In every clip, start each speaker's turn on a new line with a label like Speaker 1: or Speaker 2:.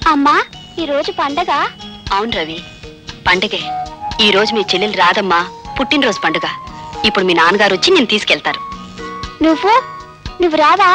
Speaker 1: అమ్మా ఈ రోజు పండగ
Speaker 2: అవును రవి పండగే ఈ రోజు మీ చెల్లెలు రాదమ్మా పుట్టినరోజు పండుగ ఇప్పుడు మీ నాన్నగారు వచ్చి నేను తీసుకెళ్తారు
Speaker 1: నువ్వు నువ్వు రావా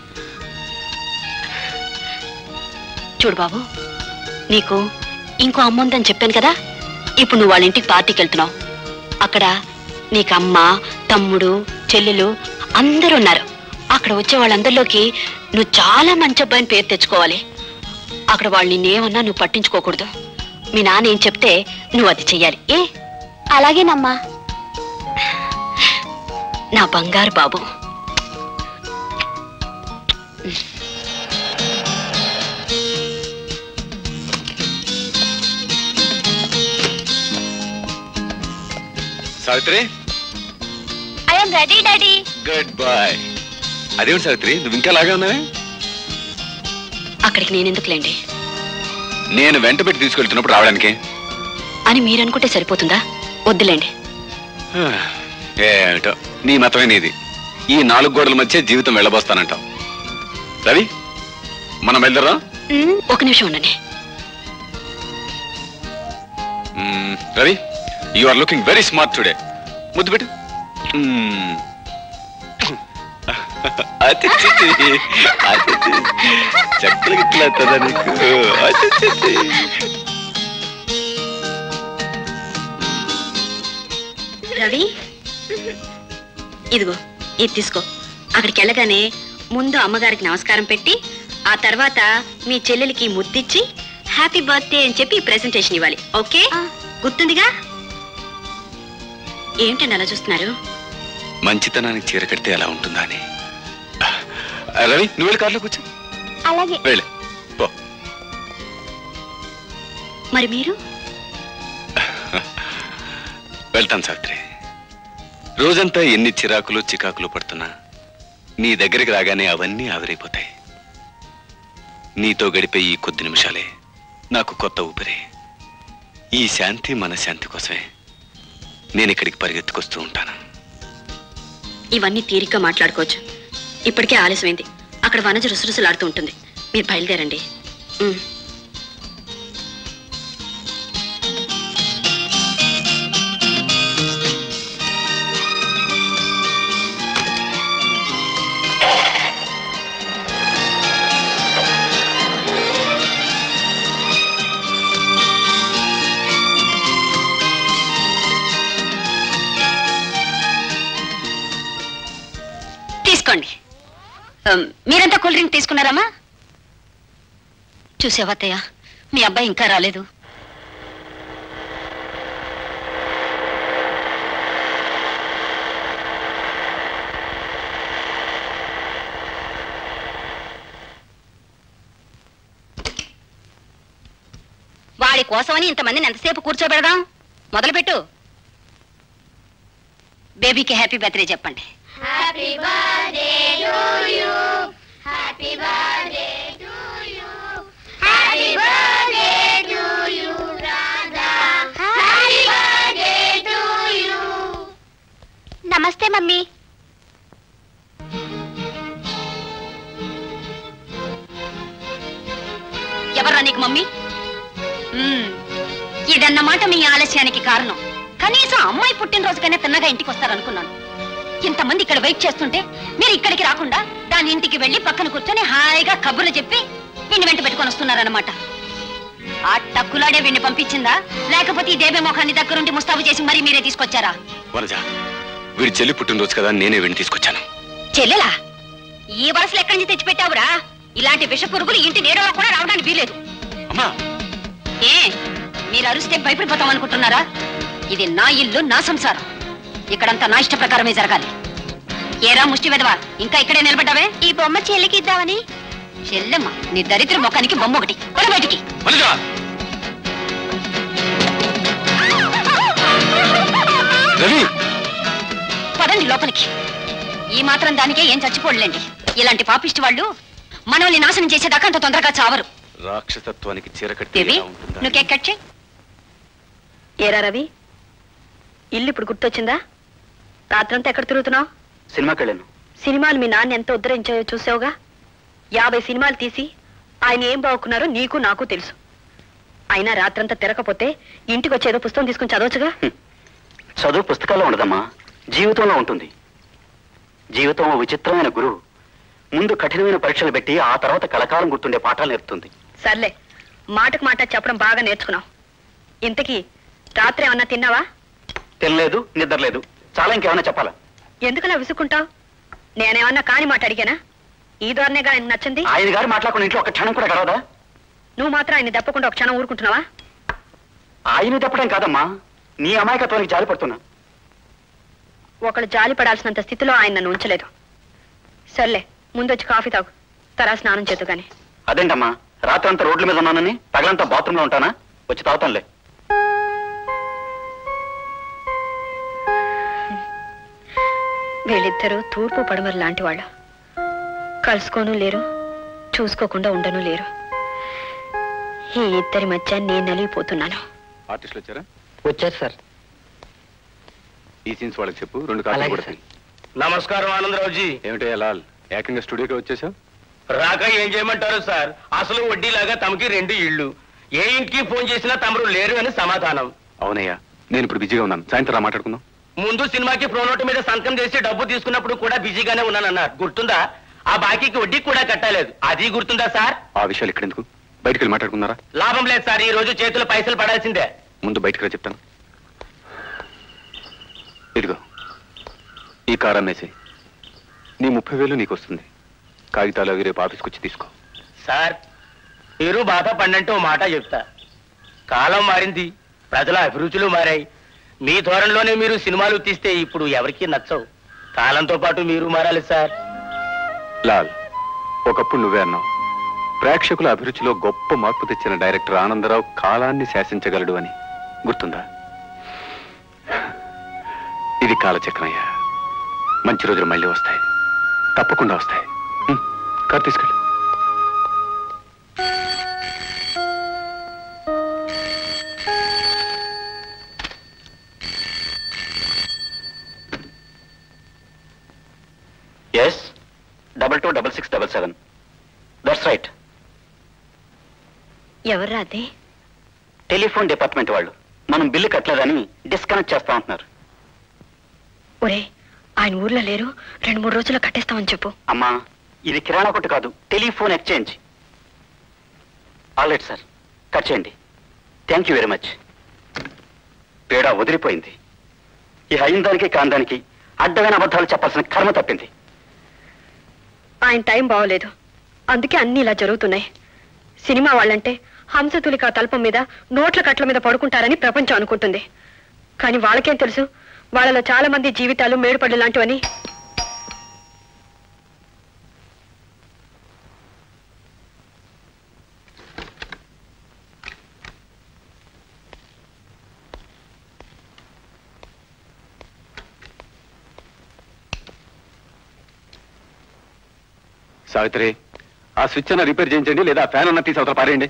Speaker 2: చూడు బాబు నీకు ఇంకో అమ్మ ఉందని చెప్పాను కదా ఇప్పుడు నువ్వు వాళ్ళ ఇంటికి పార్టీకి వెళ్తున్నావు అక్కడ నీకు అమ్మ తమ్ముడు చెల్లెలు అందరూ ఉన్నారు అక్కడ వచ్చే వాళ్ళందరిలోకి నువ్వు చాలా మంచి అబ్బాయిని పేరు తెచ్చుకోవాలి అక్కడ వాళ్ళు నిన్నేమన్నా నువ్వు పట్టించుకోకూడదు మీ నాన్న ఏం చెప్తే నువ్వు అది చెయ్యాలి ఏ
Speaker 1: అలాగేనమ్మా
Speaker 2: నా బంగారు బాబు
Speaker 3: Savitri
Speaker 1: I'm ready daddy
Speaker 3: good boy అదేమిటి సావిత్రి నువ్వు ఇంకా లాగా ఉన్నావే
Speaker 2: అక్కడికి నేనెందుకులేండి
Speaker 3: నేను వెంట పెట్టి తీసుకెళ్తున్నప్పుడు రావడానికి
Speaker 2: అని మీరనుకుంటే సరిపోతుందా వద్దులేండి
Speaker 3: ఏమిటో నీ మతమే నీది ఈ నాలుగు గోడల మధ్య జీవితం వెళ్ళబోస్తానంటావు రవి మనం వెళ్దరా
Speaker 2: ఒక నిమిషం ఉండండి
Speaker 3: Ravi you are looking very smart today ముద్దు పెట్టు మ్మ్. అతిథి, అతిథి. చక్కలు గిట్లవుతుందా నీకు అతిథి.
Speaker 2: రవి ఇదిగో ఇది తీసుకో అక్కడికి వెళ్ళగానే ముందు అమ్మగారికి నమస్కారం పెట్టి ఆ తర్వాత మీ చెల్లెలికి ముద్దిచ్చి హ్యాపీ బర్త్డే అని చెప్పి ప్రెజెంటేషన్ ఇవ్వాలి ఓకే
Speaker 1: ఆ.
Speaker 2: గుర్తుందిగా ఏంటండి అలా చూస్తున్నారు
Speaker 3: మంచితనానికి చీర కడితే ఎలా ఉంటుందా అని ఆ, రవి నువ్వు వెళ్ళి కార్లో కూర్చో
Speaker 1: అలాగే
Speaker 3: వెళ్ళి పో
Speaker 2: మరి మీరు
Speaker 3: వెళ్తాను సావిత్రి రోజంతా ఎన్ని చిరాకులు చికాకులు పడుతున్నా నీ దగ్గరికి రాగానే అవన్నీ ఆవిరైపోతాయి నీతో గడిపే ఈ కొద్ది నిమిషాలే నాకు కొత్త ఊపిరి ఈ శాంతి మన శాంతి కోసమే నేను ఇక్కడికి పరిగెత్తుకొస్తూ ఉంటాను
Speaker 2: ఇవన్నీ తీరిగ్గా మాట్లాడుకోవచ్చు ఇప్పటికే ఆలస్యమైంది అక్కడ వనజ రుసరుసలాడుతూ ఉంటుంది మీరు బయలుదేరండి ఉమ్. తీసుకోండి ఉమ్, మీరంతా కూల్ డ్రింక్ తీసుకున్నారమ్మా చూసావా అత్తయ్య మీ అబ్బాయి ఇంకా రాలేదు వాడి కోసమని ఇంతమందిని ఎంతసేపు కూర్చోబెడదాం మొదలుపెట్టు బేబీకి హ్యాపీ బర్త్డే చెప్పండి
Speaker 1: నమస్తే మమ్మీ
Speaker 2: ఎవరా నీకు మమ్మీ మ్మ్. ఇదన్నమాట మీ ఆలస్యానికి కారణం కనీసం అమ్మాయి పుట్టినరోజుకైనా తిన్నగా ఇంటికి వస్తారనుకున్నాను ఇంతమంది ఇక్కడ వెయిట్ చేస్తుంటే మీరు ఇక్కడికి రాకుండా దాని ఇంటికి వెళ్ళి పక్కన కూర్చొని హాయిగా కబుర్లు చెప్పి వీడిని వెంట పెట్టుకొని వస్తున్నారన్నమాట ఆ టక్కులాడే వీడిని పంపించిందా లేకపోతే ఈ దేవే మొఖాన్ని దగ్గరుండి ముస్తాబు చేసి మరీ మీరే తీసుకొచ్చారా
Speaker 3: వరజ వీడి చెల్లి పుట్టినరోజు కదా నేనే వీడిని తీసుకొచ్చాను
Speaker 2: చెల్లెలా ఈ వరుసలు ఎక్కడి నుంచి తెచ్చిపెట్టావురా ఇలాంటి విష పురుగులు ఇంటి నేరలో కూడా రావడానికి వీలేదు
Speaker 3: అమ్మా
Speaker 2: ఏ మీరు అరుస్తే భయపడిపోతాం అనుకుంటున్నారా ఇది నా ఇల్లు నా సంసారం ఇక్కడంతా నా ఇష్ట ప్రకారమే జరగాలి ఏరా ముష్టి వెదవా ఇంకా ఇక్కడే నిలబడ్డావే
Speaker 1: ఈ బొమ్మ చెల్లికి ఇద్దామని
Speaker 2: చెల్లెమ్మ నీ దరిద్ర ముఖానికి బొమ్మ ఒకటి పడి బయటికి
Speaker 3: వరజ రవి
Speaker 2: పదండి లోపలికి ఈ మాత్రం దానికే ఏం చచ్చిపోలేండి ఇలాంటి పాపిష్టి వాళ్ళు మనల్ని నాశనం చేసేదాకా అంత తొందరగా చావరు
Speaker 3: రాక్షసత్వానికి చీర కడితే
Speaker 2: దేవి
Speaker 3: ఎలా ఉంటుందా
Speaker 2: నువ్వు కేక్ కట్ చేయి ఏరా రవి ఇల్లు ఇప్పుడు గుర్తొచ్చిందా రాత్రంతా ఎక్కడ తిరుగుతున్నావు
Speaker 4: సినిమాకి వెళ్ళాను
Speaker 2: సినిమాలు మీ నాన్న ఎంత ఉద్ధరించాయో చూసావుగా యాభై సినిమాలు తీసి ఆయన ఏం బాగుకున్నారో నీకు నాకు తెలుసు అయినా రాత్రంతా తిరగకపోతే ఇంటికి వచ్చేదో పుస్తకం తీసుకుని చదవచ్చుగా
Speaker 4: చదువు పుస్తకాల్లో ఉండదమ్మా జీవితంలో ఉంటుంది జీవితం ఓ విచిత్రమైన గురువు ముందు కఠినమైన పరీక్షలు పెట్టి ఆ తర్వాత కలకాలం గుర్తుండే పాఠాలు నేర్పుతుంది
Speaker 2: సర్లే మాటకు మాట చెప్పడం బాగా నేర్చుకున్నావు ఇంతకీ రాత్రి ఏమన్నా తిన్నావా
Speaker 4: తినలేదు నిద్రలేదు చాలా ఇంకేమైనా చెప్పాలా
Speaker 2: ఎందుకలా విసుక్కుంటావు నేనేమన్నా కాని మాట అడిగానా ఈ ధోరణిగా ఆయన నచ్చింది
Speaker 4: ఆయన గారు మాట్లాడుకున్న ఇంట్లో ఒక క్షణం కూడా గడవదా
Speaker 2: నువ్వు మాత్రం ఆయన తప్పకుండా ఒక క్షణం ఊరుకుంటున్నావా
Speaker 4: ఆయన తప్పడం కాదమ్మా నీ అమాయకత్వానికి జాలి పడుతున్నా
Speaker 2: ఒకళ్ళు జాలి పడాల్సినంత స్థితిలో ఆయన నన్ను ఉంచలేదు సర్లే ముందొచ్చి కాఫీ తాగు తర్వాత స్నానం చేద్దు గాని
Speaker 4: అదేంటమ్మా రాత్రంతా రోడ్ల మీద ఉన్నానని పగలంతా బాత్రూంలో ఉంటానా వచ్చి తాగుతానులే
Speaker 2: వీళ్ళిద్దరూ తూర్పు పడమరు లాంటి వాళ్ళు కలుసుకోను లేరు చూసుకోకుండా ఉండను లేరు ఈ ఇద్దరి మధ్య నేను నలిగిపోతున్నాను
Speaker 3: ఆర్టిస్టులు వచ్చారా
Speaker 4: వచ్చారు సార్
Speaker 3: ఈ సీన్స్ వాళ్ళకి చెప్పు రెండు కాపీలు
Speaker 4: అలాగే
Speaker 3: కూడా
Speaker 4: సార్.
Speaker 3: తీ.
Speaker 5: నమస్కారం ఆనందరావుజీ
Speaker 3: ఏమిటో లాల్ ఏకంగా స్టూడియోకి వచ్చేసావు
Speaker 5: రాక ఏం చేయమంటారు సార్ అసలు వడ్డీలాగా తమకి రెండు ఇళ్ళు ఏ ఇంటికి ఫోన్ చేసినా తమరు లేరు అని సమాధానం
Speaker 3: అవునయ్యా నేను ఇప్పుడు బిజీగా ఉన్నాను సాయంత్రం రా మాట్లాడుకుందాం
Speaker 5: ముందు సినిమాకి ప్రోనోట్ మీద సంతకం చేసి డబ్బు తీసుకున్నప్పుడు కూడా బిజీగానే ఉన్నానన్నారు గుర్తుందా ఆ బాకీకి వడ్డీ కూడా కట్టలేదు అది గుర్తుందా సార్
Speaker 3: ఆ విషయాలు ఇక్కడ ఎందుకు బయటికి వెళ్ళి మాట్లాడుకున్నారా
Speaker 5: లాభం లేదు సార్ ఈ రోజు చేతులు పైసలు పడాల్సిందే
Speaker 3: ముందు బయటికి రా చెప్తాను ఇదిగో ఈ కార్ అమ్మేసి నీ ముప్పై వేలు నీకు వస్తుంది కాగితాలు అవి రేపు ఆఫీస్కి వచ్చి తీసుకో
Speaker 5: సార్ మీరు బాధపడినంటే ఓ మాట చెప్తా కాలం మారింది ప్రజల అభిరుచులు మారాయి మీ ధోరణిలోనే మీరు సినిమాలు తీస్తే ఇప్పుడు ఎవరికీ నచ్చవు కాలంతో పాటు మీరు మారాలి సార్
Speaker 3: లాల్ ఒకప్పుడు నువ్వే అన్నావు ప్రేక్షకుల అభిరుచిలో గొప్ప మార్పు తెచ్చిన డైరెక్టర్ ఆనందరావు కాలాన్ని శాసించగలడు అని గుర్తుందా ఇది కాలచక్రమయ్యా మంచి రోజులు మళ్ళీ వస్తాయి తప్పకుండా వస్తాయి ఉం, కారు తీసుకెళ్ళి
Speaker 4: yes double two double six double seven that's right
Speaker 2: ఎవర్రా అది
Speaker 4: టెలిఫోన్ డిపార్ట్మెంట్ వాళ్ళు మనం బిల్లు కట్టలేదని డిస్కనెక్ట్ చేస్తా ఉంటున్నారు
Speaker 2: ఒరే ఆయన ఊర్లో లేరు రెండు మూడు రోజుల్లో కట్టేస్తామని చెప్పు
Speaker 4: అమ్మా ఇది కిరాణా కొట్టు కాదు telephone exchange all right sir cut చేయండి థ్యాంక్ యూ వెరీ మచ్ పేడ వదిలిపోయింది ఈ అయిన దానికి కాని దానికి అడ్డమైన అబద్ధాలు చెప్పాల్సిన కర్మ తప్పింది
Speaker 2: ఆయన టైం బాగోలేదు అందుకే అన్ని ఇలా జరుగుతున్నాయి సినిమా వాళ్ళంటే హంసతులిక తల్పం మీద నోట్ల కట్ల మీద పడుకుంటారని ప్రపంచం అనుకుంటుంది కానీ వాళ్ళకేం తెలుసు వాళ్ళలో చాలా మంది జీవితాలు మేడుపడ్డు లాంటివని
Speaker 3: సావిత్రి ఆ స్విచ్ అన్న రిపేర్ చేయించండి లేదా ఆ ఫ్యాన్ అన్న తీసి అవతల పారేయండి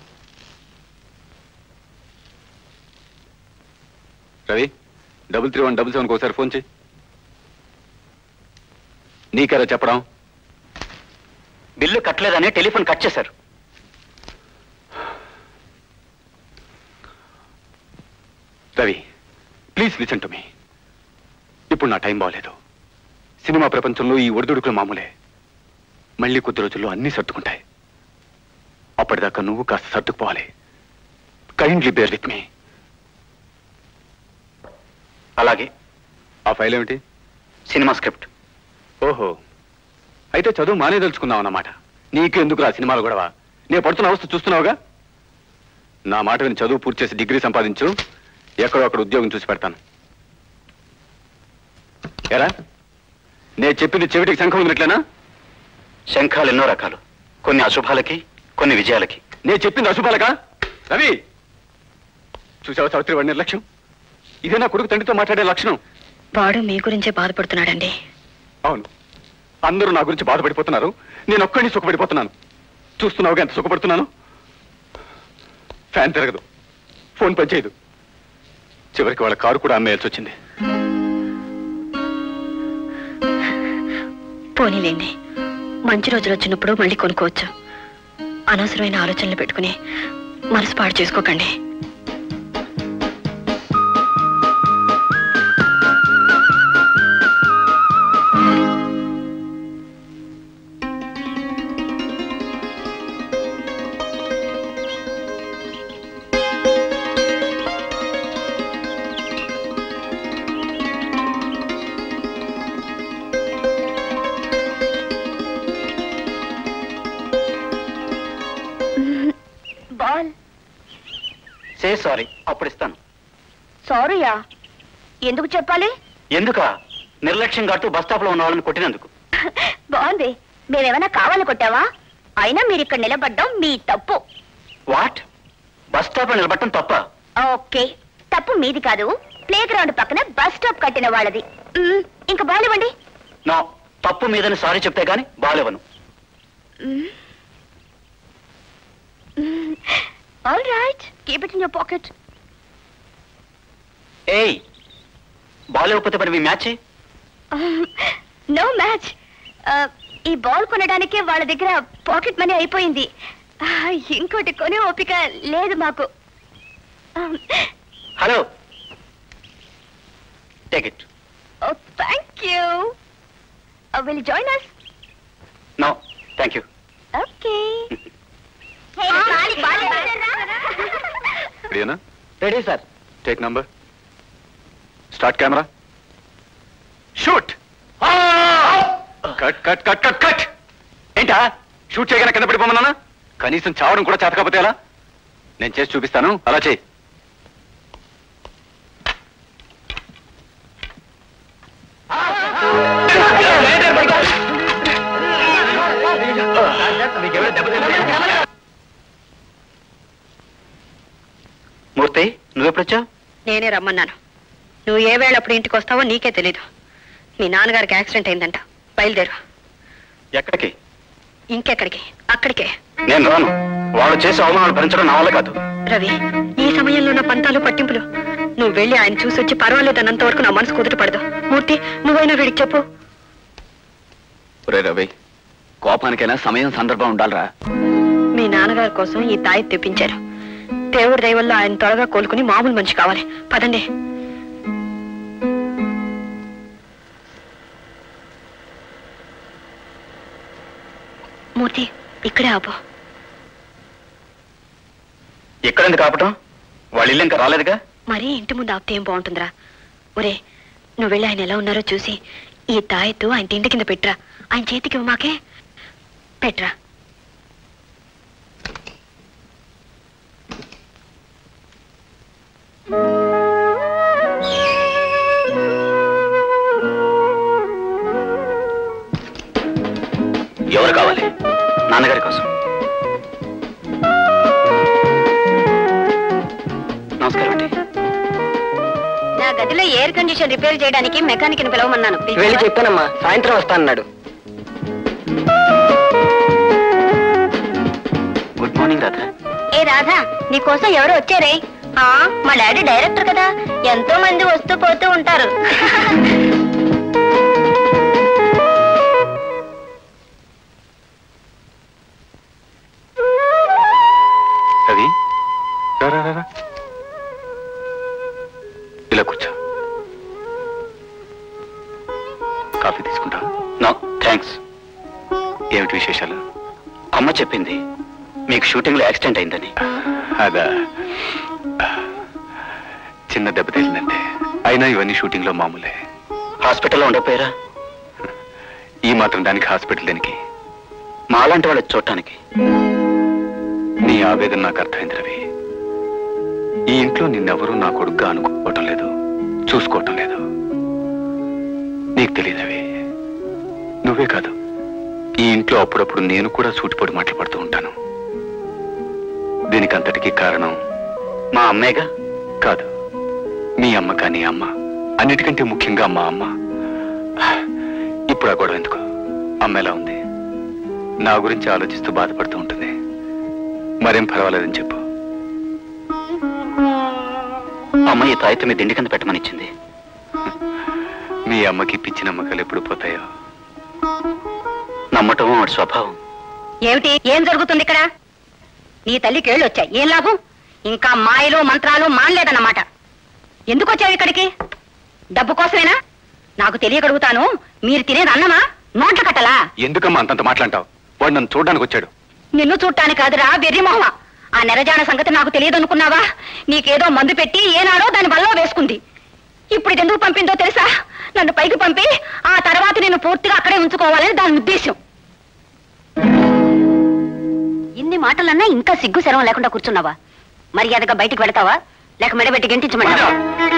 Speaker 3: Ravi double three one double seven ఒకసారి ఫోన్ చేయి నీకెలా చెప్పడం
Speaker 4: బిల్లు కట్టలేదని టెలిఫోన్ కట్ చేశారు
Speaker 3: Ravi please listen to me ఇప్పుడు నా టైం బాగలేదు సినిమా ప్రపంచంలో ఈ ఒడిదుడుకులు మామూలే మళ్ళీ కొద్ది రోజుల్లో అన్నీ సర్దుకుంటాయి అప్పటిదాకా నువ్వు కాస్త సర్దుకుపోవాలి కైండ్లీ బేర్ విత్ మీ
Speaker 4: అలాగే
Speaker 3: ఆ ఫైల్ ఏమిటి
Speaker 4: సినిమా స్క్రిప్ట్
Speaker 3: ఓహో అయితే చదువు మానేదలుచుకున్నావు అన్నమాట నీకెందుకు ఆ సినిమాలు గొడవ నేను పడుతున్న అవస్థ చూస్తున్నావుగా నా మాట విని చదువు పూర్తి చేసి డిగ్రీ సంపాదించు ఎక్కడో అక్కడ ఉద్యోగం చూసి పెడతాను ఎరా నేను చెప్పింది చెవిటికి శంఖం ఉన్నట్లేనా
Speaker 4: శంఖాలు ఎన్నో రకాలు కొన్ని అశుభాలకి కొన్ని విజయాలకి
Speaker 3: నేను చెప్పింది అశుభాలకా రవి చూసావా సావిత్రి వాడి నిర్లక్ష్యం ఇదే నా కొడుకు తండ్రితో మాట్లాడే లక్షణం
Speaker 2: వాడు మీ గురించే బాధపడుతున్నాడండి
Speaker 3: అవును అందరూ నా గురించి బాధపడిపోతున్నారు నేను ఒక్కడిని సుఖపడిపోతున్నాను చూస్తున్నావుగా ఎంత సుఖపడుతున్నాను ఫ్యాన్ తిరగదు ఫోన్ పనిచేయదు చివరికి వాళ్ళ కారు కూడా అమ్మేయాల్సి వచ్చింది
Speaker 2: పోనీలేండి మంచి రోజులు వచ్చినప్పుడు మళ్ళీ కొనుక్కోవచ్చు అనవసరమైన ఆలోచనలు పెట్టుకుని మనసు పాడు చేసుకోకండి
Speaker 1: బాల్
Speaker 4: సే సారీ అప్పుడు ఇస్తాను
Speaker 1: సారీయా ఎందుకు చెప్పాలి
Speaker 4: ఎందుక నిర్లక్ష్యం కాడుతూ బస్ స్టాప్ లో ఉన్న వాళ్ళని కొట్టినందుకు
Speaker 1: బాగుంది మేమేమైనా కావాలి కొట్టావా అయినా మీరు ఇక్కడ నిలబడ్డం మీ తప్పు
Speaker 4: వాట్ బస్ స్టాప్ లో నిలబట్టం తప్ప
Speaker 1: ఓకే తప్పు మీది కాదు ప్లే గ్రౌండ్ పక్కన బస్ స్టాప్ కట్టిన వాళ్ళది మ్మ్, ఇంకా బాల్ ఇవ్వండి
Speaker 4: నా తప్పు మీదని సారీ చెప్తే గాని బాలేవను
Speaker 1: all right keep it in your pocket
Speaker 4: ఏయ్ బాలేకపోతే మరి మీ మ్యాచ్
Speaker 1: నో మ్యాచ్ ఈ బాల్ కొనడానికే వాళ్ళ దగ్గర పాకెట్ మనీ అయిపోయింది ఆ, ఇంకోటి కొనే ఓపిక లేదు మాకు
Speaker 4: hello take it
Speaker 1: thank you will join us
Speaker 4: no thank you
Speaker 1: okay
Speaker 3: రెడీనా
Speaker 4: ready sir
Speaker 3: take number start camera shoot cut cut cut cut cut ఏంటా షూట్ చేయగానే కింద పడిపోమన్నానా కనీసం చావడం కూడా చేత కాకపోతే ఎలా నేను చేసి చూపిస్తాను అలా చేయి
Speaker 4: మూర్తి నువ్వెప్పుడొచ్చావు
Speaker 2: నేనే రమ్మన్నాను నువ్వు ఏ వేళప్పుడు ఇంటికి వస్తావో నీకే తెలీదు మీ నాన్నగారికి యాక్సిడెంట్ అయిందంట బయలుదేరు
Speaker 4: ఎక్కడికి
Speaker 2: ఇంకెక్కడికి అక్కడికే
Speaker 4: నేను రాను వాళ్ళు చేసే అవమానాలు భరించడం నా వల్ల కాదు
Speaker 2: రవి ఈ సమయంలో నా పంతాలు పట్టింపులు నువ్వు వెళ్ళి ఆయన చూసి వచ్చి పర్వాలేదన్నంత వరకు నా మనసు కుదుట పడదు మూర్తి నువ్వైనా వీడికి చెప్పు
Speaker 3: ఒరే రవి కోపానికైనా సమయం సందర్భం ఉండాలిరా
Speaker 2: మీ నాన్నగారి కోసం ఈ తాయి తెప్పించారు దేవుడి దయవల్ల ఆయన త్వరగా కోలుకుని మామూలు మనిషి కావాలి పదండి మూర్తి ఇక్కడే ఆపు
Speaker 4: ఎక్కడెందుకు ఆపటం వాళ్ళ ఇల్లు ఇంకా రాలేదుగా
Speaker 2: మరీ ఇంటి ముందు ఆపితే ఏం బాగుంటుందిరా ఒరే నువ్వు వెళ్ళి ఆయన ఎలా ఉన్నారో చూసి ఈ తాయెత్తు ఆయన తిండి కింద పెట్రా ఆయన చేతికి ఇవ్వు మాకే పెట్రా
Speaker 4: ఎవరు కావాలి నాన్నగారి కోసం నమస్కారం అండి
Speaker 2: నా గదిలో ఎయిర్ కండిషన్ రిపేర్ చేయడానికి మెకానిక్ ని పిలవమన్నాను
Speaker 5: వెళ్ళి చెప్పానమ్మా సాయంత్రం వస్తానన్నాడు
Speaker 4: గుడ్ మార్నింగ్ రాధా
Speaker 1: ఏ రాధా నీకోసం ఎవరు వచ్చారే ఆ, మా డాడీ డైరెక్టర్ కదా ఎంతో మంది వస్తూ పోతూ ఉంటారు
Speaker 3: రవి రా, రా, రా, రా. ఇలా కూర్చో కాఫీ తీసుకుంటా
Speaker 4: నో థ్యాంక్స్
Speaker 3: ఏమిటి విశేషాలు
Speaker 4: అమ్మ చెప్పింది మీకు షూటింగ్ లో యాక్సిడెంట్ అయిందని
Speaker 3: అదా చిన్న దెబ్బ తగిలిందంటే అయినా ఇవన్నీ షూటింగ్ లో మామూలే
Speaker 4: హాస్పిటల్లో ఉండకపోయారా
Speaker 3: ఈ మాత్రం దానికి హాస్పిటల్ దేనికి
Speaker 4: మాలాంటి వాళ్ళ చూడటానికి
Speaker 3: నీ ఆవేదన నాకు అర్థమైంది రవి ఈ ఇంట్లో నిన్నెవరూ నా కొడుకుగా అనుకోవటం లేదు చూసుకోవటం లేదు నీకు తెలియదు రవి నువ్వే కాదు ఈ ఇంట్లో అప్పుడప్పుడు నేను కూడా సూటిపోటి మాటలు పడుతూ ఉంటాను దీనికి అంతటికీ కారణం
Speaker 4: మా అమ్మేగా
Speaker 3: కాదు మీ అమ్మ కానీ అమ్మ అన్నిటికంటే ముఖ్యంగా మా అమ్మ ఇప్పుడు ఆ గొడవ ఎందుకు అమ్మ ఎలా ఉంది నా గురించి ఆలోచిస్తూ బాధపడుతూ ఉంటుంది మరేం పర్వాలేదని చెప్పు
Speaker 4: అమ్మ ఈ తాయిత మీ దిండి కింద పెట్టమని ఇచ్చింది
Speaker 3: మీ అమ్మకి పిచ్చి నమ్మకాలు ఎప్పుడు పోతాయో
Speaker 4: నమ్మటం వాడి స్వభావం
Speaker 2: ఏమిటి ఏం జరుగుతుంది ఇక్కడ నీ తల్లికి ఏళ్ళు వచ్చాయి ఏం లాభం ఇంకా మాయలు మంత్రాలు మానలేదన్నమాట ఎందుకు వచ్చావు ఇక్కడికి డబ్బు కోసమేనా నాకు తెలియగలుగుతాను మీరు తినేది అన్నమా నోట్ల కట్టలా
Speaker 3: ఎందుకమ్మా అంతంత మాట్లాంటావు వాడు నన్ను చూడడానికి వచ్చాడు
Speaker 2: నిన్ను చూడటానికి కాదురా వెర్రి మొహమ ఆ నెరజాన సంగతి నాకు తెలియదు అనుకున్నావా నీకేదో మందు పెట్టి ఏనాడో దాని వల్ల వేసుకుంది ఇప్పుడు ఇది ఎందుకు పంపిందో తెలుసా నన్ను పైకి పంపి ఆ తర్వాత నేను పూర్తిగా అక్కడే ఉంచుకోవాలని దాని ఉద్దేశం ఇన్ని మాటలన్నా ఇంకా సిగ్గు శరం లేకుండా కూర్చున్నావా మర్యాదగా బయటికి వెళతావా లేక మెడబెట్టి గెంటించమంటావా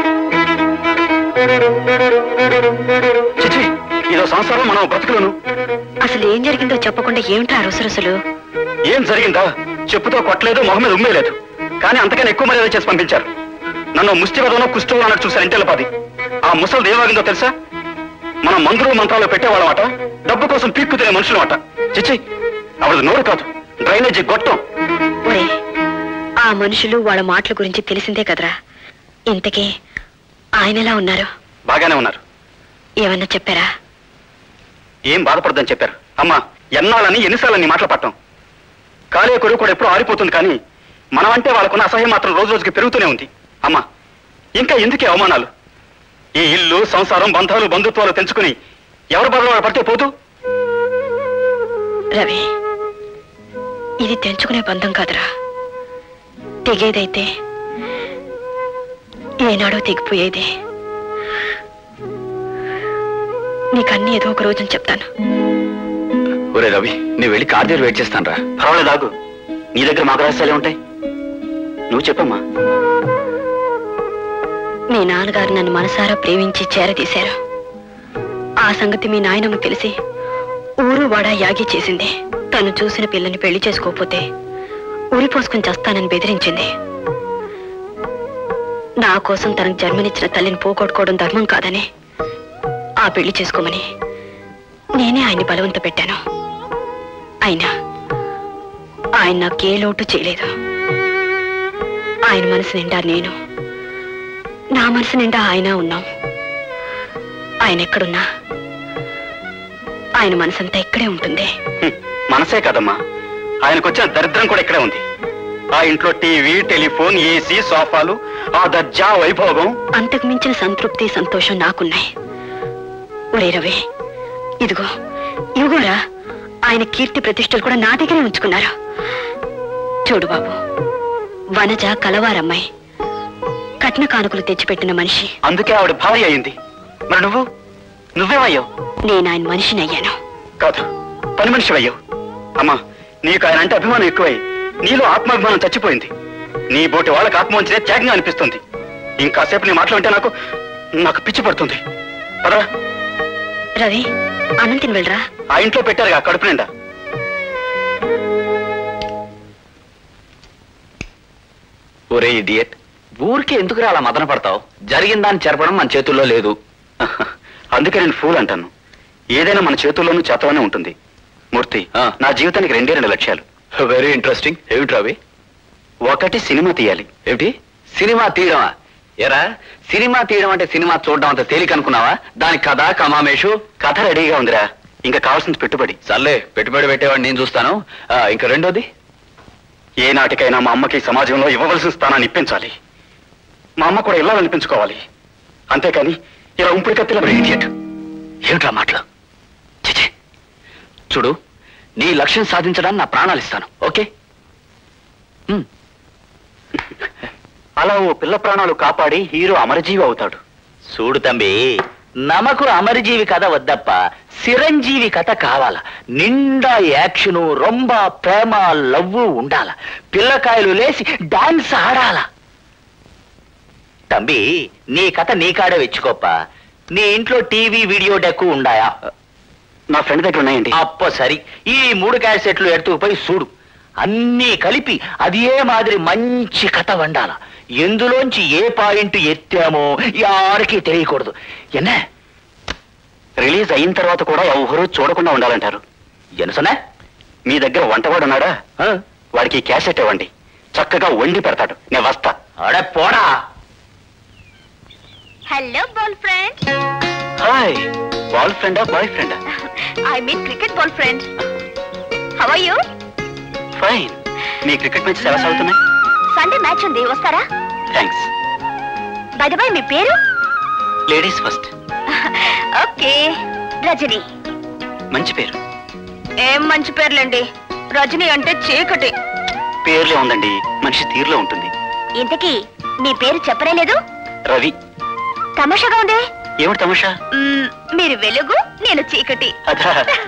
Speaker 4: చిచి ఇదో సంవత్సరం మనం బ్రతుకులను
Speaker 2: అసలు ఏం జరిగిందో చెప్పకుండా ఏమిటా రుసరుసలు
Speaker 4: ఏం జరిగిందా చెప్పుతో కొట్టలేదు మొహం మీద ఉమ్మేలేదు కానీ అంతకన్నా ఎక్కువ మర్యాద చేసి పంపించారు నన్ను ముష్టివదంలో కుష్ఠంలో అన్నట్టు చూశారు ఇంటెళ్ళపాది ఆ ముసలి ఏమాగిందో తెలుసా మనం మందులు మంత్రాలు పెట్టేవాళ్ళమాట డబ్బు కోసం పీక్కు తినే మనుషులమాట చిచ్చి ఆవిడ నోరు కాదు డ్రైనేజీ గొట్టం
Speaker 2: ఒరే ఆ మనుషులు వాళ్ళ మాటల గురించి తెలిసిందే కదరా ఇంతకీ ఆయన ఎలా ఉన్నారు
Speaker 4: బాగానే ఉన్నారు
Speaker 2: ఏమన్నా చెప్పారా
Speaker 4: ఏం బాధపడదని చెప్పారు అమ్మా ఎన్నాళ్ళని ఎన్నిసార్లని మాటలు పట్టం కాలే కొడుకు కూడా ఎప్పుడూ ఆరిపోతుంది కానీ మనం అంటే వాళ్ళకున్న అసహ్యం మాత్రం రోజు రోజుకి పెరుగుతూనే ఉంది అమ్మా ఇంకా ఎందుకే అవమానాలు ఈ ఇల్లు సంసారం బంధాలు బంధుత్వాలు తెంచుకుని ఎవరు బాధలు వాళ్ళు పడితే పోతూ
Speaker 2: రవి ఇది తెంచుకునే బంధం కాదురా తెగేదైతే ఏనాడో తెగిపోయేది నీకన్నీ ఏదో ఒక రోజుని చెప్తాను
Speaker 3: ఒరే రవి నేను వెళ్ళి కార్ దగ్గర వెయిట్ చేస్తాను రా
Speaker 4: పర్వాలేదు ఆగు నీ దగ్గర మాకు రహస్యాలే ఉంటాయి నువ్వు చెప్పమ్మా
Speaker 2: మీ నాన్నగారు నన్ను మనసారా ప్రేమించి చేరదీశారు ఆ సంగతి మీ నాయనమ్మ తెలిసి ఊరు వాడ యాగి చేసింది తను చూసిన పిల్లని పెళ్లి చేసుకోకపోతే ఊరి పోసుకుని చేస్తానని బెదిరించింది నా కోసం తనకు జన్మనిచ్చిన తల్లిని పోగొట్టుకోవడం ధర్మం కాదని ఆ పెళ్లి చేసుకోమని నేనే ఆయన్ని బలవంత పెట్టాను అయినా ఆయన నాకే లోటు చేయలేదు ఆయన మనసు నిండా నేను నా మనసు నిండా ఆయన ఉన్నాం ఆయన ఎక్కడున్నా ఆయన మనసంతా ఇక్కడే ఉంటుంది
Speaker 4: హ్మ్, మనసే కదమ్మా ఆయనకు వచ్చిన దరిద్రం కూడా ఇక్కడే ఉంది ఆ ఇంట్లో టీవీ టెలిఫోన్ ఏసీ సోఫాలు ఆ దర్జా వైభోగం
Speaker 2: అంతకు మించిన సంతృప్తి సంతోషం నాకున్నాయి ఒరే రవి ఇదిగో ఇదిగోరా ఆయన కీర్తి ప్రతిష్టలు కూడా నా దగ్గరే ఉంచుకున్నారు చూడు బాబు వనజ కలవారమ్మాయి కట్న కానుకలు తెచ్చిపెట్టిన మనిషి
Speaker 4: అందుకే ఆవిడ భార్య అయింది మరి నువ్వు నువ్వేమయ్యావు
Speaker 2: నేను ఆయన మనిషిని అయ్యాను
Speaker 4: కాదు పని మనిషి అయ్యావు అమ్మా నీకు ఆయన అంటే అభిమానం ఎక్కువై నీలో ఆత్మాభిమానం చచ్చిపోయింది నీ బోటి వాళ్ళకి ఆత్మవంచనే త్యాగంగా అనిపిస్తుంది ఇంకాసేపు నీ మాటలు వింటే నాకు నాకు పిచ్చి పడుతుంది పదరా
Speaker 2: రవి అన్నం తిని వెళ్ళరా
Speaker 4: ఆ ఇంట్లో పెట్టారుగా కడుపు నిండా
Speaker 3: ఒరే ఇడియట్ ఊరికి ఎందుకు అలా మదన పడతావు జరిగిన దాన్ని చెరపడం మన చేతుల్లో లేదు
Speaker 4: అందుకే నేను ఫూల్ అంటాను ఏదైనా మన చేతుల్లోనూ చేతలోనే ఉంటుంది మూర్తి
Speaker 3: ఆ.
Speaker 4: నా జీవితానికి రెండే రెండు లక్ష్యాలు
Speaker 3: వెరీ ఇంట్రెస్టింగ్ ఏమిటి రవి
Speaker 4: ఒకటి సినిమా తీయాలి
Speaker 3: ఏమిటి సినిమా తీయడమా ఎరా సినిమా తీయడం అంటే సినిమా చూడడం అంత తేలిక అనుకున్నావా దాని కథ కమామేషు
Speaker 4: కథ రెడీగా ఉందిరా ఇంకా కావాల్సింది పెట్టుబడి
Speaker 3: సర్లే పెట్టుబడి పెట్టేవాడిని నేను చూస్తాను ఆ, ఇంకా రెండోది
Speaker 4: ఏ నాటికైనా మా అమ్మకి ఈ సమాజంలో ఇవ్వవలసిన స్థానాన్ని ఇప్పించాలి మా అమ్మ కూడా ఇల్లాలనిపించుకోవాలి అంతేకాని ఇలా ఉంపుడు కత్తిలా
Speaker 3: ఇడియట్ ఏమిట్రా మాటలు చిచి చూడు నీ లక్ష్యం సాధించడానికి నా ప్రాణాలు ఇస్తాను ఓకే హ్మ్.
Speaker 4: అలా ఓ పిల్ల ప్రాణాలు కాపాడి హీరో అమరజీవి అవుతాడు
Speaker 5: చూడు తంబి నమకు అమరజీవి కథ వద్దప్ప చిరంజీవి కథ కావాల నిండా యాక్షను రొంబ ప్రేమ లవ్వు ఉండాల పిల్లకాయలు లేసి డాన్స్ ఆడాల తంబి నీ కథ నీ కాడే వెచ్చుకోప్ప నీ ఇంట్లో టీవీ వీడియో డెక్కు ఉండాయా
Speaker 4: నా ఫ్రెండ్ దగ్గర ఉన్నాయండి
Speaker 5: అప్ప సరి ఈ మూడు క్యాసెట్లు ఎడుతుకుపోయి చూడు అన్నీ కలిపి అదే మాదిరి మంచి కథ వండాల ఎందులోంచి ఏ పాయింట్ ఎత్తామో యారికి తెలియకూడదు ఎన్నే
Speaker 4: రిలీజ్ అయిన తర్వాత కూడా ఎవరూ చూడకుండా ఉండాలంటారు
Speaker 5: ఎనసనే
Speaker 4: మీ దగ్గర వంటవాడు ఉన్నాడా వాడికి ఈ క్యాసెట్ ఇవ్వండి చక్కగా వండి పెడతాడు నేను వస్తా
Speaker 5: అడే పోడా
Speaker 1: hello ball friend
Speaker 4: hi boy ఫ్రెండా బాయ్ ఫ్రెండా
Speaker 1: I mean cricket ball friend how are you
Speaker 4: fine మీ క్రికెట్ మ్యాచ్ ఎలా సాగుతున్నాయి
Speaker 1: సండే మ్యాచ్ ఉంది వస్తారా
Speaker 4: థ్యాంక్స్
Speaker 1: బై బై మీ పేరు
Speaker 4: లేడీస్ ఫస్ట్
Speaker 1: ఓకే రజని
Speaker 4: మంచి పేరు
Speaker 1: ఏం మంచి పేర్లండి రజని అంటే చీకటి
Speaker 4: పేర్లే ఉందండి మనిషి తీరులో ఉంటుంది
Speaker 1: ఇంతకీ మీ పేరు చెప్పనే లేదు
Speaker 4: రవి
Speaker 1: తమాషాగా ఉంది
Speaker 4: ఏమిటి తమాషా
Speaker 1: మ్మ్, మీరు వెలుగు నేను చీకటి
Speaker 4: అదా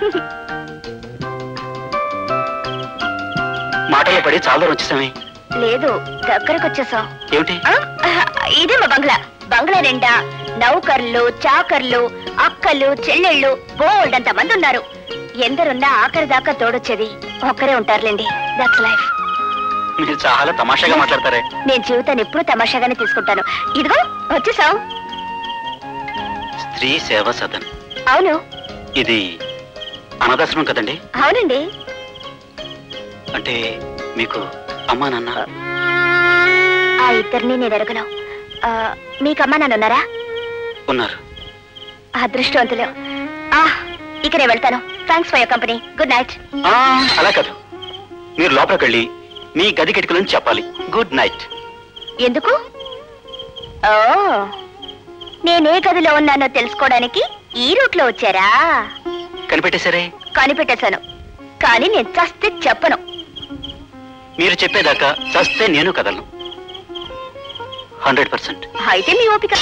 Speaker 4: మాటలో పడి చాలా దూరం వచ్చేసామే
Speaker 1: లేదు దగ్గరకు వచ్చేసాం
Speaker 4: ఏమిటి
Speaker 1: ఆ? ఇదే మా బంగ్లా బంగ్లా నిండా నౌకర్లు చాకర్లు అక్కలు చెల్లెళ్ళు బోల్డ్ అంత మంది ఉన్నారు ఎందరున్నా ఆఖరి దాకా తోడొచ్చేది ఒక్కరే ఉంటారులేండి దట్స్ లైఫ్
Speaker 4: మీరు చాలా తమాషాగా మాట్లాడతారే
Speaker 1: నేను జీవితాన్ని ఎప్పుడూ తమాషాగానే తీసుకుంటాను ఇదిగో వచ్చేసాం
Speaker 4: స్త్రీ సేవా సదన్
Speaker 1: అవును
Speaker 4: ఇది అనాథాశ్రమం కదండి
Speaker 1: అవునండి
Speaker 4: అంటే మీకు అమ్మా నాన్న
Speaker 1: ఆ ఇద్దరిని నేను ఎరగను ఆ, మీకు అమ్మా నాన్న ఉన్నారా
Speaker 4: ఉన్నారు
Speaker 1: అదృష్టవంతులు ఆ, ఇక నేను వెళ్తాను thanks for your company good night
Speaker 4: ఆ, అలా కాదు మీరు లోపలికి వెళ్ళి మీ గది కిటికలను చెప్పాలి గుడ్ నైట్
Speaker 1: ఎందుకు ఓ నేనే గదిలో ఉన్నానో తెలుసుకోవడానికి ఈ రూట్ లో వచ్చారా
Speaker 4: కనిపెట్టేశారే
Speaker 1: కనిపెట్టేశాను కానీ నేను చస్తే చెప్పను
Speaker 4: మీరు చెప్పేదాకా చస్తే నేను కదలను హండ్రెడ్ పర్సెంట్
Speaker 1: అయితే మీ ఓపిక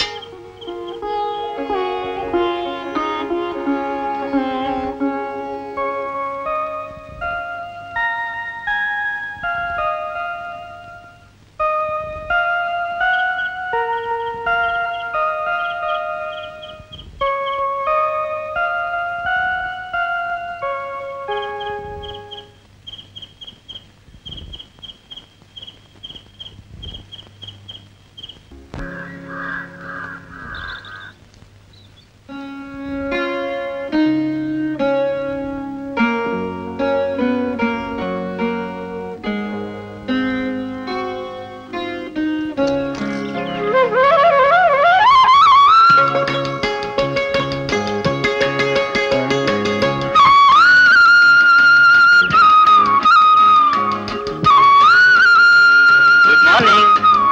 Speaker 4: గుడ్ మార్నింగ్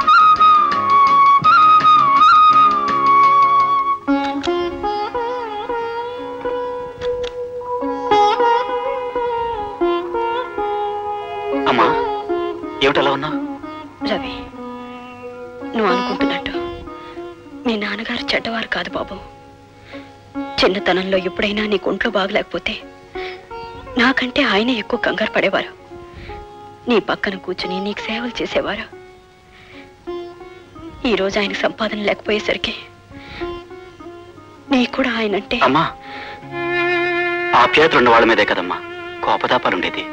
Speaker 4: అమ్మా ఏమిటలా ఉన్నావు
Speaker 2: రవి నువ్వు అనుకుంటున్నట్టు మీ నాన్నగారు చెడ్డవారు కాదు బాబు చిన్నతనంలో ఎప్పుడైనా నీకు ఒంట్లో బాగలేకపోతే నాకంటే ఆయనే ఎక్కువ కంగారు పడేవారు నీ పక్కన కూర్చుని నీకు సేవలు చేసేవారు ఈ రోజు ఆయన సంపాదన లేకపోయేసరికి నీకు కూడా ఆయనంటే
Speaker 4: అమ్మా ఆప్యాయతలు ఉన్న వాళ్ళ మీదే కదమ్మా కోపతాపాలుండేది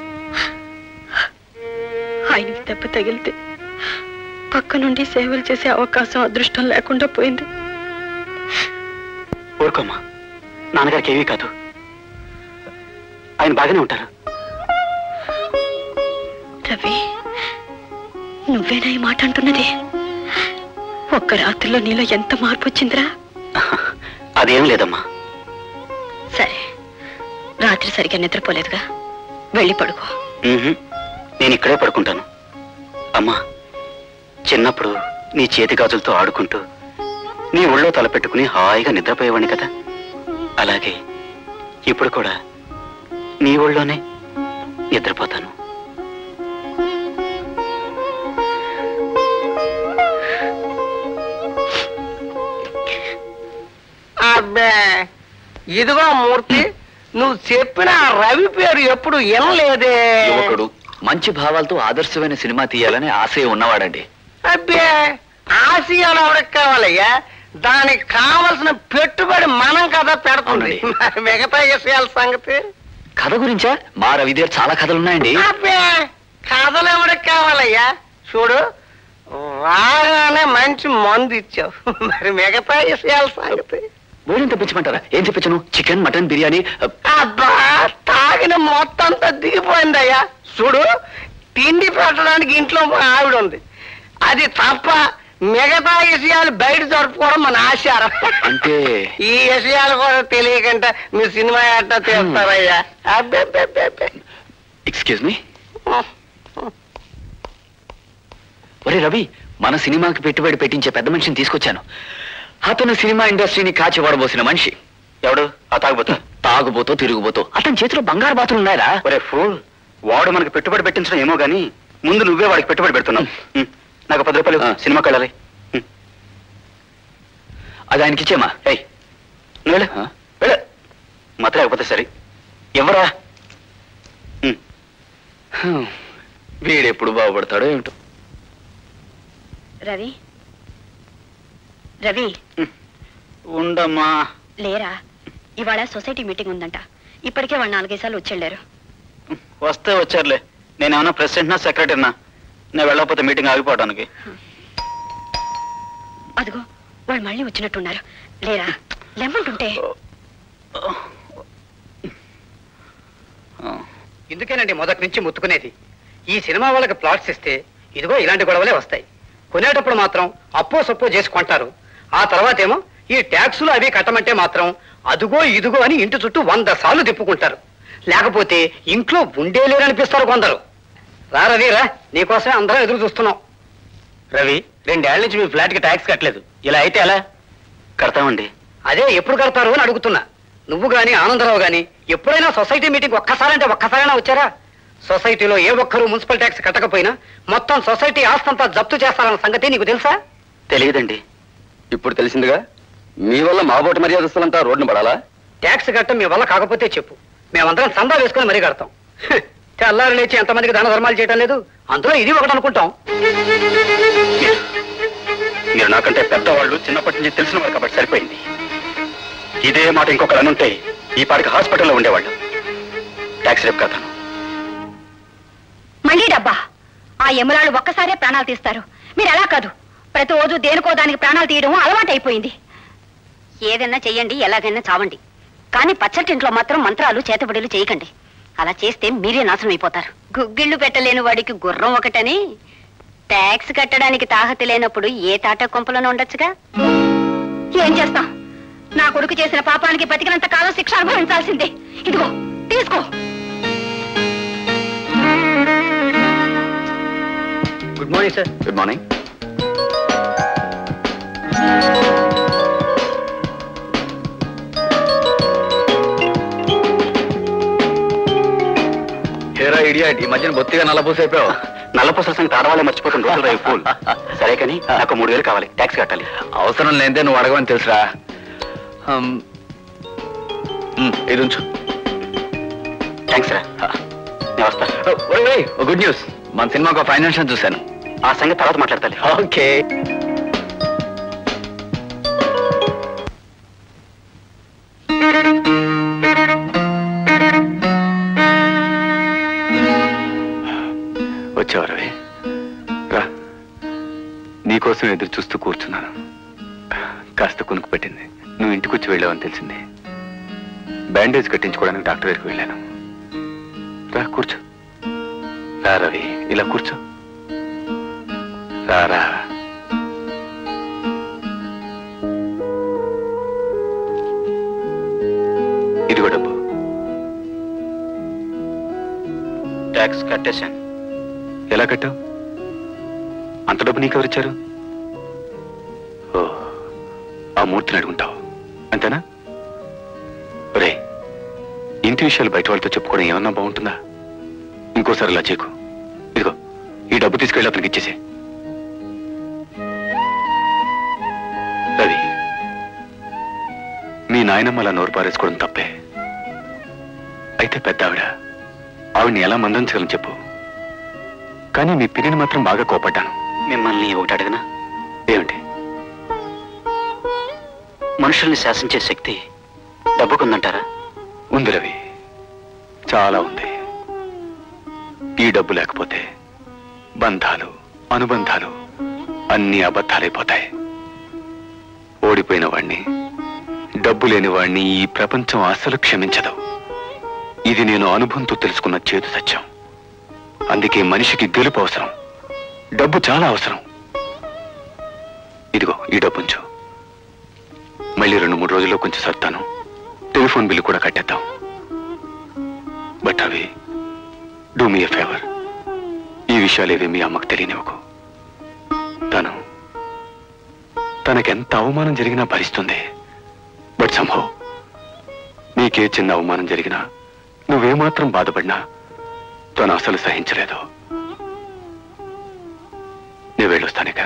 Speaker 2: ఆయనకి దెబ్బ తగిలితే పక్క నుండి సేవలు చేసే అవకాశం అదృష్టం లేకుండా పోయింది
Speaker 4: ఊరుకోమ్మా నాన్నగారికి ఏమీ కాదు ఆయన బాగానే ఉంటారు
Speaker 2: రవి నువ్వేనా ఈ మాట అంటున్నది ఒక్క రాత్రిలో నీలో ఎంత మార్పు వచ్చిందిరా
Speaker 4: అదేం లేదమ్మా
Speaker 2: సరే రాత్రి సరిగ్గా నిద్రపోలేదుగా వెళ్ళి పడుకో
Speaker 4: మ్మ్హ్. నేను ఇక్కడే పడుకుంటాను అమ్మా చిన్నప్పుడు నీ చేతి గాజులతో ఆడుకుంటూ నీ ఒళ్ళో తలపెట్టుకుని హాయిగా నిద్రపోయేవాడిని కదా అలాగే ఇప్పుడు కూడా నీ ఒళ్ళోనే నిద్రపోతాను
Speaker 5: అబ్బే ఇదిగో మూర్తి నువ్వు చెప్పిన ఆ రవి పేరు ఎప్పుడు వినలేదే
Speaker 6: యువకుడు మంచి భావాలతో ఆదర్శమైన సినిమా తీయాలని ఆశయం ఉన్నవాడండి
Speaker 5: అబ్బే ఆసియాలో ఎవరికి కావాలయ్యా దానికి కావలసిన పెట్టుబడి మనం కదా పెడుతుంది
Speaker 6: అవునండి.
Speaker 5: మరి మిగతా విషయాల సంగతి
Speaker 6: కథ గురించా మా రవి దగ్గర చాలా కథలు ఉన్నాయండి
Speaker 5: అబ్బే కథలు ఎవరికి కావాలయ్యా చూడు రాగానే మంచి మందు ఇచ్చావు మరి మిగతా విషయాల సంగతి
Speaker 6: భోజనం తెప్పించమంటారా ఏం తెప్పించను చికెన్ మటన్ బిర్యానీ అ,
Speaker 5: అబ్బా తాగిన మొత్తం అంతా దిగిపోయిందయ్యా చూడు తిండి పెట్టడానికి ఇంట్లో మా ఆవిడ ఉంది అది తప్ప మిగతా విషయాలు బయట జరుపుకోవడం మన ఆచారం
Speaker 6: అంటే
Speaker 5: ఈ విషయాలు కూడా తెలియకుండా మీ సినిమా ఎట్టా తీస్తారయ్యా అబ్బే
Speaker 6: ఎక్స్క్యూజ్ మీ ఒరే రవి మన సినిమాకి పెట్టుబడి పెట్టించే పెద్ద మనిషిని తీసుకొచ్చాను అతను సినిమా ఇండస్ట్రీని కాచి పడబోసిన మనిషి
Speaker 4: ఎవడు ఆ తాగుబోతా
Speaker 6: తాగుబోతో తిరుగుబోతో అతని చేతిలో బంగారు బాతులు ఉన్నాయరా
Speaker 4: ఒరే ఫూల్ వాడు మనకి పెట్టుబడి పెట్టించడం ఏమో గానీ ముందు నువ్వే వాడికి పెట్టుబడి పెడుతున్నావు ఉం. నాకు పది రూపాయలు
Speaker 6: ఆ.
Speaker 4: సినిమాకి వెళ్ళాలి ఉం.
Speaker 6: అది ఆయనకి ఇచ్చేమా
Speaker 4: ఏయ్ నువ్వు వెళ్ళు
Speaker 6: ఆ?
Speaker 4: వెళ్ళు మత లేకపోతే సరే ఎవరా ఉం.
Speaker 6: వీడెప్పుడు బాగుపడతాడో ఏమిటో
Speaker 2: రవి రవి
Speaker 4: ఉండమ్మా
Speaker 2: లేరా ఇవాళ సొసైటీ మీటింగ్ ఉందంట ఇప్పటికే వాళ్ళు నాలుగైదు వచ్చెళ్ళారు
Speaker 4: వస్తే వచ్చారులే నేనేమన్నా ప్రెసిడెంట్నా సెక్రటరీనా నేను వెళ్ళకపోతే మీటింగ్ ఆగిపోవడానికి
Speaker 2: అదిగో వాళ్ళు మళ్ళీ వచ్చినట్టున్నారు లేరా లెమ్మంటుంటే
Speaker 5: ఇందుకేనండి మొదటి నుంచి ముత్తుకునేది ఈ సినిమా వాళ్ళకి ప్లాట్స్ ఇస్తే ఇదిగో ఇలాంటి గొడవలే వస్తాయి కొనేటప్పుడు మాత్రం అప్పో సొప్పో చేసి కొంటారు ఆ తర్వాత ఏమో ఈ ట్యాక్సులు అవి కట్టమంటే మాత్రం అదుగో ఇదిగో అని ఇంటి చుట్టూ వంద సార్లు తిప్పుకుంటారు లేకపోతే ఇంట్లో ఉండేలేరనిపిస్తారు కొందరు రా రవి రా నీకోసమే అందరం ఎదురు చూస్తున్నాం రవి రెండేళ్ల నుంచి మీ ఫ్లాట్ కి ట్యాక్స్ కట్టలేదు ఇలా అయితే ఎలా
Speaker 4: కడతామండి
Speaker 5: అదే ఎప్పుడు కడతారు అని అడుగుతున్నా నువ్వు గాని ఆనందరావు గాని ఎప్పుడైనా సొసైటీ మీటింగ్ ఒక్కసారంటే ఒక్కసారైనా వచ్చారా సొసైటీలో ఏ ఒక్కరూ మున్సిపల్ ట్యాక్స్ కట్టకపోయినా మొత్తం సొసైటీ ఆస్తంతా జప్తు చేస్తారన్న సంగతి నీకు తెలుసా
Speaker 4: తెలియదండి
Speaker 7: ఇప్పుడు తెలిసిందిగా మీ వల్ల మా బోటి మర్యాదస్తులంతా రోడ్డును పడాలా
Speaker 5: ట్యాక్స్ కట్టం మీ వల్ల కాకపోతే చెప్పు మేమందరం చందా వేసుకొని మరీ కడతాం హ్, తెల్లారు లేచి ఎంతమందికి దాన ధర్మాలు చేయటం లేదు అందులో ఇది ఒకటి అనుకుంటాం
Speaker 4: మీరు నాకంటే పెద్దవాళ్ళు చిన్నప్పటి నుంచి తెలిసిన వారు కాబట్టి సరిపోయింది ఇదే మాట ఇంకొకరు అనుంటే ఈ పాటికి హాస్పిటల్లో ఉండేవాళ్ళు ట్యాక్స్ రేపు కడతాను
Speaker 1: మళ్ళీ డబ్బా ఆ యమురాళ్ళు ఒక్కసారే ప్రాణాలు తీస్తారు మీరు ఎలా కాదు ప్రతిరోజు దేనికో దానికి ప్రాణాలు తీయడం అలవాటైపోయింది
Speaker 2: ఏదైనా చెయ్యండి ఎలాగైనా చావండి కానీ పచ్చటింట్లో మాత్రం మంత్రాలు చేతబడులు చేయకండి అలా చేస్తే మీరే నాశనం అయిపోతారు గుగ్గిళ్ళు పెట్టలేని వాడికి గుర్రం ఒకటని ట్యాక్స్ కట్టడానికి తాహతి లేనప్పుడు ఏ తాట కొంపలోనే ఉండొచ్చుగా
Speaker 1: ఏం చేస్తాం నా కొడుకు చేసిన పాపానికి బతికినంత కాలం శిక్ష అనుభవించాల్సిందే ఇదిగో తీసుకో
Speaker 5: good morning sir
Speaker 7: good morning
Speaker 6: హేరా ఇడియాట్ ఈ మధ్యన బొత్తిగా నల్లబూసి అయిపోయావు
Speaker 4: నల్లపూసల సంగతి ఆడవాళ్ళే మర్చిపోతున్న రోజులు రేపు ఫూల్ సరే కానీ నాకు మూడు వేలు కావాలి ట్యాక్స్ కట్టాలి
Speaker 6: అవసరం లేదే నువ్వు అడగమని తెలుసురా హమ్, ఉమ్, ఇది ఉంచు
Speaker 4: థ్యాంక్స్ రా నేను వస్తా
Speaker 6: గుడ్ న్యూస్ మన సినిమాకు ఫైనాన్షియల్ చూశాను
Speaker 4: ఆ సంగతి తర్వాత మాట్లాడతాలి
Speaker 6: ఓకే
Speaker 3: వచ్చావు రవి రా నీకోసం ఎదురు చూస్తూ కూర్చున్నాను కాస్త కునుకు పెట్టింది నువ్వు ఇంటికి వచ్చి వెళ్ళావని తెలిసింది బ్యాండేజ్ కట్టించుకోవడానికి డాక్టర్ దగ్గరికి వెళ్ళాను రా కూర్చో రా రవి ఇలా కూర్చో రా రా ఇదిగో డబ్బు
Speaker 4: ట్యాక్స్ కట్టేశాను
Speaker 3: ఎలా కట్టావు అంత డబ్బు నీకెవరిచ్చారు ఓ ఆ మూర్తిని అడుగుంటావు అంతేనా రే ఇంటి విషయాలు బయట వాళ్ళతో చెప్పుకోవడం ఏమన్నా బాగుంటుందా ఇంకోసారి ఇలా చేయకు ఇదిగో ఈ డబ్బు తీసుకెళ్ళి అతనికి ఇచ్చేసే రవి మీ నాయనమ్మ అలా నోరు పారేసుకోవడం తప్పే అయితే పెద్ద ఆవిడ ఆవిడ్ని ఎలా మందించగలను చెప్పు కానీ మీ పిల్లిని మాత్రం బాగా కోపడ్డాను
Speaker 4: మిమ్మల్ని ఒకటి అడిగినా
Speaker 3: ఏమిటి
Speaker 4: మనుషుల్ని శాసించే శక్తి డబ్బుకుందంటారా
Speaker 3: ఉంది రవి చాలా ఉంది ఈ డబ్బు లేకపోతే బంధాలు అనుబంధాలు అన్ని అబద్ధాలైపోతాయి ఓడిపోయిన వాణ్ణి డబ్బు లేని వాణ్ణి ఈ ప్రపంచం అస్సలు క్షమించదు ఇది నేను అనుభవంతో తెలుసుకున్న చేదు సత్యం అందుకే మనిషికి గెలుపు అవసరం డబ్బు చాలా అవసరం ఇదిగో ఈ డబ్బుంచు మళ్ళీ రెండు మూడు రోజుల్లో కొంచెం సర్తాను టెలిఫోన్ బిల్లు కూడా కట్టేద్దాం బట్ అవి డూ మీ ఏ ఫేవర్ ఈ విషయాలేవి మీ అమ్మకు తెలియనివ్వకు తనకెంత అవమానం జరిగినా భరిస్తుంది బట్ సంభవ్ నీకే చిన్న అవమానం జరిగినా నువ్వేమాత్రం బాధపడినా తను అసలు సహించలేదు నేను వెళ్ళొస్తానిక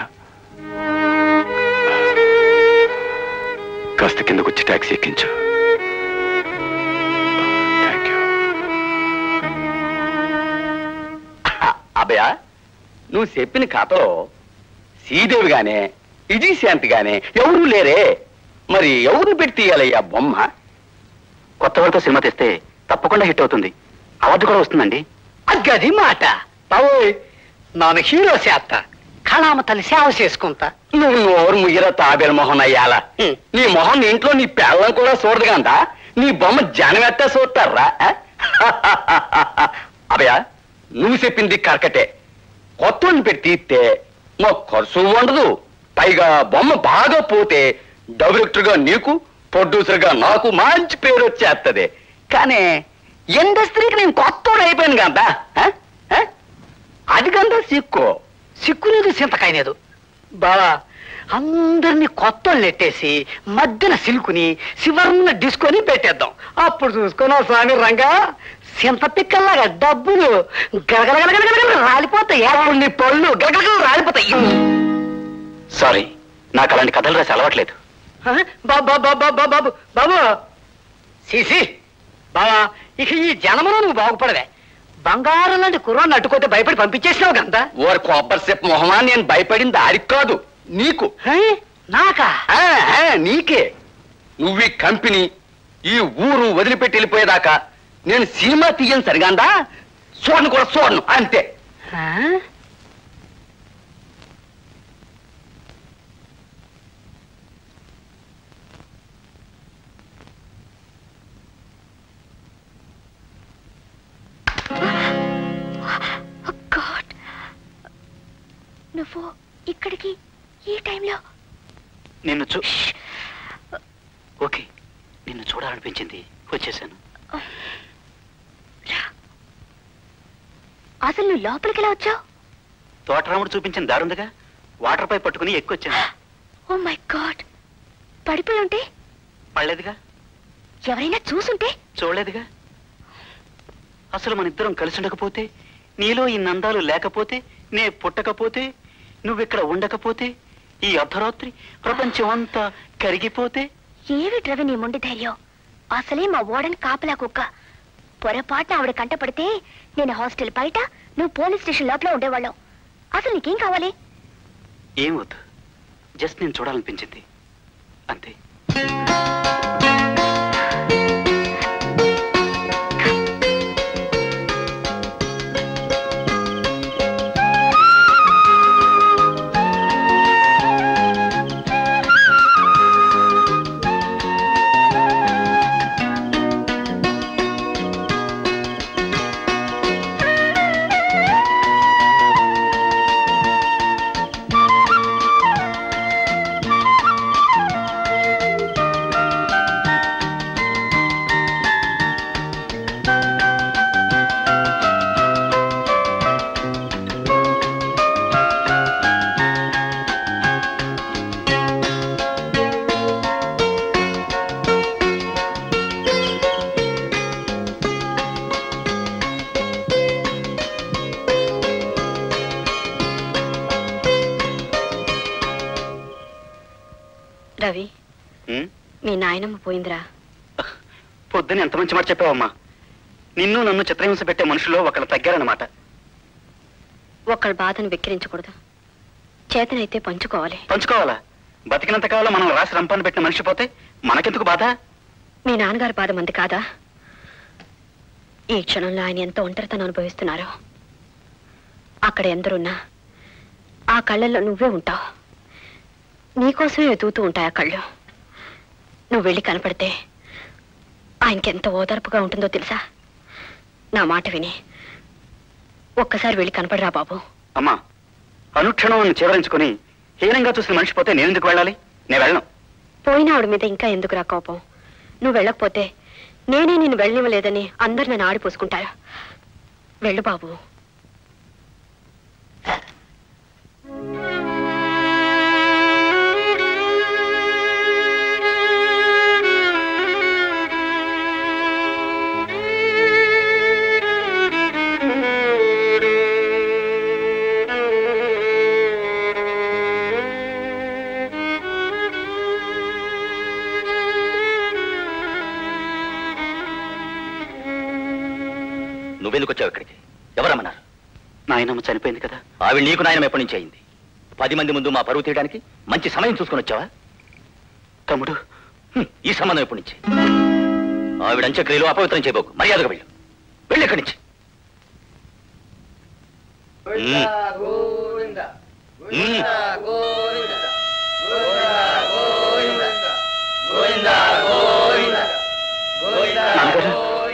Speaker 3: కాస్త కిందకొచ్చి ట్యాక్సీ ఎక్కించు థ్యాంక్ యూ
Speaker 7: అభయ నువ్వు చెప్పిన కథలో శ్రీదేవి గానే విజయశాంతి గానే ఎవరూ లేరే మరి ఎవరిని పెట్టి తీయాలయ్యా బొమ్మ
Speaker 4: కొత్త వాళ్ళతో సినిమా తెస్తే తప్పకుండా హిట్ అవుతుంది అవార్డు కూడా వస్తుందండి
Speaker 8: అగ్గది మాట బావోయ్ నాను హీరో చేస్తా కళామ తల్లి సేవ చేసుకుంటా
Speaker 7: నువ్వు నోరు ముయ్యరా తాబేల మొహం అయ్యాల
Speaker 8: హ్మ్.
Speaker 7: నీ మొహం నీ ఇంట్లో నీ పిల్లం కూడా చూడదుగందా నీ బొమ్మ జనమెత్తా చూస్తారా అభయ నువ్వు చెప్పింది కరకటే కొత్త పెట్టి తీస్తే మా ఖర్చు ఉండదు పైగా బొమ్మ బాగా పోతే డైరెక్టర్ గా నీకు ప్రొడ్యూసర్ గా నాకు మంచి పేరు వచ్చేస్తది కానీ ఇండస్ట్రీకి నేను కొత్త అయిపోయాను కదా ఆ? ఆ? అది కందా సిక్కు
Speaker 8: సిక్కులేదు చింతకాయలేదు బావా అందరినీ కొత్త నెట్టేసి మధ్యన సిల్కుని శివర్ణ డిస్కొని పెట్టేద్దాం అప్పుడు చూసుకున్నా స్వామి రంగా సింత పిక్కల్లాగా డబ్బులు గలగలగలగలగల రాలిపోతాయి అప్పుడు నీ పళ్ళు గలగలగల రాలిపోతాయి
Speaker 4: సారీ నాకు అలాంటి కథలు రాసి అలవాట్లేదు
Speaker 8: ఆ? బాబు బాబు బాబు బాబు బాబు బాబు సిసి బావా ఇక ఈ జనములో నువ్వు బాగుపడవే బంగారం లాంటి కుర్రాన్ని అట్టుకోతే భయపడి పంపించేసినావు కదా
Speaker 7: ఓరి కొబ్బరి చెప్పు మొహమా నేను భయపడింది ఆడికి కాదు నీకు
Speaker 8: హే? నాకా
Speaker 7: ఆ, ఆ, నీకే నువ్వు ఈ కంపెనీ ఈ ఊరు వదిలిపెట్టి వెళ్ళిపోయేదాకా నేను సినిమా తీయను సరిగాందా చూడను కూడా చూడను అంతే
Speaker 8: ఆ?
Speaker 1: గాడ్ నువ్వు ఇక్కడికి ఈ టైంలో
Speaker 4: నిన్ను చూ ఓకే నిన్ను చూడాలనిపించింది వచ్చేసాను
Speaker 1: అసలు నువ్వు లోపలికి ఎలా వచ్చావు
Speaker 4: తోటరాముడు చూపించిన దారుందిగా వాటర్ పైప్ పట్టుకుని ఎక్కువచ్చాను
Speaker 1: ఓ మై గాడ్ పడిపోయి ఉంటే
Speaker 4: పడలేదుగా
Speaker 1: ఎవరైనా చూసుంటే
Speaker 4: చూడలేదుగా అసలు మన ఇద్దరం కలిసి ఉండకపోతే నీలో ఈ నందాలు లేకపోతే నే పుట్టకపోతే నువ్విక్కడ ఉండకపోతే ఈ అర్ధరాత్రి ప్రపంచం అంతా కరిగిపోతే
Speaker 1: ఏవి ద్రవి నీ మొండి ధైర్యం అసలే మా ఓడని కాపలా కుక్క పొరపాటున ఆవిడ కంట పడితే నేను హాస్టల్ బయట నువ్వు పోలీస్ స్టేషన్ లోపల ఉండేవాళ్ళం అసలు నీకేం కావాలి
Speaker 4: ఏం వద్దు జస్ట్ నేను చూడాలనిపించింది అంతే
Speaker 1: రవి
Speaker 4: ఉం?
Speaker 1: మీ నాయనమ్మ పోయిందిరా
Speaker 4: పొద్దున ఎంత మంచి మాట చెప్పావమ్మా నిన్ను నన్ను చిత్రహింస పెట్టే మనుషులు ఒకళ్ళు తగ్గారన్నమాట
Speaker 1: ఒకళ్ళ బాధను వెక్కిరించకూడదు చేతనైతే పంచుకోవాలి
Speaker 4: పంచుకోవాలా బతికినంత కాలం మనం రాసి రంపాన్ని పెట్టిన మనిషి పోతే మనకెందుకు బాధ
Speaker 1: మీ నాన్నగారి బాధ మంది కాదా ఈ క్షణంలో ఆయన ఎంత ఒంటరితనం అనుభవిస్తున్నారు అక్కడ ఎందరున్నా ఆ కళ్ళల్లో నువ్వే ఉంటావు నీకోసమే వెతుకుతూ ఉంటాయి ఆ కళ్ళు నువ్వు వెళ్ళి కనపడితే ఆయనకి ఎంత ఓదార్పుగా ఉంటుందో తెలుసా నా మాట విని ఒక్కసారి వెళ్ళి కనపడరా బాబు
Speaker 4: అమ్మా అనుక్షణం నన్ను చివరించుకుని హీనంగా చూసిన మనిషి పోతే నేను ఎందుకు వెళ్ళాలి నేను వెళ్ళను
Speaker 1: పోయిన ఆవిడ మీద ఇంకా ఎందుకురా కోపం నువ్వు వెళ్ళకపోతే నేనే నిన్ను వెళ్ళనివ్వలేదని అందరు నన్ను ఆడిపోసుకుంటారు వెళ్ళు బాబు
Speaker 5: ఎందుకు వచ్చావు ఇక్కడికి ఎవరమ్మన్నారు
Speaker 4: నాయనమ్మ చనిపోయింది కదా
Speaker 5: ఆవిడ నీకు నాయనం ఎప్పటి నుంచి అయింది పది మంది ముందు మా పరువు తీయడానికి మంచి సమయం చూసుకొని వచ్చావా
Speaker 4: తమ్ముడు
Speaker 5: హ్మ్, ఈ సంబంధం ఎప్పటి నుంచి ఆవిడ అంత్యక్రియలు అపవిత్రం చేయబోకు మర్యాదగా వెళ్ళు వెళ్ళి ఇక్కడి నుంచి మ్మ్. మ్మ్.
Speaker 4: నాన్నగారు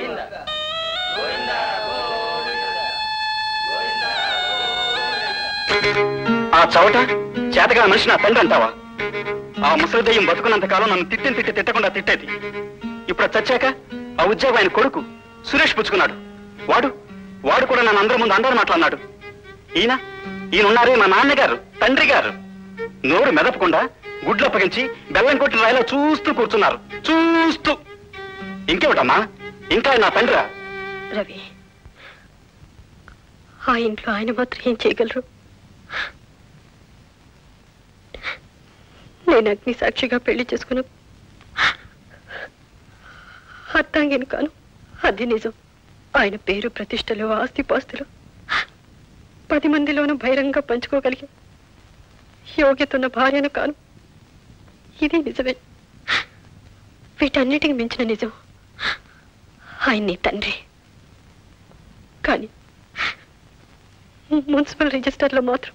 Speaker 4: ఆ చవట చేతగా మనిషి నా తండ్రి అంటావా ఆ ముసలి దయ్యం బతుకున్నంత కాలం నన్ను తిట్టిన తిట్టి తిట్టకుండా తిట్టేది ఇప్పుడు అది చచ్చాక ఆ ఉద్యోగం ఆయన కొడుకు సురేష్ పుచ్చుకున్నాడు వాడు వాడు కూడా నన్ను అందరి ముందు అందరు మాట్లాడినాడు ఈయన ఈయనున్నారే మా నాన్నగారు తండ్రి గారు నోరు మెదపకుండా గుడ్లు అప్పగించి బెల్లం కొట్టిన రాయిలో చూస్తూ కూర్చున్నారు చూస్తూ ఇంకేమిటమ్మా ఇంకా ఆయన నా తండ్రా
Speaker 9: రవి ఆ ఇంట్లో ఆయన మాత్రం ఏం చేయగలరు నేను అగ్ని సాక్షిగా పెళ్లి చేసుకున్న అర్థాంగిని కాను అది నిజం ఆయన పేరు ప్రతిష్టలు ఆస్తిపాస్తులు పది మందిలోనూ బహిరంగ పంచుకోగలిగే యోగ్యత ఉన్న భార్యను కాను ఇది నిజమే వీటన్నిటికి మించిన నిజం ఆయన నీ తండ్రి కానీ మున్సిపల్ రిజిస్టర్లో మాత్రం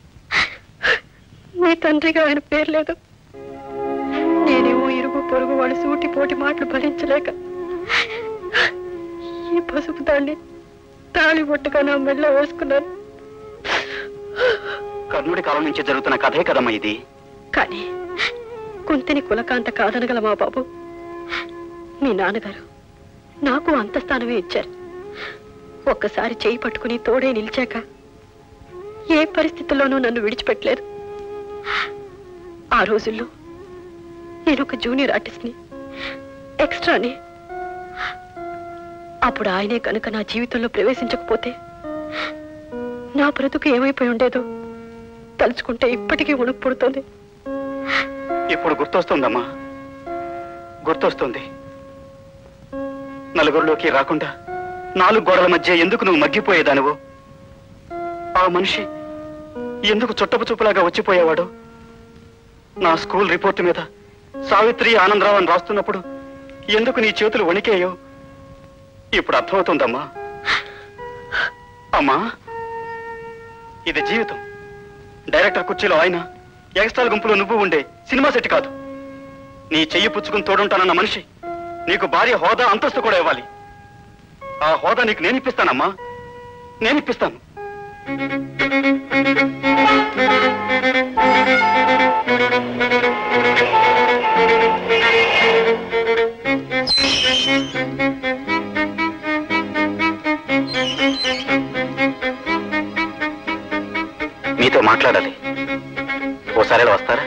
Speaker 9: నీ తండ్రిగా ఆయన పేరు లేదు నేనేమో ఇరుగు పొరుగు వాళ్ళ సూటి పోటి మాటలు భరించలేక ఈ పసుపు దాన్ని తాళి బొట్టుగా నా మెళ్ళ వేసుకున్నాను
Speaker 4: కర్ణుడి కాలం నుంచి జరుగుతున్న కథే కదమ్మా ఇది
Speaker 9: కానీ కుంతిని కులకాంత కాదనగల మా బాబు మీ నాన్నగారు నాకు అంత స్థానమే ఇచ్చారు ఒక్కసారి చేయి పట్టుకుని తోడే నిలిచాక ఏ పరిస్థితుల్లోనూ నన్ను విడిచిపెట్టలేదు ఆ రోజుల్లో నేను ఒక జూనియర్ ఆర్టిస్ట్ని ఎక్స్ట్రాని అప్పుడు ఆయనే కనుక నా జీవితంలో ప్రవేశించకపోతే నా బ్రతుకు ఏమైపోయి ఉండేదో తలుచుకుంటే ఇప్పటికీ ఉణుకు పుడుతుంది
Speaker 4: ఇప్పుడు గుర్తొస్తుందమ్మా గుర్తొస్తుంది నలుగురిలోకి రాకుండా నాలుగు గోడల మధ్య ఎందుకు నువ్వు మగ్గిపోయేదానివు ఆ మనిషి ఎందుకు చుట్టపు చూపులాగా వచ్చిపోయేవాడు నా స్కూల్ రిపోర్ట్ మీద సావిత్రి ఆనందరావు అని రాస్తున్నప్పుడు ఎందుకు నీ చేతులు వణికేయో ఇప్పుడు అర్థమవుతుందమ్మా అమ్మా ఇది జీవితం డైరెక్టర్ కుర్చీలో ఆయన ఎక్స్ట్రాల్ గుంపులో నువ్వు ఉండే సినిమా సెట్ కాదు నీ చెయ్యి పుచ్చుకుని తోడుంటానన్న మనిషి నీకు భార్య హోదా అంతస్తు కూడా ఇవ్వాలి ఆ హోదా నీకు నేను ఇప్పిస్తానమ్మా నేను ఇప్పిస్తాను మీతో మాట్లాడాలి ఓసారి ఇలా వస్తారా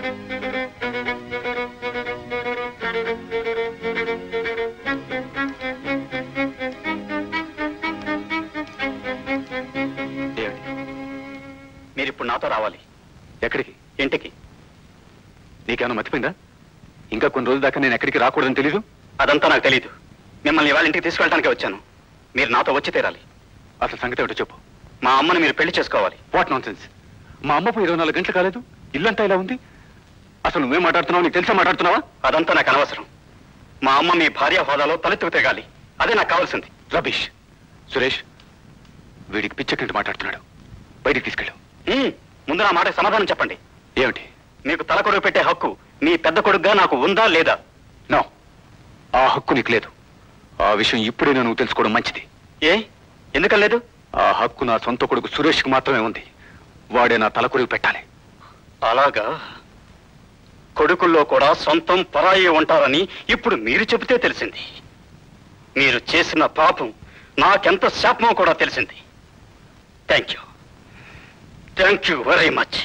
Speaker 4: ఏమిటి? మీరు ఇప్పుడు నాతో రావాలి
Speaker 3: ఎక్కడికి
Speaker 4: ఇంటికి
Speaker 3: నీకేమైనా మర్చిపోయిందా ఇంకా కొన్ని రోజుల దాకా నేను ఎక్కడికి రాకూడదని తెలీదు
Speaker 4: అదంతా నాకు తెలీదు మిమ్మల్ని ఇవాళ ఇంటికి తీసుకెళ్ళడానికి వచ్చాను మీరు నాతో వచ్చి తీరాలి
Speaker 3: అసలు సంగతి ఏమిటో చెప్పు
Speaker 4: మా అమ్మని మీరు పెళ్లి చేసుకోవాలి
Speaker 3: వాట్ నాన్ సెన్స్ మా అమ్మకు ఇరవై నాలుగు గంటలు కాలేదు ఇల్లంతా ఇలా ఉంది అసలు నువ్వేం మాట్లాడుతున్నావు నీకు తెలిసా మాట్లాడుతున్నావా
Speaker 4: అదంతా నాకు అనవసరం మా అమ్మ మీ భార్య హోదాలో తలెత్తుకు తిరగాలి అదే నాకు కావాల్సింది
Speaker 3: రబీష్ సురేష్ వీడికి పిచ్చెక్కినట్టు మాట్లాడుతున్నాడు బయటికి తీసుకెళ్ళు
Speaker 4: హ్మ్, ముందు నా మాటకి సమాధానం చెప్పండి
Speaker 3: ఏమిటి
Speaker 4: మీకు తల కొడుకు పెట్టే హక్కు మీ పెద్ద కొడుకుగా నాకు ఉందా లేదా
Speaker 3: నో ఆ హక్కు నీకు లేదు ఆ విషయం ఇప్పుడే నువ్వు తెలుసుకోవడం మంచిది
Speaker 4: ఏ ఎందుకని లేదు
Speaker 3: ఆ హక్కు నా సొంత కొడుకు సురేష్కి మాత్రమే ఉంది వాడే నా తలకొరివి పెట్టాలి
Speaker 4: అలాగా కొడుకుల్లో కూడా సొంతం పరాయి ఉంటారని ఇప్పుడు మీరు చెబితే తెలిసింది మీరు చేసిన పాపం నాకెంత శాపమో కూడా తెలిసింది thank you thank you very much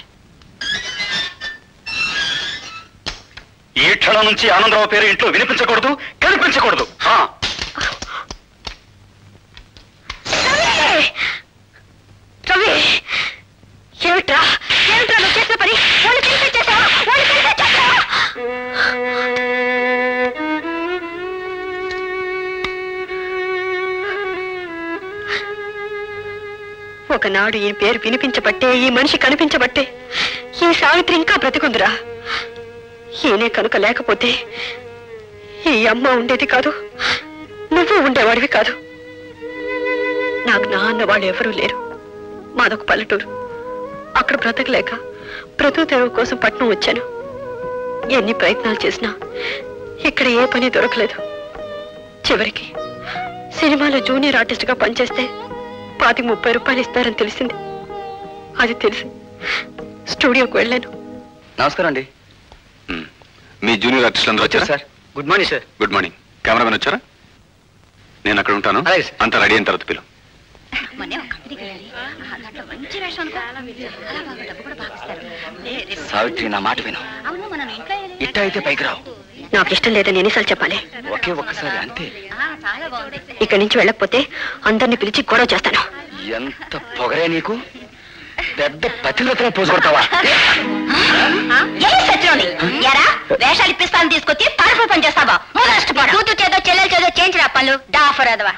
Speaker 4: ఈ క్షణం నుంచి ఆనందరావు పేరు ఇంట్లో వినిపించకూడదు కనిపించకూడదు ఆ,
Speaker 9: రవి ఏమిట్రా ఏమిట్రా నువ్వు చేసిన పని వాళ్ళు తెలిపించేసావా వాళ్ళు తెలిపించేసావా ఒకనాడు ఈ పేరు వినిపించబట్టే ఈ మనిషి కనిపించబట్టే ఈ సావిత్రి ఇంకా బ్రతికుందిరా ఈయనే కనుక లేకపోతే ఈ అమ్మ ఉండేది కాదు నువ్వు ఉండేవాడివి కాదు నాకు నా అన్న వాళ్ళు ఎవరూ లేరు మాదొక పల్లెటూరు అక్కడ బ్రతకలేక బ్రతుకు తెరువు కోసం పట్నం వచ్చాను ఎన్ని ప్రయత్నాలు చేసినా ఇక్కడ ఏ పని దొరకలేదు చివరికి సినిమాలో జూనియర్ ఆర్టిస్ట్ గా పనిచేస్తే పాతి ముప్పై రూపాయలు ఇస్తారని తెలిసింది అది తెలిసి స్టూడియోకి వెళ్ళాను
Speaker 6: నమస్కారం అండి
Speaker 3: ఉమ్. మీ జూనియర్ ఆర్టిస్టులు అందరూ వచ్చారా
Speaker 6: sir good morning sir
Speaker 3: good morning cameraman వచ్చారా నేను అక్కడ ఉంటాను
Speaker 6: అలాగే సార్.
Speaker 3: అంతా రెడీ అయిన తర్వాత పిలు
Speaker 2: మొన్నే ఒక కంపెనీకి వెళ్ళాలి ఆ, దాంట్లో మంచి వేషం అనుకో అలా బాగా డబ్బు కూడా బాగా ఇస్తారు ఏ, రేపు-
Speaker 6: సావిత్రి నా మాట విను
Speaker 2: అవును మనం ఇంట్లో వెళ్ళి-
Speaker 6: ఇట్ట అయితే పైకి రావు
Speaker 9: నాకు ఇష్టం లేదని ఎన్నిసార్లు చెప్పాలి
Speaker 6: ఒకే ఒక్కసారి అంతే
Speaker 2: ఆ, చాలా బాగుంది
Speaker 9: ఇక్కడి నుంచి వెళ్ళకపోతే అందరిని పిలిచి గొడవ చేస్తాను
Speaker 6: ఎంత పొగరే నీకు పెద్ద పతివ్రతలో పోజు కొడతావా
Speaker 2: ఏ సత్యోని ఎరా వేషాలు ఇప్పిస్తాను తీసుకొచ్చి తలుపులు పని చేస్తావా నష్టపడ కూతురు చేదో చెల్లెలు చేదో చేయించరా పనులు డాఫర్ అదవా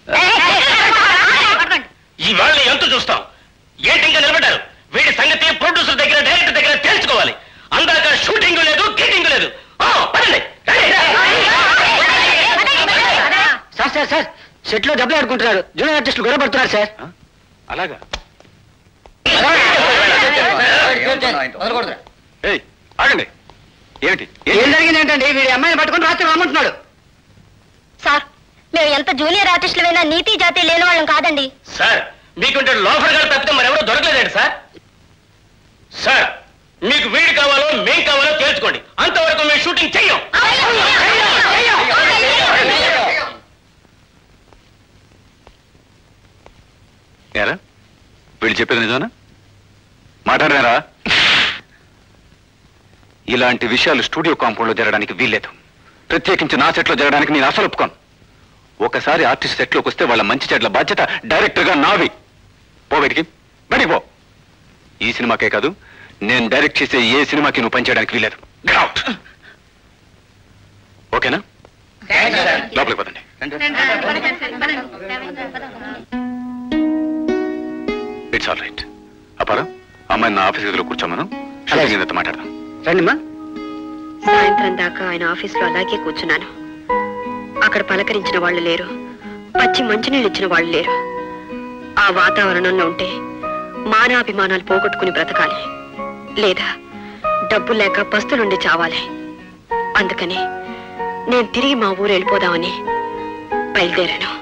Speaker 5: ఇవాళ ఎంత చూస్తాం ఏంటి ఇంకా నిలబడ్డారు వీడి సంగతి ప్రొడ్యూసర్ దగ్గర డైరెక్టర్ దగ్గర తెలుసుకోవాలి అందాక షూటింగ్ లేదు గీటింగ్ లేదు ఆ, పదండి, రండి.
Speaker 8: సార్ సార్ సార్ సెట్ లో డబ్బులు ఆడుకుంటున్నారు జూనియర్ ఆర్టిస్టులు గొడవ పడుతున్నారు సార్
Speaker 3: అలాగా ఏయ్ ఆగండి ఏమిటి
Speaker 8: ఏం జరిగింది ఏంటండి వీడి అమ్మాయిని పట్టుకొని రాత్రి రమ్మంటున్నాడు
Speaker 1: సార్ మేము ఎంత జూనియర్ ఆర్టిస్టులమైనా నీతి జాతి లేని వాళ్ళం కాదండి
Speaker 5: సార్ మీకుంటే లోఫర్ గారు తప్పితే మరెవరో దొరకలేదండి సార్ సార్ మీకు వీడు కావాలో మేం కావాలో తేల్చుకోండి అంతవరకు మేము షూటింగ్ చెయ్యం
Speaker 3: ఏరా వీళ్ళు చెప్పేది నిజానా మాట్లాడారా ఇలాంటి విషయాలు స్టూడియో కాంపౌండ్ లో జరగడానికి వీల్లేదు ప్రత్యేకించి నా సెట్లో జరగడానికి నేను అసలు ఒప్పుకోను ఒకసారి ఆర్టిస్ట్ సెట్లోకి వస్తే వాళ్ళ మంచి చెడ్ల బాధ్యత డైరెక్టర్ గా నావి పో బయటికి బయటికి పో ఈ సినిమాకే కాదు నేను డైరెక్ట్ చేసే ఏ సినిమాకి నువ్వు పనిచేయడానికి వీల్లేదు Get out. ఓకేనా లోపలికి పదండి ఇట్స్ ఆల్ రైట్ అపారా అమ్మాయి నా ఆఫీస్ గదిలో కూర్చోమను షూటింగ్ ఏదైతే మాట్లాడదాం
Speaker 8: రండిమ్మా
Speaker 9: సాయంత్రం దాకా ఆయన ఆఫీసులో అలాగే కూర్చున్నాను అక్కడ పలకరించిన వాళ్ళు లేరు పచ్చి మంచినీళ్ళు ఇచ్చిన వాళ్ళు లేరు ఆ వాతావరణంలో ఉంటే మానాభిమానాలు పోగొట్టుకుని బ్రతకాలి లేదా డబ్బు లేక పస్తులుండి చావాలి అందుకని నేను తిరిగి మా ఊరు వెళ్ళిపోదామని బయలుదేరాను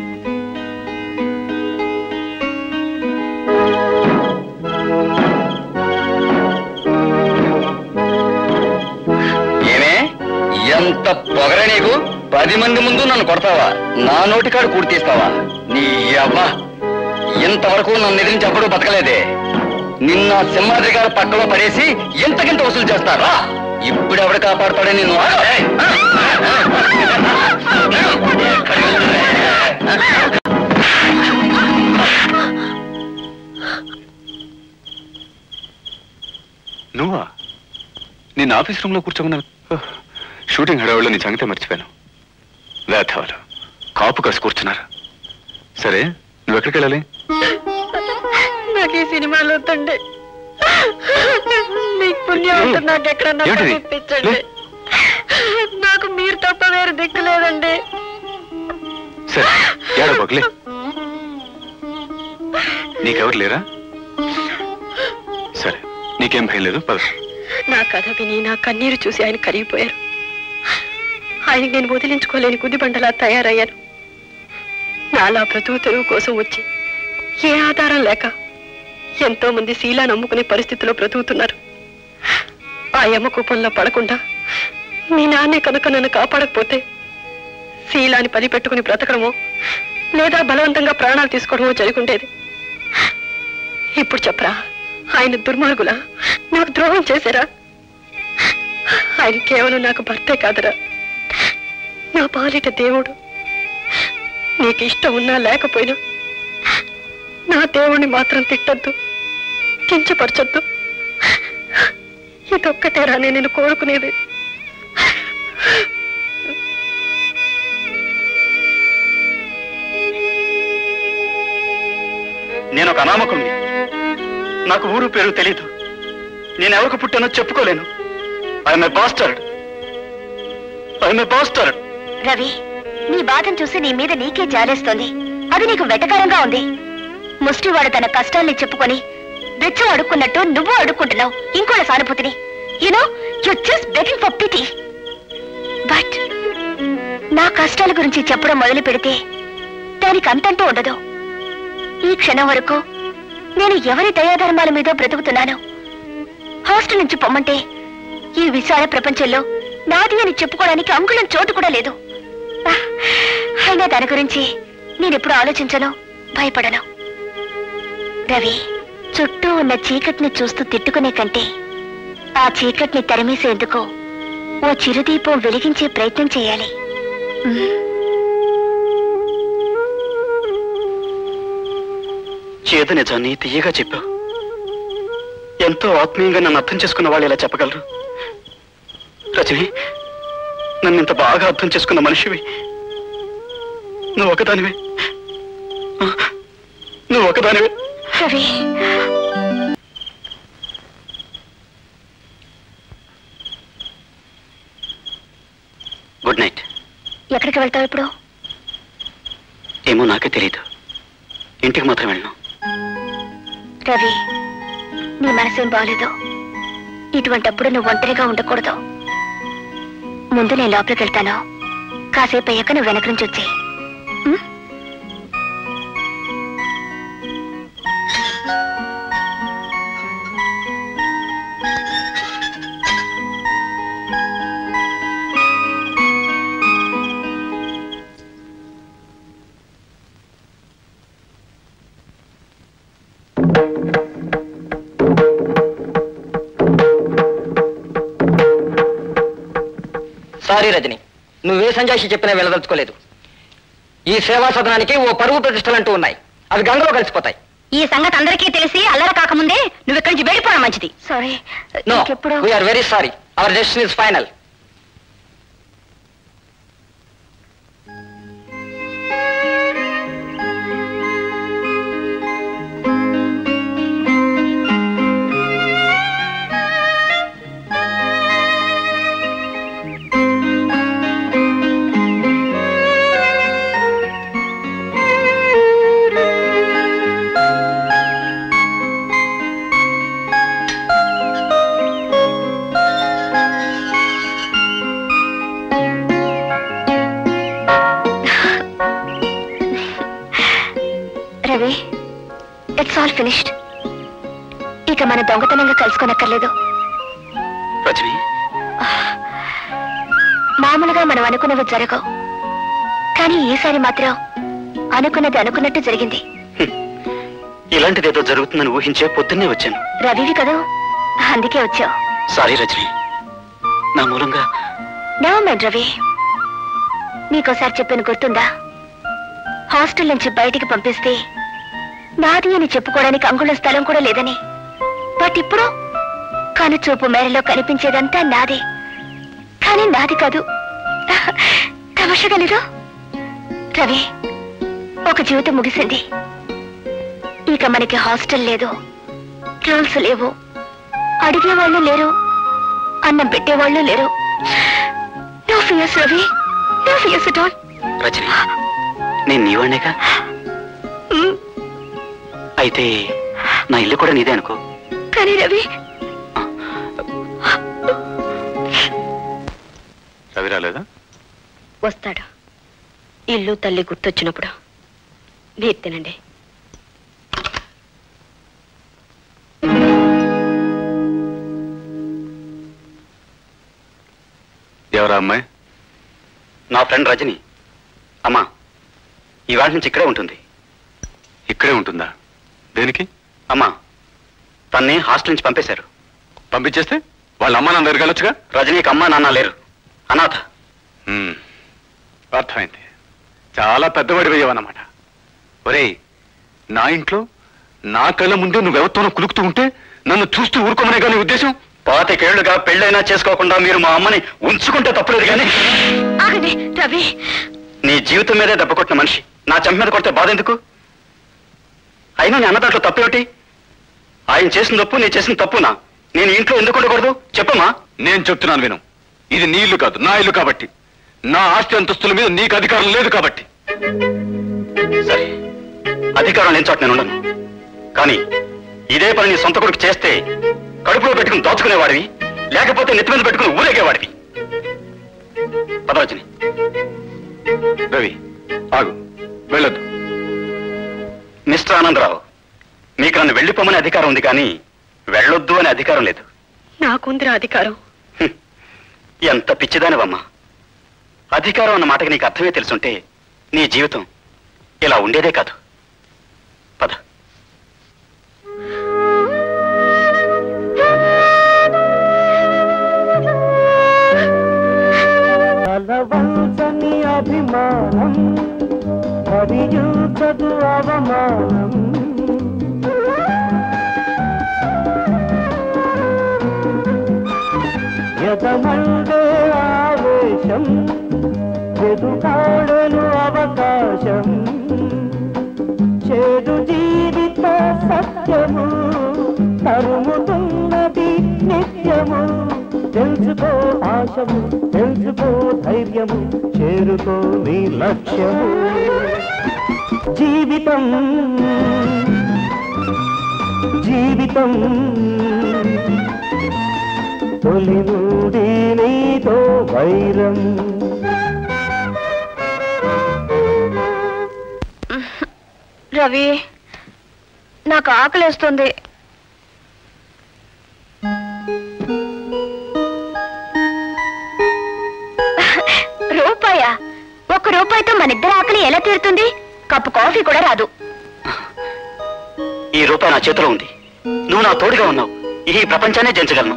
Speaker 7: ఏమే ఎంత పొగరే నీకు పది మంది ముందు నన్ను కొడతావా నా నోటికాడు కూర్తీస్తావా నీ అవ్వ ఇంతవరకు నన్ను ఎదిరించి ఎప్పుడూ బతకలేదే నిన్న సింహాద్రి గారు పక్కలో పడేసి ఇంతకింత వసూలు చేస్తారా ఇప్పుడు ఎవడు కాపాడుతాడే నిన్ను ఏయ్!
Speaker 3: నువ్వా నేను ఆఫీస్ రూమ్ లో కూర్చోమన్నాను ఓహ్, షూటింగ్ హడావుల్లో నీ సంగతే మర్చిపోయాను వేధవాలు కాపు కాసి కూర్చున్నారు సరే నువ్వు ఎక్కడికి వెళ్ళాలి
Speaker 9: నాకు ఈ సినిమాలు వద్దండి మీకు పుణ్యం ఉంటుంది నాకు ఎక్కడన్నా
Speaker 3: ఏమిటిది?
Speaker 9: చూపించండి
Speaker 3: లే.
Speaker 9: నాకు మీరు తప్ప వేరే దిక్కు లేదండి
Speaker 3: సరే ఏడో బొగ్లే నీకెవరు లేరా సరే నీకేం భయం లేదు పద
Speaker 9: నా కథ విని నా కన్నీరు చూసి ఆయన కరిగిపోయారు ఆయన నేను వదిలించుకోలేని గుదిబండలా తయారయ్యాను నాలా బ్రతుకు తెరువు కోసం వచ్చి ఏ ఆధారం లేక ఎంతో మంది శీలా నమ్ముకునే పరిస్థితిలో బ్రతుకుతున్నారు ఆ యమ కూపంలో పడకుండా మీ నాన్నే కనుక నన్ను కాపాడకపోతే శీలాని పని పెట్టుకుని బ్రతకడమో లేదా బలవంతంగా ప్రాణాలు తీసుకోవడమో జరుగుండేది ఇప్పుడు చెప్పరా ఆయన దుర్మార్గులా నాకు ద్రోహం చేశారా ఆయన కేవలం నాకు భర్తే కాదురా నా పాలిట దేవుడు నీకు ఇష్టం ఉన్నా లేకపోయినా నా దేవుణ్ణి మాత్రం తిట్టద్దు కించపరచొద్దు ఇదొక్కటేరా నేను నిన్ను కోరుకునేది
Speaker 4: నేను ఒక అనామకుణ్ణి నాకు ఊరు పేరు తెలీదు నేను ఎవరికి పుట్టానో చెప్పుకోలేను I'm a bastard I'm a bastard
Speaker 1: Ravi నీ బాధను చూసి నీ మీద నీకే జాలేస్తోంది అది నీకు వెటకారంగా ఉంది ముష్టివాడు తన కష్టాల్ని చెప్పుకొని బిచ్చం అడుక్కున్నట్టు నువ్వు అడుక్కుంటున్నావు ఇంకోళ్ళ సానుభూతిని you know you just begging for pity but నా కష్టాల గురించి చెప్పడం మొదలు పెడితే దానికి అంతంటూ ఉండదు ఈ క్షణం వరకు నేను ఎవరి దయాధర్మాల మీద బ్రతుకుతున్నాను హాస్టల్ నుంచి పొమ్మంటే ఈ విశాల ప్రపంచంలో నాది అని చెప్పుకోవడానికి అంగుళం చోటు కూడా లేదు ఆ, అయినా దాని గురించి నేనెప్పుడు ఆలోచించను భయపడను రవి చుట్టూ ఉన్న చీకటిని చూస్తూ తిట్టుకునే కంటే ఆ చీకటిని తరిమేసేందుకు ఓ చిరుదీపం వెలిగించే ప్రయత్నం చేయాలి ఉమ్.
Speaker 4: చేదు నిజాన్ని తీయగా చెప్పావు ఎంతో ఆత్మీయంగా నన్ను అర్థం చేసుకున్న వాళ్ళు ఇలా చెప్పగలరు రజని నన్ను ఇంత బాగా అర్థం చేసుకున్న మనిషివి నువ్వు ఒకదానివే ఆ, నువ్వు ఒకదానివే
Speaker 1: రవి
Speaker 4: గుడ్ నైట్
Speaker 1: ఎక్కడికి వెళ్తావు ఇప్పుడు
Speaker 4: ఏమో నాకే తెలియదు ఇంటికి మాత్రం వెళ్ళను
Speaker 1: రవి నీ మనసేం బాగలేదు ఇటువంటప్పుడు నువ్వు ఒంటరిగా ఉండకూడదు ముందు నేను లోపలికి వెళ్తాను కాసేపు అయ్యాక నువ్వు వెనక నుంచి వచ్చేయి ఉమ్?
Speaker 8: సారీ రజని నువ్వే సంజాషి చెప్పినా వెళ్ళదలుచుకోలేదు ఈ సేవా సదనానికి ఓ పరువు ప్రతిష్టలంటూ ఉన్నాయి అవి గంగలో కలిసిపోతాయి
Speaker 2: ఈ సంగతి అందరికీ తెలిసి అల్లర కాకముందే నువ్వు ఇక్కడి నుంచి వెళ్ళిపోవడం మంచిది
Speaker 1: సారీ
Speaker 8: నో
Speaker 1: ఇంకెప్పుడు
Speaker 8: we are very sorry our decision is final
Speaker 1: Ravi it's all finished ఇక మన దొంగతనంగా కలుసుకోనక్కర్లేదు
Speaker 4: రజని
Speaker 1: మామూలుగా మనం అనుకున్నవి జరగవు కానీ ఈసారి మాత్రం అనుకున్నది అనుకున్నట్టు జరిగింది
Speaker 4: ఇలాంటిదేదో జరుగుతుందని ఊహించే పొద్దున్నే వచ్చాను
Speaker 1: రవివి కదా అందుకే వచ్చావు
Speaker 4: సారీ రజని నా మూలంగా
Speaker 1: నో మైండ్ రవి నీకోసారి చెప్పాను గుర్తుందా హాస్టల్ నుంచి బయటికి పంపిస్తే నాది అని చెప్పుకోవడానికి అంగుళం స్థలం కూడా లేదని బట్ ఇప్పుడు కనుచూపు మేరలో కనిపించేదంతా నాదే కానీ నాది కాదు తమాషగా లేదు రవి ఒక జీవితం ముగిసింది ఇక మనకి హాస్టల్ లేదు రూల్స్ లేవు అడిగేవాళ్ళు లేరు అన్నం పెట్టేవాళ్ళు లేరు no fears Ravi no fears at all
Speaker 4: Rajani నేను నీవాణ్ణేగా అయితే నా ఇల్లు కూడా నీదే అనుకో
Speaker 1: కానీ రవి
Speaker 3: రవి రాలేదా
Speaker 9: వస్తాడు ఇల్లు తల్లి గుర్తొచ్చినప్పుడు మీరు తినండి
Speaker 3: ఎవరా అమ్మాయి
Speaker 4: నా ఫ్రెండ్ రజని అమ్మా ఇవాళ నుంచి ఇక్కడే ఉంటుంది
Speaker 3: ఇక్కడే ఉంటుందా దేనికి
Speaker 4: అమ్మా తన్ని హాస్టల్ నుంచి పంపేశారు
Speaker 3: పంపించేస్తే వాళ్ళ అమ్మ నాన్న దగ్గరికి వెళ్ళొచ్చుగా
Speaker 4: రజనీకి అమ్మా నాన్న లేరు అనాథ
Speaker 3: ఉమ్, అర్థమైంది చాలా పెద్దవాడి అన్నమాట ఒరేయ్ నా ఇంట్లో నా కళ్ళ ముందే నువ్వెవరితోనో కులుకుతూ ఉంటే నన్ను చూస్తూ ఊరుకోమనే కానీ ఉద్దేశం
Speaker 4: పాతికేళ్లుగా పెళ్ళైనా చేసుకోకుండా మీరు మా అమ్మని ఉంచుకుంటే తప్పలేదు కానీ
Speaker 1: ఆగండి రవి
Speaker 4: నీ జీవితం మీదే దెబ్బ కొట్టిన మనిషి నా చెంప మీద కొడితే బాధ ఎందుకు అయినా నీ అన్న దాంట్లో తప్పేమిటి ఆయన చేసిన తప్పు నేను చేసిన తప్పునా నేను ఇంట్లో ఎందుకు ఉండకూడదు చెప్పమ్మా
Speaker 3: నేను చెప్తున్నాను విను ఇది నీ ఇల్లు కాదు నా ఇల్లు కాబట్టి నా ఆస్తి అంతస్తుల మీద నీకు అధికారం లేదు కాబట్టి
Speaker 4: సరే అధికారం లేని చోట నేను ఉండను కానీ ఇదే పని నీ సొంత కొడుకు చేస్తే కడుపులో పెట్టుకుని దాచుకునేవాడివి లేకపోతే నెత్తి మీద పెట్టుకుని ఊరేగేవాడివి పదవచని
Speaker 3: రవి ఆగు వెళ్ళొద్దు
Speaker 4: మిస్టర్ ఆనందరావు మీకు నన్ను వెళ్ళిపోమని అధికారం ఉంది కానీ వెళ్ళొద్దు అనే అధికారం లేదు
Speaker 9: నాకుందిరా అధికారం
Speaker 4: హ్మ్. ఎంత పిచ్చిదానివమ్మా అధికారం అన్న మాటకి నీకు అర్థమే తెలుసుంటే నీ జీవితం ఇలా ఉండేదే కాదు పద
Speaker 5: బలవంతని అభిమానం హరియుతదు అవమానం యదమండే ఆవేశం ఎదుటాడను అవకాశం చేదు జీవిత సత్యము తరుముతున్నది నిత్యము తెలుసుకో ఆశము తెలుసుకో ధైర్యము చేరుకో నీ లక్ష్యము జీవితం జీవితం తొలి నుండి నీతో వైరం
Speaker 1: రవి నాకు ఆకలేస్తుంది రూపాయ ఒక్క రూపాయితో మన ఇద్దరు ఆకలి ఎలా తీరుతుంది కప్పు కాఫీ కూడా రాదు
Speaker 4: ఈ రూపాయి నా చేతిలో ఉంది నువ్వు నా తోడుగా ఉన్నావు ఈ ప్రపంచాన్ని జయించగలను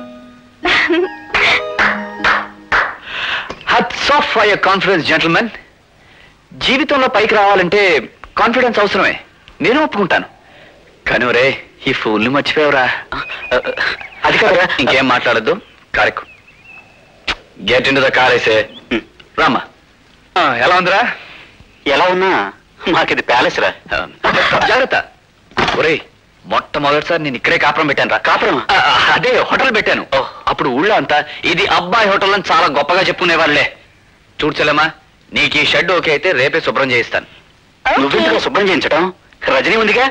Speaker 6: hats off for your confidence gentlemen జీవితంలో పైకి రావాలంటే కాన్ఫిడెన్స్ అవసరమే నేను ఒప్పుకుంటాను కానీ రే ఈ ఫూల్ని మర్చిపోయావురా
Speaker 4: అది కాదురా
Speaker 6: ఇంకేం మాట్లాడద్దు కారెక్కు గెట్ ఇన్ ద కార్ వేసే
Speaker 4: హ్మ్.
Speaker 6: రామా ఆ, ఎలా ఉందిరా
Speaker 4: ఎలా ఉన్నా మాకిది ప్యాలెస్ రా
Speaker 6: ఆ, జాగ్రత్త ఒరేయ్ మొట్టమొదటిసారి నేను ఇక్కడే కాపురం పెట్టాను రా
Speaker 4: కాపురమా?
Speaker 6: అదే హోటల్ పెట్టాను అప్పుడు ఊళ్ళో అంతా ఇది అబ్బాయి హోటల్ అని చాలా గొప్పగా చెప్పుకునేవాళ్ళే చూడు చెల్లమ్మా నీకు ఈ షెడ్ ఓకే అయితే రేపే శుభ్రం చేయిస్తాను
Speaker 4: నువ్వెందుకు శుభ్రం చేయించడం రజనీ ఉందిగా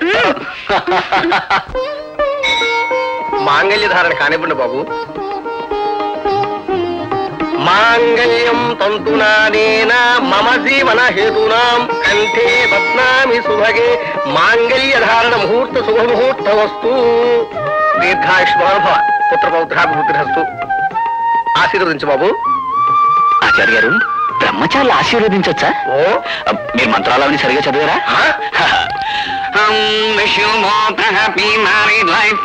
Speaker 5: మాంగళ్య ధారణ కానివ్వండి బాబు మాంగళ్యం తంతునానేన మమ జీవన హేతునాం కంఠే బత్నామి సుభగే మాంగళ్య ధారణ ముహూర్త శుభ ముహూర్త వస్తు దీర్ఘాయుష్మాన్ భవ పుత్ర పౌత్రాభివృద్ధిరస్తు ఆశీర్వదించు బాబు
Speaker 6: ఆచార్య గారు బ్రహ్మచారులు ఆశీర్వదించొచ్చా
Speaker 5: ఓ
Speaker 6: మీరు మంత్రాలని సరిగా చదివారా
Speaker 5: ఆ?
Speaker 6: Wish you more happy married life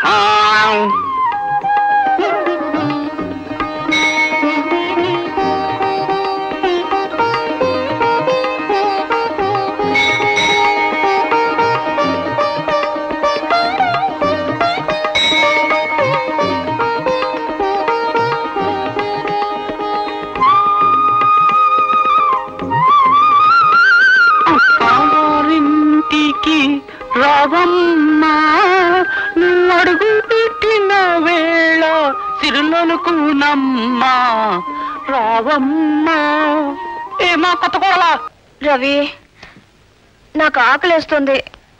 Speaker 5: ఇంటికి రావమ్మా నువ్వు అడుగు పెట్టిన వేళ సిరులనుకునమ్మా రావమ్మా ఏమా కొత్త కోళ్ళ
Speaker 1: రవి నాకు ఆకలేస్తుంది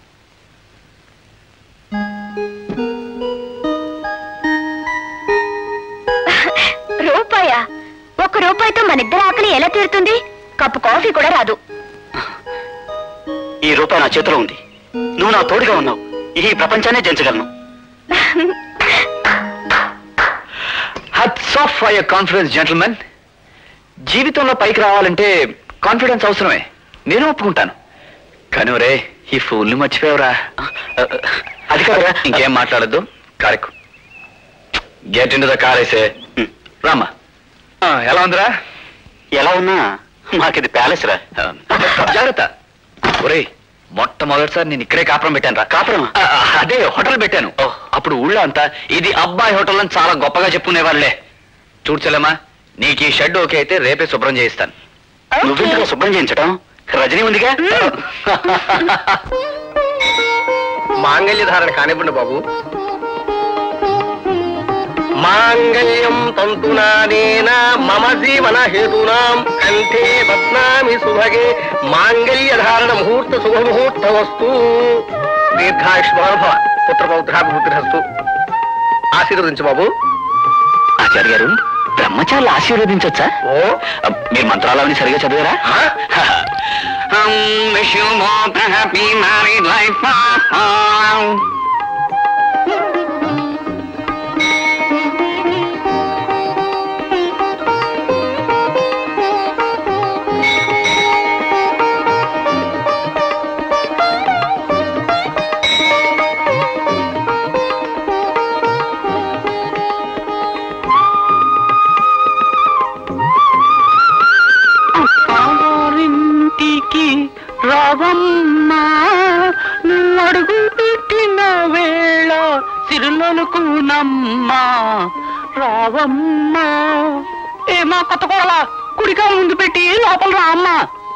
Speaker 1: రూపాయ ఒక్క రూపాయితో మన ఇద్దరు ఆకలి ఎలా తీరుతుంది కప్పు కాఫీ కూడా రాదు
Speaker 4: ఈ రూపాయి నా చేతిలో ఉంది నువ్వు నా తోడుగా ఉన్నావు ఈ ప్రపంచాన్ని జయించగలను
Speaker 6: hats off for your confidence gentlemen జీవితంలో పైకి రావాలంటే కాన్ఫిడెన్స్ అవసరమే నేను ఒప్పుకుంటాను కానీ రే ఈ ఫూల్ని మర్చిపోయావురా
Speaker 4: అది కాదురా
Speaker 6: ఇంకేం మాట్లాడద్దు కారెక్కు గెట్ ఇన్ ద కార్ వేసే
Speaker 4: హ్మ్.
Speaker 6: రామా ఆ, ఎలా ఉందిరా
Speaker 4: ఎలా ఉన్నా మాకిది ప్యాలెస్ రా
Speaker 6: ఆ, జాగ్రత్త ఒరేయ్ మొట్టమొదటిసారి నేను ఇక్కడే కాపురం పెట్టాను రా
Speaker 4: కాపురమా?
Speaker 6: అదే హోటల్ పెట్టాను అప్పుడు ఊళ్ళో అంతా ఇది అబ్బాయి హోటల్ అని చాలా గొప్పగా చెప్పుకునేవాళ్ళే చూడు చెల్లమ్మా నీకు ఈ షెడ్ ఓకే అయితే రేపే శుభ్రం చేయిస్తాను
Speaker 4: నువ్వెందుకు శుభ్రం చేయించడం రజనీ ఉందిగా
Speaker 5: మాంగళ్య ధారణ కానివ్వండి బాబు మాంగళ్యం తంతునానేన మమ జీవన హేతునాం కంఠే బద్నామి సుభగే మాంగళ్య ధారణ ముహూర్త శుభ ముహూర్త వస్తు దీర్ఘాయుష్మాన్ భవ పుత్ర పౌత్రాభివృద్ధిరస్తు ఆశీర్వదించు బాబు
Speaker 6: ఆచార్య గారు బ్రహ్మచారులు ఆశీర్వదించొచ్చా
Speaker 5: ఓ
Speaker 6: మీరు మంత్రాలవని సరిగా చదివారా
Speaker 7: wish you more happy married life
Speaker 8: ఇంటికి రావమ్మా నువ్వు అడుగు పెట్టిన వేళ సిరులనుకునమ్మా రావమ్మా ఏమా కొత్త కోడలా కుడికా ముందు పెట్టి లోపల రా అమ్మా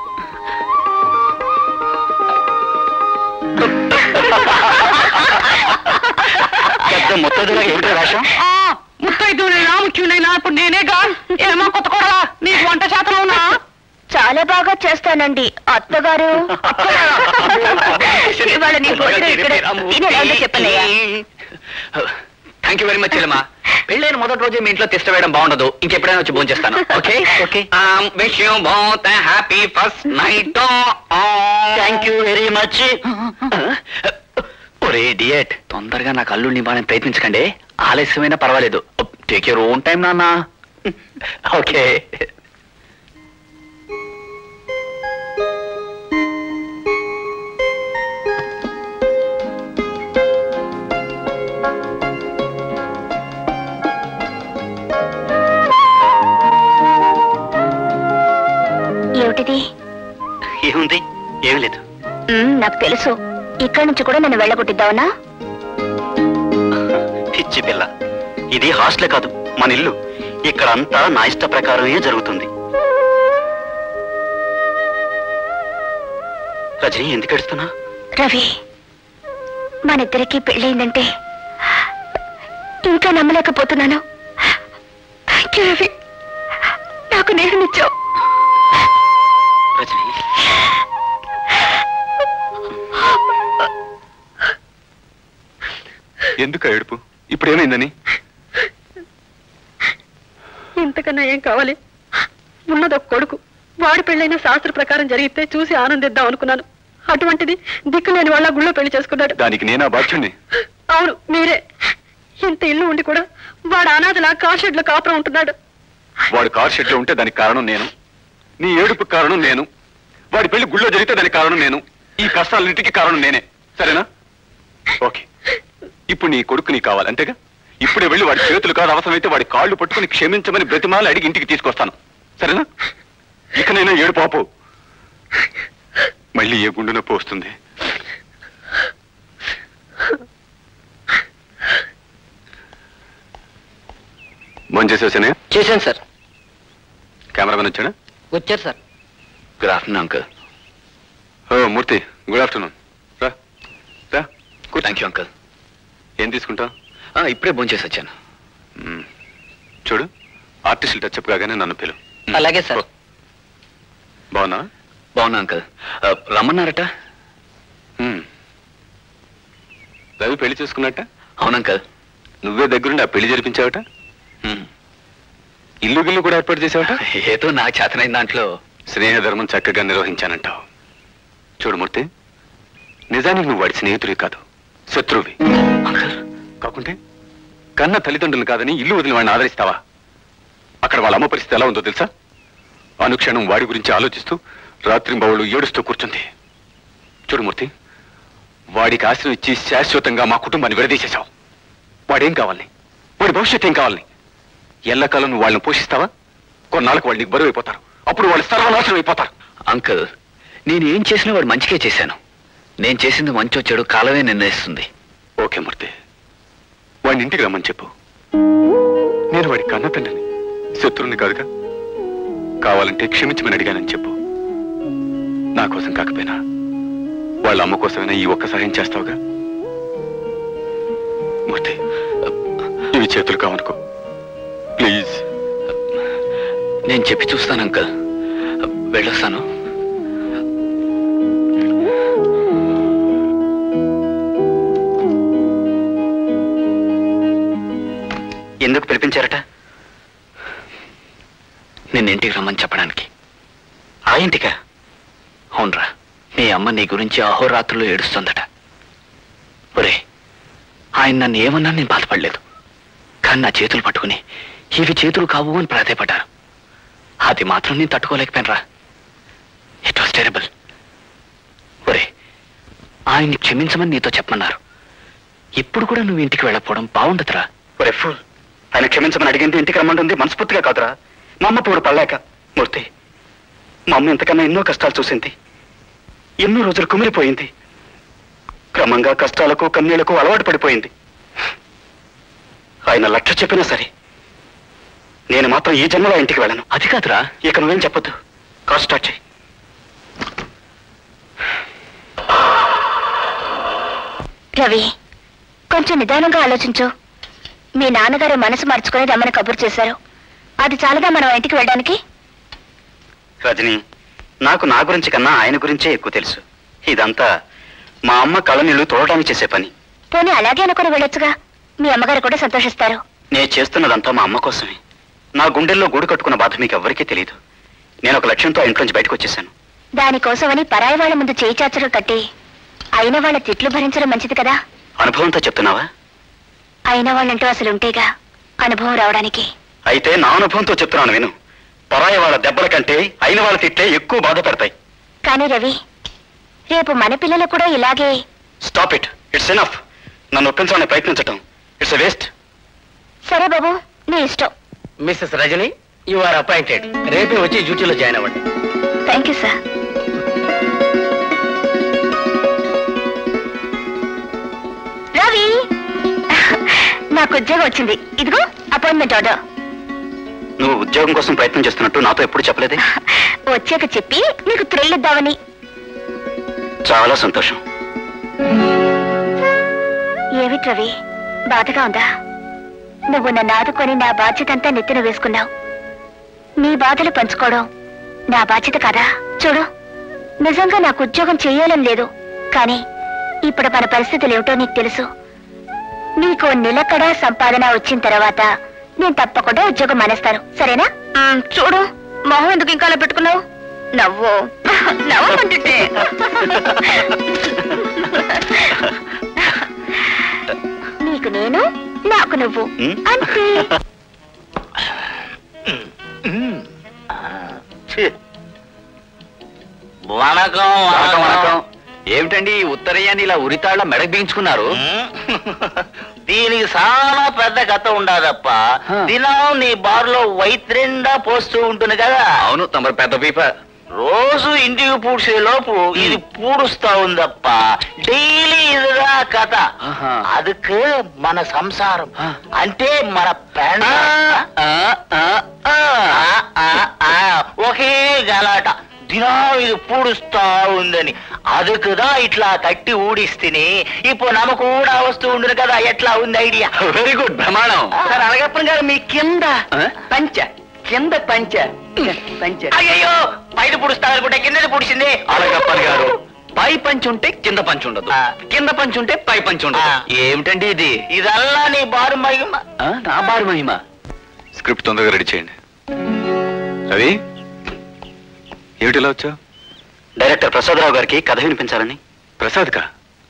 Speaker 6: పెద్ద మొత్తదిగా ఏమిటో వేషం
Speaker 8: ఆ, ముత్తైదువులైనా ముఖ్యులైనా ఇప్పుడు నేనేగా ఏమా కొత్త కోడలా నీకు వంట చేతన ఉన్నా
Speaker 1: చాలా బాగా చేస్తానండి అత్తగారు ఇవాళ నీ భోజనం ఇక్కడ తినేలా ఉందో చెప్పనయ్యా
Speaker 6: థ్యాంక్ యూ వెరీ మచ్ చెల్లెమ్మా పెళ్ళైన మొదటి రోజే మీ ఇంట్లో తిష్ట వేయడం బాగుండదు ఇంకెప్పుడైనా వచ్చి భోజనం చేస్తాను okay okay
Speaker 7: wish you both happy first night
Speaker 6: thank you very much ఒరే డియట్ తొందరగా నాకు అల్లుడిని ఇవ్వాలని ప్రయత్నించకండి ఆలస్యమైనా పర్వాలేదు టేక్ యూర్ ఓన్ టైం నాన్న ఓకే
Speaker 1: ఏమిటిది
Speaker 6: ఏముంది ఏమీ లేదు
Speaker 1: మ్మ్, నాకు తెలుసు ఇక్కడి నుంచి కూడా నన్ను వెళ్ళగొట్టిద్దావునా
Speaker 6: పిచ్చి పిల్ల ఇది హాస్టల్ కాదు మన ఇల్లు ఇక్కడ అంతా నా ఇష్ట ప్రకారమే జరుగుతుంది రజని ఎందుకు ఏడుస్తున్నా
Speaker 1: రవి మనిద్దరికి పెళ్ళయిందంటే ఇంకా నమ్మలేకపోతున్నాను థ్యాంక్ యూ రవి నాకు నేర్మిచ్చావు
Speaker 6: రజని
Speaker 3: ఎందుకు ఏడుపు ఇప్పుడు ఏమైందని
Speaker 9: ఇంతకన్నా ఏం కావాలి ఉన్నదొక కొడుకు వాడి పెళ్ళైన శాస్త్ర ప్రకారం జరిగితే చూసి ఆనందిద్దాం అనుకున్నాను అటువంటిది దిక్కు లేని వాళ్ళ గుళ్ళో పెళ్లి చేసుకున్నాడు
Speaker 3: దానికి నేనా బాధ్యుణ్ణి
Speaker 9: అవును మీరే ఇంత ఇల్లు ఉండి కూడా వాడు అనాథలా కార్ షెడ్ లో కాపురం ఉంటున్నాడు
Speaker 3: వాడు కార్ షెడ్ లో ఉంటే దానికి కారణం నేను నీ ఏడుపు కారణం నేను వాడి పెళ్లి గుళ్ళో జరిగితే దానికి కారణం నేను ఈ కష్టాలన్నిటికీ కారణం నేనే సరేనా ఓకే ఇప్పుడు నీ కొడుకు నీ కావాలి అంతేగా ఇప్పుడే వెళ్ళి వాడి చేతులు కాదు అవసరమైతే వాడి కాళ్ళు పట్టుకుని క్షమించమని బ్రతిమాలు అడిగి ఇంటికి తీసుకొస్తాను సరేనా ఇకనైనా ఏడు పాపు మళ్ళీ ఏ గుండె నొప్పి వస్తుంది భోజనం చేసేసానే
Speaker 8: చేశాను సార్
Speaker 3: కెమెరామెన్ వచ్చాడా
Speaker 8: వచ్చారు సార్
Speaker 6: గుడ్ ఆఫ్టర్నూన్ అంకుల్
Speaker 3: ఓ మూర్తి గుడ్ ఆఫ్టర్నూన్ రా రా
Speaker 6: థ్యాంక్ యూ అంకుల్
Speaker 3: ఏం తీసుకుంటావు
Speaker 6: ఇప్పుడే భోజనం చేసి వచ్చాను
Speaker 3: చూడు ఆర్టిస్టులు టచ్అప్ కాగానే నన్ను పిలు
Speaker 8: అలాగే సార్
Speaker 3: బాగున్నా
Speaker 6: బాగున్నా అంకుల్ రమ్మన్నారట
Speaker 3: రవి పెళ్లి చేసుకున్నట్ట
Speaker 6: అవును అంకుల్
Speaker 3: నువ్వే దగ్గరుండి ఆ పెళ్లి జరిపించావట ఇల్లు గిల్లు కూడా ఏర్పాటు చేసావట
Speaker 6: ఏదో నాకు చేతనైన దాంట్లో
Speaker 3: స్నేహధర్మం చక్కగా నిర్వహించానంటావు చూడు మూర్తి నిజానికి నువ్వు వాడి స్నేహితుడివి కాదు శత్రువి
Speaker 6: అంకుల్
Speaker 3: కాకుంటే కన్న తల్లిదండ్రులు కాదని ఇల్లు వదిలి వాడిని ఆదరిస్తావా అక్కడ వాళ్ళ అమ్మ పరిస్థితి ఎలా ఉందో తెలుసా అనుక్షణం వాడి గురించి ఆలోచిస్తూ రాత్రి బౌళ్ళు ఏడుస్తూ కూర్చుంది చూడు మూర్తి వాడికి ఆశ్రయం ఇచ్చి శాశ్వతంగా మా కుటుంబాన్ని విడదీసేశావు వాడేం కావాలని వాడి భవిష్యత్తు ఏం కావాలని ఎల్లకాలం నువ్వు వాళ్ళని పోషిస్తావా కొన్నాళ్ళకు వాళ్ళు నీకు బరువు అయిపోతారు అప్పుడు వాళ్ళు సర్వనాశనం అయిపోతారు
Speaker 6: అంకుల్ నేను ఏం చేసినా వాడు మంచికే చేశాను నేను చేసింది మంచో చెడు కాలమే నిర్ణయిస్తుంది
Speaker 3: ఓకే మూర్తి వాడిని ఇంటికి రమ్మని చెప్పు నేను వాడి కన్న తండ్రిని శత్రువుని కాదుగా కావాలంటే క్షమించమని అడిగానని చెప్పు నా కోసం కాకపోయినా వాళ్ళ అమ్మ కోసమైనా ఈ ఒక్క సహాయం చేస్తావుగా మీ చేతులు కావనుకో ప్లీజ్
Speaker 6: నేను చెప్పి చూస్తాను అంకల్ వెళ్ళొస్తాను
Speaker 4: ఎందుకు పిలిపించారట
Speaker 6: నిన్న ఇంటికి రమ్మని చెప్పడానికి
Speaker 4: ఆ ఇంటికా
Speaker 6: అవునరా మీ అమ్మ నీ గురించి అహోరాత్రులు ఏడుస్తుందట ఒరే ఆయన నన్ను ఏమన్నా నేను బాధపడలేదు కానీ నా చేతులు పట్టుకుని ఇవి చేతులు కావు అని ప్రాధాయపడ్డారు అది మాత్రం నేను తట్టుకోలేకపోయినరా ఇట్ వాస్ టెరబుల్ ఒరే ఆయన్ని క్షమించమని నీతో చెప్పమన్నారు ఇప్పుడు కూడా నువ్వు ఇంటికి వెళ్ళకపోవడం బాగుండదురా
Speaker 4: ఒరే ఫుల్ ఆయన క్షమించమని అడిగింది ఇంటికి రమ్మంటుంది మనస్ఫూర్తిగా కాదురా మా అమ్మ పూడు పడలేక మూర్తి మా అమ్మ ఇంతకన్నా ఎన్నో కష్టాలు చూసింది ఎన్నో రోజులు కుమిలిపోయింది క్రమంగా కష్టాలకు కన్నీళ్లకు అలవాటు పడిపోయింది ఆయన లక్ష చెప్పినా సరే నేను మాత్రం ఈ జన్మలో ఇంటికి వెళ్ళను
Speaker 6: అది కాదురా
Speaker 4: ఇక నువ్వేం చెప్పొద్దు కాల్ స్టార్ట్ చేయి
Speaker 1: రవి కొంచెం నిదానంగా ఆలోచించు మీ నాన్నగారు మనసు మార్చుకుని రమ్మని కబురు చేశారు అది చాలదా మనం ఆ ఇంటికి వెళ్ళడానికి
Speaker 4: రజని నాకు నా గురించి కన్నా ఆయన గురించే ఎక్కువ తెలుసు ఇదంతా మా అమ్మ కళ్ళ నీళ్లు తోడటానికి చేసే పని
Speaker 1: పోనీ అలాగే అనుకుని వెళ్ళొచ్చుగా మీ అమ్మగారు కూడా సంతోషిస్తారు
Speaker 4: నేను చేస్తున్నదంతా మా అమ్మ కోసమే నా గుండెల్లో గూడు కట్టుకున్న బాధ మీకు ఎవ్వరికీ తెలియదు నేను ఒక లక్ష్యంతో ఆ ఇంట్లోంచి బయటకు వచ్చేసాను
Speaker 1: దానికోసమని పరాయి వాళ్ళ ముందు చేయి చాచరు కట్టి అయిన వాళ్ళ తిట్లు భరించడం మంచిది కదా
Speaker 4: అనుభవంతో చెప్తున్నావా
Speaker 1: అయిన వాళ్ళంటూ అసలు ఉంటేగా అనుభవం రావడానికి
Speaker 4: అయితే నా అనుభవంతో చెప్తున్నాను విను పరాయి వాళ్ళ దెబ్బల కంటే అయిన వాళ్ళ తిట్లే ఎక్కువ బాధ పెడతాయి
Speaker 1: కానీ రవి రేపు మన పిల్లలు కూడా ఇలాగే
Speaker 4: స్టాప్ ఇట్ ఇట్స్ ఎనఫ్ నన్ను ఒప్పించాలని ప్రయత్నించటం ఇట్స్ వేస్ట్
Speaker 1: సరే బాబు నీ ఇష్టం
Speaker 5: Mrs Rajani you are appointed రేపే వచ్చి డ్యూటీలో జాయిన్ అవ్వండి
Speaker 1: థ్యాంక్ యూ సార్ రవి నాకు ఉద్యోగం వచ్చింది ఇదిగో అపాయింట్మెంట్ ఆర్డర్
Speaker 4: నువ్వు ఉద్యోగం కోసం ప్రయత్నం చేస్తున్నట్టు నాతో ఎప్పుడు చెప్పలేదే
Speaker 1: వచ్చాక చెప్పి నీకు థ్రిల్ ఇద్దామని
Speaker 4: చాలా సంతోషం
Speaker 1: ఏమిటి రవి బాధగా ఉందా నువ్వు నన్ను ఆదుకొని నా బాధ్యత అంతా నెత్తిన వేసుకున్నావు నీ బాధలు పంచుకోవడం నా బాధ్యత కదా చూడు నిజంగా నాకు ఉద్యోగం చేయాలని లేదు కానీ ఇప్పుడు మన పరిస్థితులు ఏమిటో నీకు తెలుసు నీకు నిలకడ సంపాదన వచ్చిన తర్వాత నేను తప్పకుండా ఉద్యోగం మానేస్తాను సరేనా మ్, చూడు మొహం ఎందుకు ఇంకా అలా పెట్టుకున్నావు నవ్వు నవ్వమంటుంటే నీకు నేను నాకు నువ్వు
Speaker 4: మ్?
Speaker 1: అంతే
Speaker 5: వణకం
Speaker 6: వణకం వణకం ఏమిటండి ఈ ఉత్తరయ్యాన్ని ఇలా ఉరితాళ్ళ మెడకు బిగించుకున్నారు
Speaker 5: దీనికి చాలా పెద్ద కథ ఉండదప్ప
Speaker 6: హ.
Speaker 5: దినం నీ బార్లో వైత్రిండా పోస్తూ ఉంటుంది కదా
Speaker 6: అవును తమరు పెద్ద పీప
Speaker 5: రోజు ఇంటికి పూడ్చే లోపు ఇది పూడుస్తా ఉందప్ప డైలీ ఇదిగా కథ
Speaker 6: ఆహా.
Speaker 5: அதுக்கு మన సంసారం
Speaker 6: ఆ.
Speaker 5: అంటే మన పెండ
Speaker 6: ఆ, ఆ, ఆ.
Speaker 5: ఆ, ఆ, ఆ, ఒకే గలాట దినం ఇది పూడుస్తా ఉందని అదుకుదా ఇట్లా కట్టి ఊడిస్తేని ఇప్పుడు నమ్మ కూడా వస్తూ ఉండును కదా ఎట్లా ఉంది ఐడియా
Speaker 6: వెరీ గుడ్ బ్రహ్మాండం
Speaker 8: సార్ అழగప్పన్ గారు మీ కింద
Speaker 6: ఆ?
Speaker 8: పంచ కింద పంచ పంచ
Speaker 5: అయ్యయ్యో బయట పుడుస్తా అనుకుంటే కింద పుడిచింది
Speaker 6: అలగప్పన్ గారు పై పంచి ఉంటే కింద పంచి ఉండదు
Speaker 5: ఆ.
Speaker 6: కింద పంచి ఉంటే పై పంచి ఉండదు
Speaker 5: ఆ.
Speaker 6: ఏమిటండి ఇది
Speaker 5: ఇదల్లా నీ బారు మహిమ
Speaker 6: ఆ, నా బారు మహిమ
Speaker 3: స్క్రిప్ట్ తొందరగా రెడీ చేయండి రవి ఏమిటి ఇలా వచ్చావు
Speaker 4: డైరెక్టర్ ప్రసాదరావు గారికి కథ వినిపించాలని
Speaker 3: ప్రసాద్ కా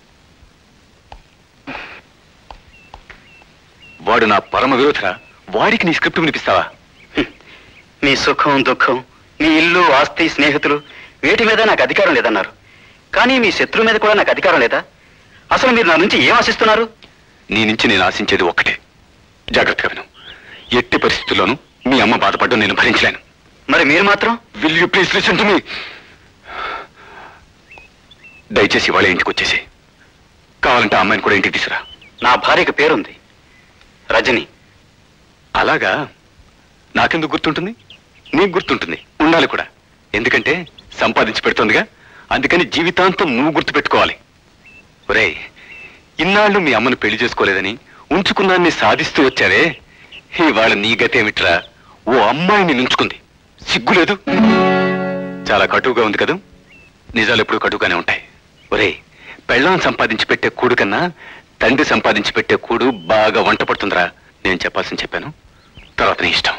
Speaker 3: వాడు నా పరమ విరోధరా వాడికి నీ స్క్రిప్ట్ వినిపిస్తావా
Speaker 4: హ్మ్. మీ సుఖం దుఃఖం మీ ఇల్లు ఆస్తి స్నేహితులు వీటి మీద నాకు అధికారం లేదన్నారు కానీ మీ శత్రువు మీద కూడా నాకు అధికారం లేదా అసలు మీరు నా నుంచి ఏం ఆశిస్తున్నారు
Speaker 3: నీ నుంచి నేను ఆశించేది ఒక్కటే జాగ్రత్తగా విను ఎట్టి పరిస్థితుల్లోనూ మీ అమ్మ బాధపడ్డం నేను భరించలేను
Speaker 4: మరి మీరు మాత్రం
Speaker 3: will you please listen to me దయచేసి వాళ్ళ ఇంటికి వచ్చేసి కావాలంటే ఆ అమ్మాయిని కూడా ఇంటికి తీసురా
Speaker 4: నా భార్యకు పేరుంది రజని
Speaker 3: అలాగా నాకెందుకు గుర్తుంటుంది నీకు గుర్తుంటుంది ఉండాలి కూడా ఎందుకంటే సంపాదించి పెడుతోందిగా అందుకని జీవితాంతం నువ్వు గుర్తు పెట్టుకోవాలి ఒరేయ్ ఇన్నాళ్ళు మీ అమ్మను పెళ్లి చేసుకోలేదని ఉంచుకున్నాన్ని సాధిస్తూ వచ్చావే ఇవాళ నీ గతేమిట్రా ఓ అమ్మాయిని నుంచుకుంది సిగ్గులేదు చాలా కటువుగా ఉంది కదూ నిజాలు ఎప్పుడు కటువుగానే ఉంటాయి ఒరే పెళ్ళం సంపాదించి పెట్టే కూడు కన్నా తండ్రి సంపాదించి పెట్టే కూడు బాగా వంట పడుతుందిరా నేను చెప్పాల్సింది చెప్పాను తర్వాత నీ ఇష్టం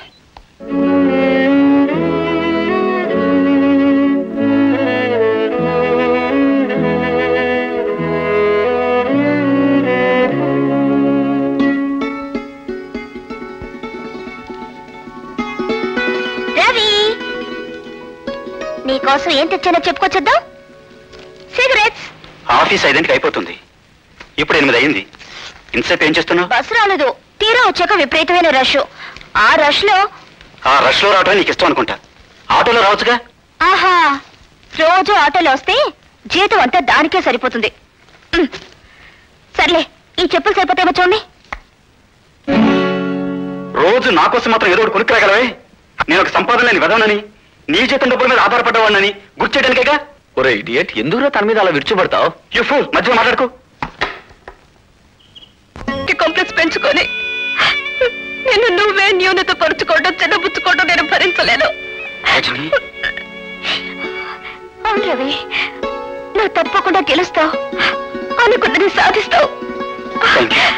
Speaker 1: రవి నీకోసం ఏం తెచ్చానో చెప్పుకొచ్చుద్దాం సిగరెట్స్
Speaker 4: ఆఫీస్ ఐదింటికి అయిపోతుంది ఇప్పుడు ఎనిమిది అయింది ఇంతసేపు ఏం చేస్తున్నావు
Speaker 1: బస్సు రాలేదు తీరా వచ్చాక విపరీతమైన రష్ ఆ రష్ లో
Speaker 4: ఆ రష్ లో రావటం నీకు ఇష్టం అనుకుంటా ఆటోలో రావచ్చుగా
Speaker 1: ఆహా రోజు ఆటోలో వస్తే జీతం అంతా దానికే సరిపోతుంది ఉమ్. సర్లే ఈ చెప్పులు సరిపోతాయేమో చూడండి
Speaker 4: రోజు నా కోసం మాత్రం ఏదో ఒకటి కొనుక్కురాగలవే నేను ఒక సంపాదన లేని వెదవనని నీ జీతం డబ్బుల మీద ఆధారపడ్డవాడినని గుర్తు చేయడానికేగా
Speaker 6: ఒరే ఇడియట్ ఎందుకురా తన మీద అలా విరుచుపడతావు
Speaker 4: యూ ఫూల్ మధ్యలో మాట్లాడుకో
Speaker 9: కాంప్లెక్స్ పెంచుకొని నేను నువ్వే న్యూనత పరుచుకోవడం చిన్నబుచ్చుకోవడం నేను భరించలేను
Speaker 4: రజని
Speaker 1: అవును రవి నువ్వు తప్పకుండా గెలుస్తావు అనుకున్నది సాధిస్తావు
Speaker 4: థ్యాంక్ యూ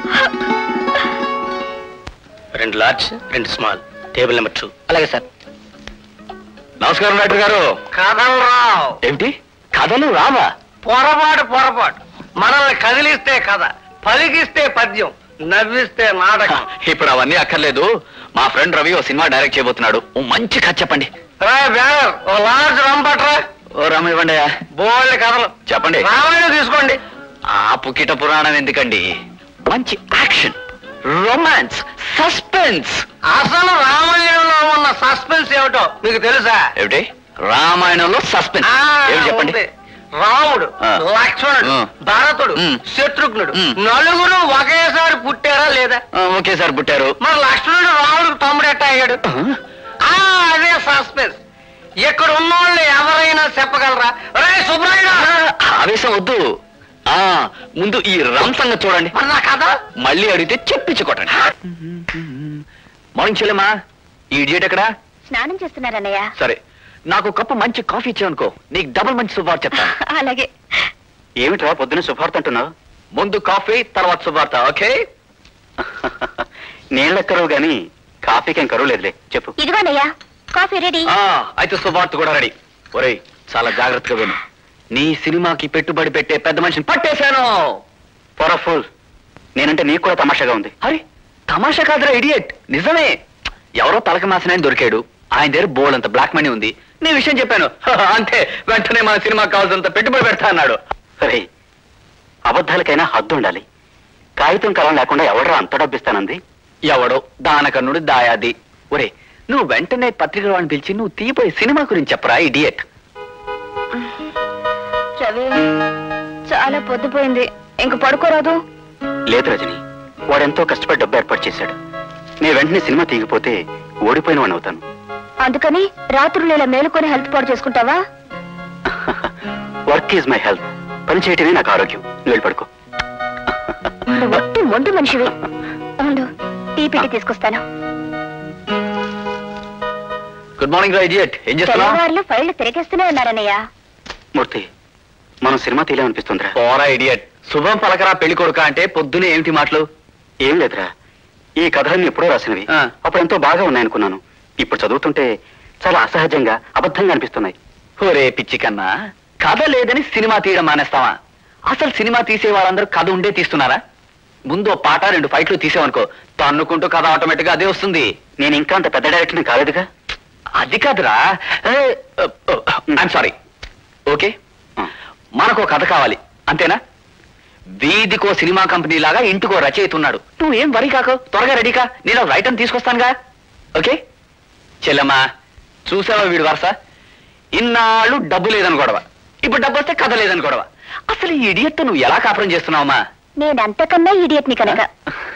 Speaker 5: రెండు లార్జ్ రెండు స్మాల్ టేబుల్ నెంబర్ టూ
Speaker 6: అలాగే సార్ నమస్కారం డాక్టర్ గారు
Speaker 5: కథలు రావు
Speaker 6: ఏమిటి కథలు రావా
Speaker 5: పొరపాటు పొరపాటు మనల్ని కదిలిస్తే కథ పలికిస్తే పద్యం నవ్విస్తే నాటకం
Speaker 6: ఇప్పుడు అవన్నీ అక్కర్లేదు మా ఫ్రెండ్ రవి ఓ సినిమా డైరెక్ట్ చేయబోతున్నాడు ఓ మంచి కథ చెప్పండి
Speaker 5: రా బ్యానర్ ఓ లార్జ్ రంపట్రా
Speaker 6: ఓ రామ ఇవ్వండి
Speaker 5: బోల్డ్ కథలు
Speaker 6: చెప్పండి
Speaker 5: రామాయణం తీసుకోండి
Speaker 6: ఆ పుకిట పురాణం ఎందుకండి మంచి యాక్షన్ రొమాన్స్ సస్పెన్స్
Speaker 5: అసలు రామాయణంలో ఉన్న సస్పెన్స్ ఏమిటో మీకు తెలుసా
Speaker 6: ఏమిటి రామాయణంలో సస్పెన్స్
Speaker 5: ఆ,
Speaker 6: ఏమిటి చెప్పండి
Speaker 5: ఉంది. రాముడు
Speaker 6: ఆ.
Speaker 5: లక్ష్మణుడు
Speaker 6: ఆ.
Speaker 5: భరతుడు
Speaker 6: ఉమ్.
Speaker 5: శత్రుఘ్నుడు
Speaker 6: ఉమ్.
Speaker 5: నలుగురు ఒకేసారి పుట్టారా లేదా
Speaker 6: ఆ, ఒకేసారి పుట్టారు
Speaker 5: మరి లక్ష్మణుడు రాముడికి తమ్ముడు ఎట్టా అయ్యాడు ఆ, అదే సస్పెన్స్ ఇక్కడ ఉన్నోళ్ళు ఎవరైనా చెప్పగలరా రే సుబ్రాయుడు
Speaker 6: ఆవేశం వద్దు ఆ ముందు ఈ రమ్ సంగతి చూడండి
Speaker 5: మరి నా కథ
Speaker 6: మళ్ళీ అడిగితే చెప్పించుకోటండి మార్నింగ్ చెల్లెమ్మా ఈ ఇడియట్ ఎక్కడా
Speaker 1: స్నానం చేస్తున్నారన్నయ్య
Speaker 6: సరే నాకు కప్పు మంచి కాఫీ ఇచ్చావనుకో నీకు డబుల్ మంచి శుభార్త చెప్తాను
Speaker 1: అలాగే
Speaker 4: ఏమిట్రా పొద్దున శుభార్త అంటున్నావు
Speaker 6: ముందు కాఫీ తర్వాత శుభార్త ఓకే
Speaker 4: నీళ్ళెక్కరవు గాని కాఫీకేం కరువు లేదులే చెప్పు
Speaker 1: ఇదిగోనయ్యా కాఫీ రెడీ
Speaker 6: ఆ, అయితే శుభార్త కూడా రెడీ ఒరేయ్ చాలా జాగ్రత్తగా విను నీ సినిమాకి పెట్టుబడి పెట్టే పెద్ద మనిషిని పట్టేశాను
Speaker 4: ఫుల్ నేనంటే నీకు కూడా తమాషాగా ఉంది
Speaker 6: అరే తమాషా కాదురా ఇడియట్ నిజమే ఎవరో తలక మాసనని దొరికాడు ఆయన దగ్గర బోల్ అంత బ్లాక్ మనీ ఉంది నీ విషయం చెప్పాను అంతే వెంటనే మన సినిమా కావాల్సినంత పెట్టుబడి పెడతా అన్నాడు
Speaker 4: రే అబద్ధాలకైనా హద్దు ఉండాలి కాగితం కలం లేకుండా ఎవడరా అంత డబ్బిస్తానంది
Speaker 6: ఎవడో దానకన్నుడు దాయాది ఒరే నువ్వు వెంటనే పత్రిక వాడిని పిలిచి నువ్వు తీపోయి సినిమా గురించి చెప్పరా ఇడియట్
Speaker 1: రవి చాలా పొద్దుపోయింది ఇంక పడుకోరాదు
Speaker 4: లేదు రజని వాడెంతో కష్టపడి డబ్బు ఏర్పాటు చేశాడు నేను వెంటనే సినిమా తీగిపోతే ఓడిపోయిన వాడిని అవుతాను
Speaker 1: అందుకని రాత్రులు ఇలా మేలుకొని హెల్త్ పాడు చేసుకుంటావా
Speaker 4: వర్క్ ఈజ్ మై హెల్త్ పని చేయటమే నాకు ఆరోగ్యం నువ్వు వెళ్ళి పడుకో
Speaker 1: నువ్వు ఒట్టి మొండు మనిషివి ఉండు టీ పెట్టి తీసుకొస్తాను
Speaker 6: గుడ్ మార్నింగ్ రా ఇడియట్ ఏం చేస్తున్నావు
Speaker 1: తెల్లవారులు ఫైళ్లు తిరిగేస్తూనే ఉన్నారన్నయ్య
Speaker 4: మూర్తి మనం సినిమా తీయాలనిపిస్తుందిరా
Speaker 6: పోరా ఇడియట్ శుభం పలకరా పెళ్లి కొడుక అంటే పొద్దునే ఏమిటి మాటలు
Speaker 4: ఏం లేదురా ఈ కథలన్నీ ఎప్పుడో రాసినవి
Speaker 6: ఆ.
Speaker 4: అప్పుడు ఎంతో బాగా ఉన్నాయనుకున్నాను ఇప్పుడు చదువుతుంటే చాలా అసహజంగా అబద్ధంగా అనిపిస్తున్నాయి
Speaker 6: ఒరే పిచ్చి కన్నా కథ లేదని సినిమా తీయడం మానేస్తావా అసలు సినిమా తీసే వాళ్ళందరూ కథ ఉండే తీస్తున్నారా ముందు ఓ పాట రెండు ఫైట్లు తీసావనుకో తన్నుకుంటూ కథ ఆటోమేటిక్ గా అదే వస్తుంది
Speaker 4: నేను ఇంకా అంత పెద్ద డైరెక్టర్ని కాలేదుగా
Speaker 6: అది కాదురా ఐఎమ్ సారీ ఓకే మనకు ఓ కథ కావాలి అంతేనా వీధికో సినిమా కంపెనీ లాగా ఇంటికో రచయిత ఉన్నాడు నువ్వు ఏం వరి కాకు త్వరగా రెడీ కా నేను రైటర్ తీసుకొస్తానుగా ఓకే చెల్లమ్మా చూసావా వీడు వరుస ఇన్నాళ్ళు డబ్బు లేదని గొడవ ఇప్పుడు డబ్బు వస్తే కథ లేదని గొడవ అసలు ఈ ఇడియట్తో నువ్వు ఎలా కాపురం చేస్తున్నావమ్మా
Speaker 1: నేను అంతకన్నా ఇడియట్ ని కనుక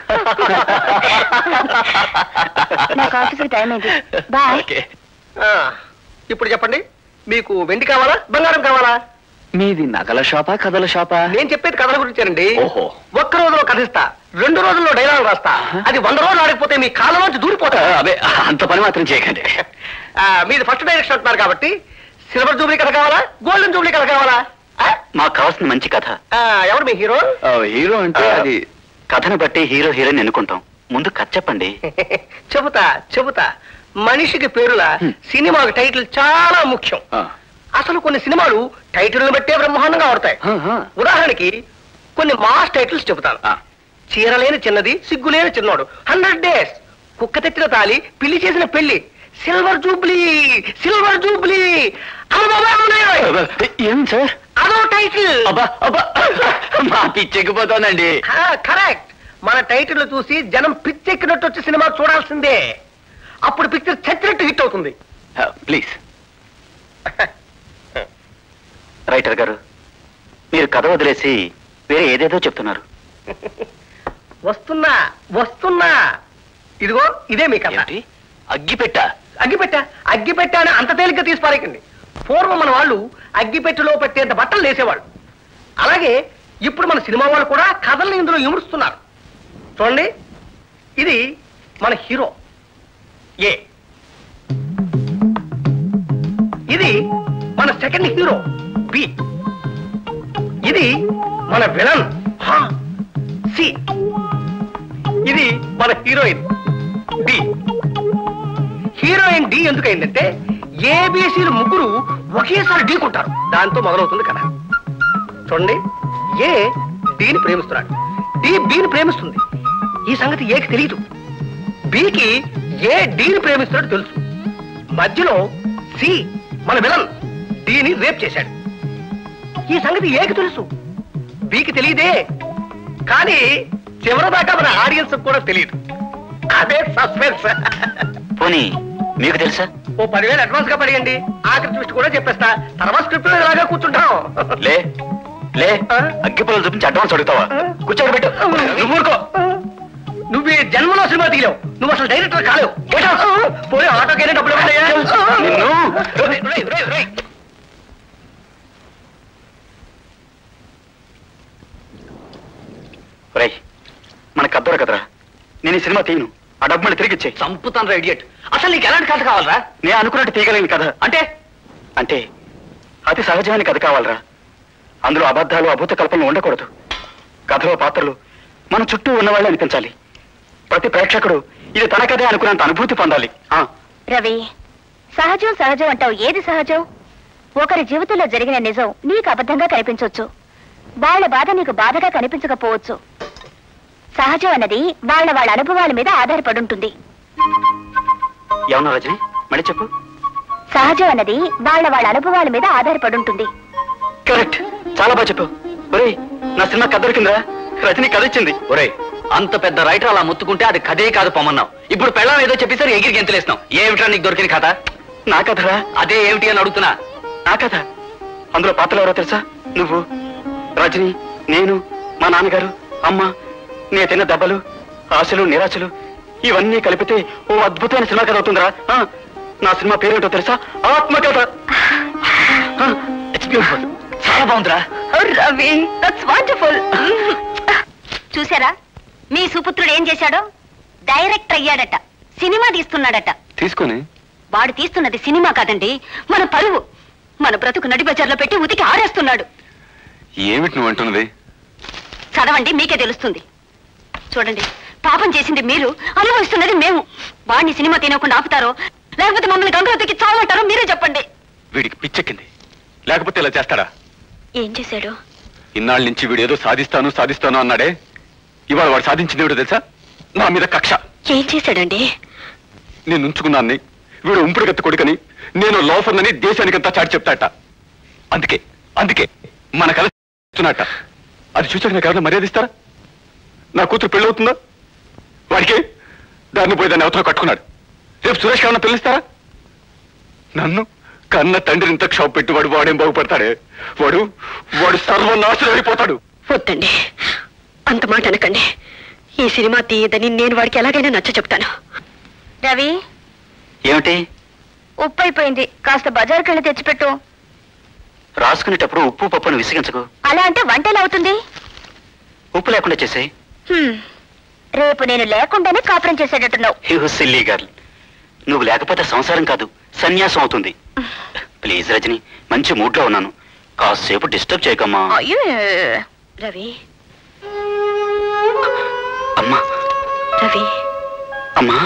Speaker 1: నాకు ఆఫీస్కి టైం అయింది బాయ్
Speaker 6: ఓకే
Speaker 5: ఇప్పుడు చెప్పండి మీకు వెండి కావాలా బంగారం కావాలా
Speaker 6: మీది నగల షాపా కథల షాపా
Speaker 5: నేను చెప్పేది కథల గురించేనండి
Speaker 6: ఓహో.
Speaker 5: ఒక్క రోజులో కథ ఇస్తా రెండు రోజుల్లో డైలాగ్ రాస్తా అది వంద రోజులు ఆడకపోతే మీ కాలం నుంచి దూరిపోతా
Speaker 6: అదే అంత పని మాత్రం చేయకండి
Speaker 5: ఆ, మీది ఫస్ట్ డైరెక్షన్ అంటున్నారు కాబట్టి సిల్వర్ జూబ్లీ కథ కావాలా గోల్డెన్ జూబ్లీ కథ కావాలా ఆ?
Speaker 4: మాకు కావాల్సిన మంచి కథ
Speaker 5: ఆ, ఎవరు మీ హీరో
Speaker 6: ఆ, హీరో అంటే అది
Speaker 4: కథను బట్టి హీరో హీరోయిన్ ఎన్నుకుంటాం ముందు కథ చెప్పండి
Speaker 5: చెబుతా చెబుతా మనిషికి పేరుల సినిమాకి టైటిల్ చాలా ముఖ్యం
Speaker 6: ఆ,
Speaker 5: అసలు కొన్ని సినిమాలు టైటిల్ని బట్టే బ్రహ్మాండంగా ఆడతాయి
Speaker 6: ఆ, ఆ.
Speaker 5: ఉదాహరణకి కొన్ని మాస్ టైటిల్స్ చెబుతాను
Speaker 6: ఆ.
Speaker 5: చీరలేని చిన్నది సిగ్గులేని చిన్నోడు హండ్రెడ్ డేస్ కుక్క తెచ్చిన తాలి పిల్లి చేసిన పెళ్లి సిల్వర్ జూబ్లీ సిల్వర్ జూబ్లీ అమ్మ బాబాయ్ అమ్మనాయ్.
Speaker 6: అబ్బా, ఏం సార్
Speaker 5: అదో టైటిల్
Speaker 6: అబ్బా అబ్బా మా పిచ్చెక్కిపోతోందండి
Speaker 5: కరెక్ట్ మన టైటిల్ చూసి జనం పిచ్చెక్కినట్టు వచ్చి సినిమా చూడాల్సిందే అప్పుడు పిక్చర్ చచ్చినట్టు హిట్ అవుతుంది
Speaker 6: ప్లీజ్
Speaker 4: రైటర్ గారు మీరు కథ వదిలేసి వేరే ఏదేదో చెప్తున్నారు
Speaker 5: వస్తున్నా వస్తున్నా ఇదిగో ఇదే మీ కథ
Speaker 6: ఏమిటి అగ్గిపెట్ట
Speaker 5: అగ్గిపెట్ట అగ్గిపెట్ట అని అంత తేలిగ్గా తీసి పారేకండి పూర్వం మన వాళ్ళు అగ్గిపెట్టెలో పెట్టేంత బట్టలు వేసేవాళ్ళు అలాగే ఇప్పుడు మన సినిమా వాళ్ళు కూడా కథల్ని ఇందులో ఇముడుస్తున్నారు చూడండి ఇది మన హీరో ఏ ఇది మన సెకండ్ హీరో బి ఇది మన విలన్ సి ఇది మన హీరోయిన్ డి హీరోయిన్ డి ఎందుకైందంటే ఏబిసిలు ముగ్గురు ఒకేసారి ఢీకుంటారు దాంతో మొదలవుతుంది కదా చూడండి ఏ డిని ప్రేమిస్తున్నాడు డి బిని ప్రేమిస్తుంది ఈ సంగతి ఏకి తెలియదు బికి ఏ డిని ప్రేమిస్తున్నాడు తెలుసు మధ్యలో సి మన విలన్ డిని రేప్ చేశాడు ఈ సంగతి ఏకి తెలుసు బికి తెలియదే కానీ చివరిదాకా మన ఆడియన్స్ కూడా తెలియదు అదే సస్పెన్స్
Speaker 4: పోనీ మీకు తెలుసా
Speaker 5: ఓ పదివేలు అడ్వాన్స్ గా పడియండి ఆఖరి ట్విస్ట్ కూడా చెప్పేస్తా తర్వాత స్క్రిప్ట్ ఇలాగా కూర్చుంటాం
Speaker 4: లే లే
Speaker 5: ఆ?
Speaker 4: అగ్గి పొలం చూపించి అడ్వాన్స్ అడుగుతావా కూర్చోబెట్టు పెట్టు నువ్వు ఊరుకో
Speaker 5: నువ్వు ఈ జన్మలో సినిమా తీయలేవు నువ్వు అసలు డైరెక్టర్ కాలేవు Get out. పోయి ఆటోకైనా డబ్బులు ఇవ్వండియా?
Speaker 4: నిన్ను
Speaker 5: రేయ్, రేయ్, రేయ్, రేయ్.
Speaker 4: రై మన కద్దరు కదరా నేను ఈ సినిమా తీయను ఆ డబ్బు మళ్ళీ తిరిగి ఇచ్చే
Speaker 6: చంపుతాను ఇడియట్ అసలు నీకు ఎలాంటి కథ కావాలరా
Speaker 4: నేను అనుకున్నట్టు తీయగలిగిన కథ
Speaker 6: అంటే
Speaker 4: అంటే అతి సహజమైన కథ కావాలరా అందులో అబద్ధాలు అభూత కల్పనలు ఉండకూడదు కథలో పాత్రలు మన చుట్టూ ఉన్నవాళ్ళు అనిపించాలి ప్రతి ప్రేక్షకుడు ఇది తన కథే అనుకున్నంత అనుభూతి పొందాలి ఆ
Speaker 1: రవి సహజం సహజం అంటావు ఏది సహజం ఒకరి జీవితంలో జరిగిన నిజం నీకు అబద్ధంగా కనిపించవచ్చు వాళ్ళ బాధ నీకు బాధగా కనిపించకపోవచ్చు సహజం అన్నది వాళ్ళ వాళ్ళ అనుభవాల మీద ఆధారపడి ఉంటుంది
Speaker 4: ఏమన్నా రజని మళ్ళీ చెప్పు
Speaker 1: సహజం అన్నది వాళ్ళ వాళ్ళ అనుభవాల మీద ఆధారపడి ఉంటుంది
Speaker 4: కరెక్ట్ చాలా బాగా చెప్పు ఒరేయ్ నా సినిమా కథ దొరికిందిరా రజని కథ ఇచ్చింది
Speaker 6: ఒరేయ్ అంత పెద్ద రైటర్ అలా ముత్తుకుంటే అది కథే కాదు పొమ్మన్నావు ఇప్పుడు పెళ్ళం ఏదో చెప్పేసరి ఎగిరి గెంతులేసినావు ఏమిట్రా నీకు దొరికిన కథ
Speaker 4: నా కథరా
Speaker 6: అదే ఏమిటి అని అడుగుతున్నా
Speaker 4: నా కథ అందులో పాత్రలు ఎవరో తెలుసా నువ్వు రజని నేను మా నాన్నగారు అమ్మ నే తిన్న దెబ్బలు ఆశలు నిరాశలు ఇవన్నీ కలిపితే ఓ అద్భుతమైన సినిమా కథ అవుతుందిరా ఆ, నా సినిమా పేరేంటో తెలుసా ఆత్మకథ
Speaker 6: ఇట్స్ బ్యూటిఫుల్ చాలా బాగుందిరా
Speaker 1: రవి దట్స్ వండర్ఫుల్ చూసారా మీ సుపుత్రుడు ఏం చేశాడో డైరెక్టర్ అయ్యాడట సినిమా తీస్తున్నాడట
Speaker 3: తీసుకొని
Speaker 2: వాడు తీస్తున్నది సినిమా కాదండి మన పరువు మన బ్రతుకు నడి బజార్లో పెట్టి ఉతికి ఆరేస్తున్నాడు
Speaker 3: ఏమిటి నువ్వు అంటున్నది
Speaker 2: చదవండి మీకే తెలుస్తుంది చూడండి పాపం చేసింది మీరు అనుభవిస్తున్నది మేము వాడిని సినిమా తినకుండా ఆపుతారో లేకపోతే మమ్మల్ని గంగలో ఉతికి చావమంటారో మీరే చెప్పండి
Speaker 3: వీడికి పిచ్చెక్కింది లేకపోతే ఇలా చేస్తాడా
Speaker 9: ఏం చేశాడు
Speaker 3: ఇన్నాళ్ళ నుంచి వీడు ఏదో సాధిస్తాను సాధిస్తాను అన్నాడే ఇవాళ వాడు సాధించింది ఏమిటో తెలుసా నా మీద కక్ష
Speaker 9: ఏం చేశాడండి
Speaker 3: నేను ఉంచుకున్నాన్ని వీడు ఉంపుడుగత్త కొడుకని నేను లోఫర్నని దేశానికంతా చాటి చెప్తాట అందుకే అందుకే మన కళ చూస్తున్నట్ట అది చూసాక నాకు ఎవరైనా మర్యాద ఇస్తారా నా కూతురు పెళ్ళవుతుందా వాడికి దాన్ని పోయి దాన్ని అవతల కట్టుకున్నాడు రేపు సురేష్ ఏమన్నా పిలుస్తారా నన్ను కన్న తండ్రిని ఇంత క్షోభ పెట్టి వాడు వాడేం బాగుపడతాడే వాడు వాడు సర్వనాశనం అయిపోతాడు
Speaker 9: వద్దండి అంత మాట అనకండి ఈ సినిమా తీయదని నేను వాడికి ఎలాగైనా నచ్చ చెప్తాను
Speaker 1: రవి
Speaker 4: ఏమిటి
Speaker 1: ఉప్పు అయిపోయింది కాస్త బజార్కి వెళ్ళి తెచ్చిపెట్టు
Speaker 4: రాసుకునేటప్పుడు ఉప్పు పప్పును విసిగించకు
Speaker 1: అలా అంటే వంట ఎలా అవుతుంది
Speaker 4: ఉప్పు లేకుండా చేసేయ్
Speaker 1: హ్మ్. రేపు నేను లేకుండానే కాపురం చేసేటట్టున్నావు
Speaker 4: యూ సిల్లీ గర్ల్ నువ్వు లేకపోతే సంసారం కాదు సన్యాసం అవుతుంది ప్లీజ్ రజని మంచి మూడ్లో ఉన్నాను కాసేపు డిస్టర్బ్ చేయకమ్మా
Speaker 1: అయ్యో రవి
Speaker 4: అమ్మా
Speaker 9: రవి
Speaker 4: అమ్మా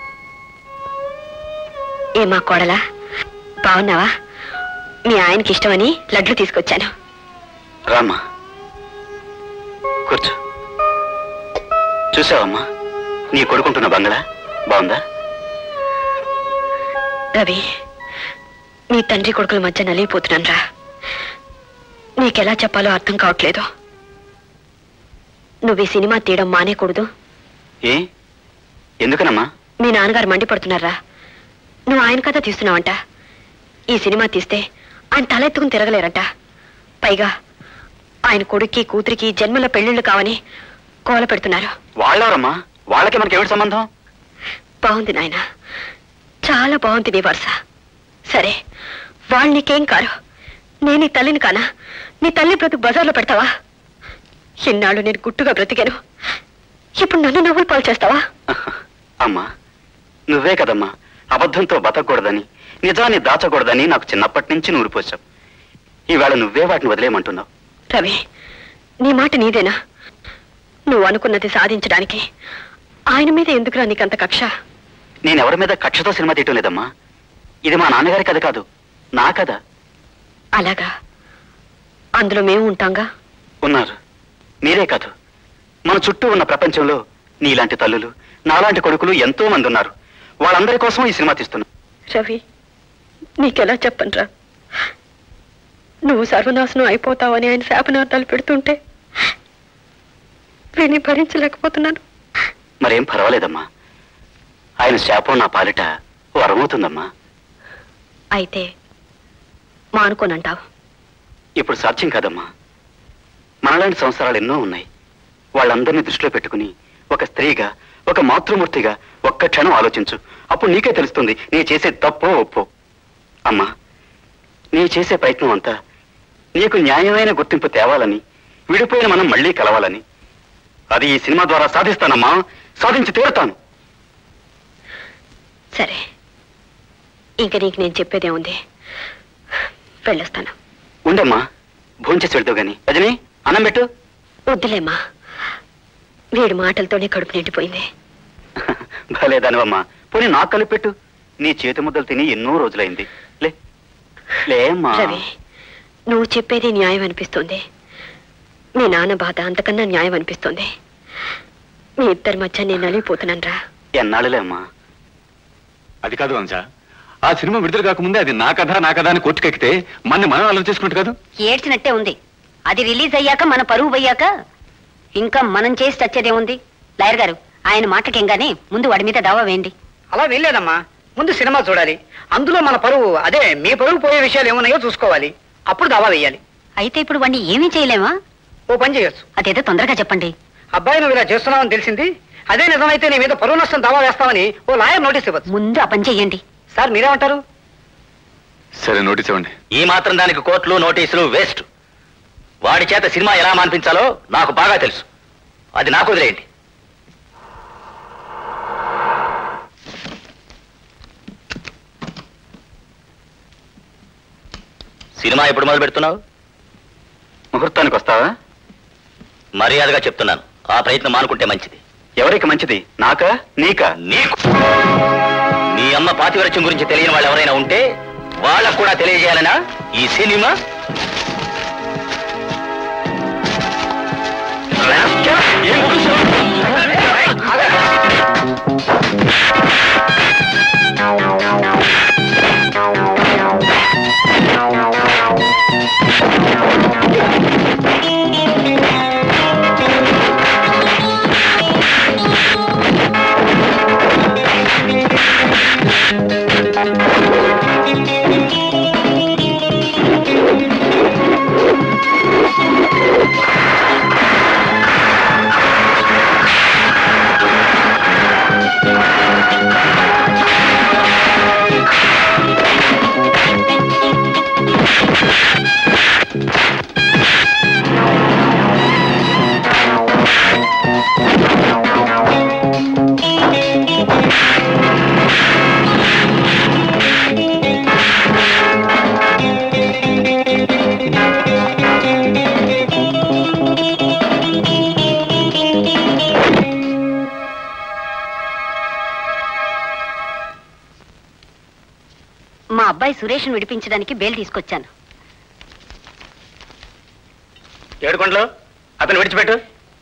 Speaker 9: ఏమా కోడలా బాగున్నావా మీ ఆయనకి ఇష్టమని లడ్లు తీసుకొచ్చాను
Speaker 4: రామ్మా కూర్చో చూసావమ్మా నీ కొడుకుంటున్న బంగళా బాగుందా
Speaker 9: రవి నీ తండ్రి కొడుకుల మధ్య నలిగిపోతున్నాను రా నీకెలా చెప్పాలో అర్థం కావట్లేదు నువ్వు ఈ సినిమా తీయడం మానేకూడదు
Speaker 4: ఏ ఎందుకనమ్మా
Speaker 9: మీ నాన్నగారు మండిపడుతున్నారా నువ్వు ఆయన కథ తీస్తున్నావంట ఈ సినిమా తీస్తే ఆయన తలెత్తుకుని తిరగలేరంట పైగా ఆయన కొడుక్కి కూతురికి జన్మల పెళ్లిళ్ళు కావని కోల పెడుతున్నారు
Speaker 4: వాళ్ళెవరమ్మా వాళ్ళకి మనకి ఏమిటి సంబంధం
Speaker 9: బాగుంది నాయన చాలా బాగుంది నీ వరుస సరే వాళ్ళు నీకేం కారు నేను నీ తల్లిని కానా నీ తల్లి బ్రతుకు బజార్లో పెడతావా ఇన్నాళ్ళు నేను గుట్టుగా బ్రతికాను ఇప్పుడు నన్ను నవ్వులు పాలు చేస్తావా
Speaker 4: అమ్మా నువ్వే కదమ్మా అబద్ధంతో బతకూడదని నిజాన్ని దాచకూడదని నాకు చిన్నప్పటి నుంచి నూరిపోసావు ఈవేళ నువ్వే వాటిని వదిలేయమంటున్నావు
Speaker 9: రవి నీ మాట నీదేనా నువ్వు అనుకున్నది సాధించడానికి ఆయన మీద ఎందుకురా నీకంత కక్ష
Speaker 4: నేనెవరి మీద కక్షతో సినిమా తీయటం లేదమ్మా ఇది మా నాన్నగారి కథ కాదు నా కథ
Speaker 9: అలాగా అందులో మేము ఉంటాంగా
Speaker 4: ఉన్నారు మీరే కాదు మన చుట్టూ ఉన్న ప్రపంచంలో నీలాంటి తల్లులు నాలాంటి కొడుకులు ఎంతో మంది ఉన్నారు వాళ్ళందరి కోసం ఈ సినిమా తీస్తున్నా
Speaker 9: రవి నీకెలా చెప్పనురా నువ్వు సర్వనాశనం అయిపోతావని ఆయన శాపనార్థాలు పెడుతుంటే విని భరించలేకపోతున్నాను
Speaker 4: మరేం పర్వాలేదమ్మా ఆయన శాపం నా పాలిట వరమవుతుందమ్మా
Speaker 9: అయితే మానుకోనంటావు
Speaker 4: ఇప్పుడు సాధ్యం కాదమ్మా మనలాంటి సంవత్సరాలు ఎన్నో ఉన్నాయి వాళ్ళందరినీ దృష్టిలో పెట్టుకుని ఒక స్త్రీగా ఒక మాతృమూర్తిగా ఒక్క క్షణం ఆలోచించు అప్పుడు నీకే తెలుస్తుంది నీ చేసే తప్పో ఒప్పో అమ్మా నీ చేసే ప్రయత్నం అంతా నీకు న్యాయమైన గుర్తింపు తేవాలని విడిపోయిన మనం మళ్ళీ కలవాలని అది ఈ సినిమా ద్వారా సాధిస్తానమ్మా సాధించి తీరుతాను
Speaker 9: సరే ఇంక నీకు నేను చెప్పేదే ఉంది వెళ్ళొస్తాను
Speaker 4: ఉండమ్మా భోంచేసి వెళ్తావు గాని రజని అన్నం పెట్టు
Speaker 9: వద్దులేమ్మా వీడి మాటలతోనే కడుపు నిండిపోయింది
Speaker 4: భలే దానివమ్మా పోనీ నాకు కలిపి పెట్టు నీ చేతి ముద్దలు తిని ఎన్నో రోజులైంది లే లేమ్మా
Speaker 9: రవి నువ్వు చెప్పేది న్యాయం అనిపిస్తుంది మీ నాన్న బాధ అంతకన్నా న్యాయం అనిపిస్తుంది మీ ఇద్దరి మధ్య నేను నలిగిపోతున్నాను రా
Speaker 4: ఎన్నాళ్ళులే అమ్మా
Speaker 3: అది కాదు అంశ ఆ సినిమా విడుదల కాకముందే అది నా కథ నా కథ అని కోర్టుకెక్కితే మన మనం అలర్ చేసుకున్నట్టు కాదు
Speaker 2: ఏడ్చినట్టే ఉంది అది రిలీజ్ అయ్యాక మన పరువు పోయాక ఇంకా మనం చేసి చచ్చేదే ఉంది లాయర్ గారు ఆయన మాటకెంగానే ముందు వాడి మీద దావా వేయండి
Speaker 8: అలా వెళ్ళలేదమ్మా ముందు సినిమా చూడాలి అందులో మన పరువు అదే మీ పరువు పోయే విషయాలు ఏమున్నాయో చూసుకోవాలి అప్పుడు దావా వేయాలి
Speaker 2: అయితే ఇప్పుడు వాడిని ఏమీ చేయలేమా
Speaker 8: ఓ పని చేయొచ్చు
Speaker 2: అదేదో తొందరగా చెప్పండి
Speaker 8: అబ్బాయి నువ్వు ఇలా చేస్తున్నావని తెలిసింది అదే నిజమైతే నీ మీద పరువు నష్టం దావా వేస్తామని ఓ లాయర్ నోటీస్ ఇవ్వచ్చు
Speaker 2: ముందు ఆ పని చెయ్యండి
Speaker 8: సార్ మీరేమంటారు
Speaker 3: సరే నోటీస్ ఇవ్వండి
Speaker 5: ఈ మాత్రం దానికి కోర్టులు నోటీసులు వేస్ట్ వాడి చేత సినిమా ఎలా మాన్పించాలో నాకు బాగా తెలుసు అది నాకు వదిలేయండి సినిమా ఎప్పుడు మొదలు పెడుతున్నావు
Speaker 4: ముహూర్తానికి వస్తావా
Speaker 5: మర్యాదగా చెప్తున్నాను ఆ ప్రయత్నం మానుకుంటే మంచిది
Speaker 4: ఎవరికి మంచిది నాకా నీకా
Speaker 5: నీకు నీ అమ్మ పాతివరత్యం గురించి తెలియని వాళ్ళు ఎవరైనా ఉంటే వాళ్ళకు కూడా తెలియజేయాలనా ఈ సినిమా ఏం కూర్చో-
Speaker 2: మా అబ్బాయి సురేష్ను విడిపించడానికి బెయిల్ తీసుకొచ్చాను
Speaker 5: ఏడుకొండలు అతను విడిచిపెట్టు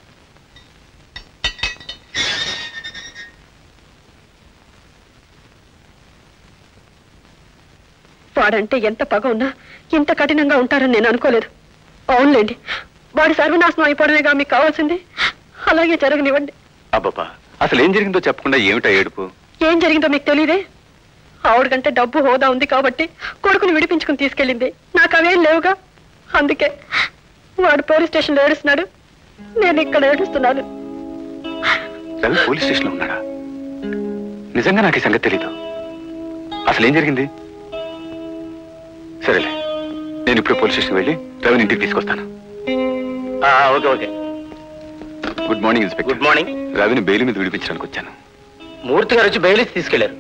Speaker 9: వాడంటే ఎంత పగ ఉన్నా ఇంత కఠినంగా ఉంటారని నేను అనుకోలేదు అవునులేండి వాడి సర్వనాశనం అయిపోవడమేగా మీకు కావాల్సింది అలాగే జరగనివ్వండి
Speaker 3: అబ్బబ్బా అసలు ఏం జరిగిందో చెప్పకుండా ఏమిటా ఏడుపు
Speaker 9: ఏం జరిగిందో మీకు తెలియదే ఆవిడ కంటే డబ్బు హోదా ఉంది కాబట్టి కొడుకుని విడిపించుకుని తీసుకెళ్ళింది నాకు అవేం లేవుగా అందుకే వాడు పోలీస్ స్టేషన్లో ఏడుస్తున్నాడు నేను ఇక్కడ ఏడుస్తున్నాను
Speaker 3: రవి పోలీస్ స్టేషన్ లో ఉన్నాడా నిజంగా నాకు ఈ సంగతి తెలీదు అసలు ఏం జరిగింది సరేలే నేను ఇప్పుడు పోలీస్ స్టేషన్ వెళ్ళి రవిని ఇంటికి తీసుకొస్తాను
Speaker 5: ఆ, okay okay
Speaker 3: good morning inspector
Speaker 5: good morning
Speaker 3: రవిని బెయిల్ మీద విడిపించడానికి వచ్చాను
Speaker 5: మూర్తి గారు వచ్చి బెయిల్ ఇచ్చి తీసుకెళ్లారు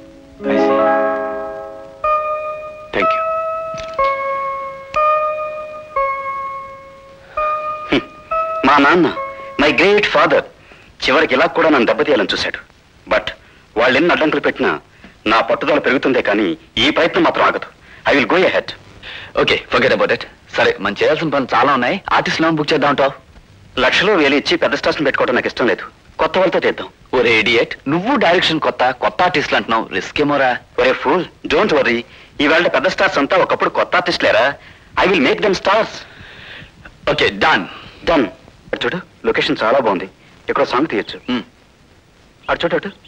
Speaker 3: థ్యాంక్ యూ
Speaker 4: మా నాన్న మై గ్రేట్ ఫాదర్ చివరికి ఇలా కూడా నన్ను దెబ్బతీయాలని చూశాడు బట్ వాళ్ళు ఎన్ని అడ్డంకులు పెట్టినా నా పట్టుదల పెరుగుతుందే కానీ ఈ ప్రయత్నం మాత్రం ఆగదు I will go head
Speaker 6: okay forget about it సరే మనం చేయాల్సిన పనులు చాలా ఉన్నాయి ఆర్టిస్ట్ లోన్ బుక్ చేద్దాం అంటావు
Speaker 4: లక్షలు వేలు ఇచ్చి పెద్ద స్టార్స్ పెట్టుకోవడం నాకు ఇష్టం లేదు కొత్త వాళ్ళతో చేద్దాం
Speaker 6: ఒరే ఇడియట్ నువ్వు డైరెక్షన్ కొత్త కొత్త ఆర్టిస్ట్లు అంటున్నావు రిస్క్ ఏమోరా
Speaker 4: ఒరే ఫూల్ డోంట్ వరీ ఈవేళ పెద్ద స్టార్స్ అంతా ఒకప్పుడు కొత్త ఆర్టిస్ట్ లేరా I will make them stars
Speaker 6: okay done
Speaker 4: done అటు చూడు లొకేషన్ చాలా బాగుంది ఇక్కడ సాంగ్ తీయచ్చు అటు చూడు అటు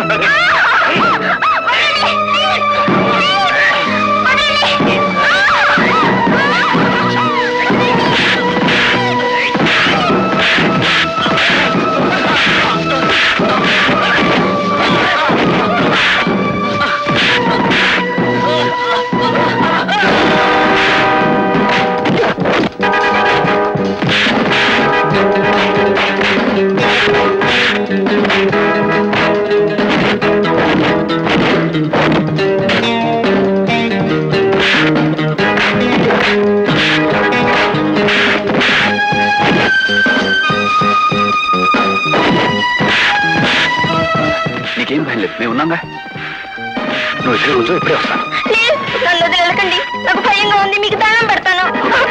Speaker 6: నీకేం భయం లేదు మేము ఉన్నాగా నువ్వు ఇక్కడ కూర్చో ఇప్పుడే వస్తాను
Speaker 1: నన్ను వదిలేకండి నాకు భయంగా ఉంది మీకు దానం పెడతాను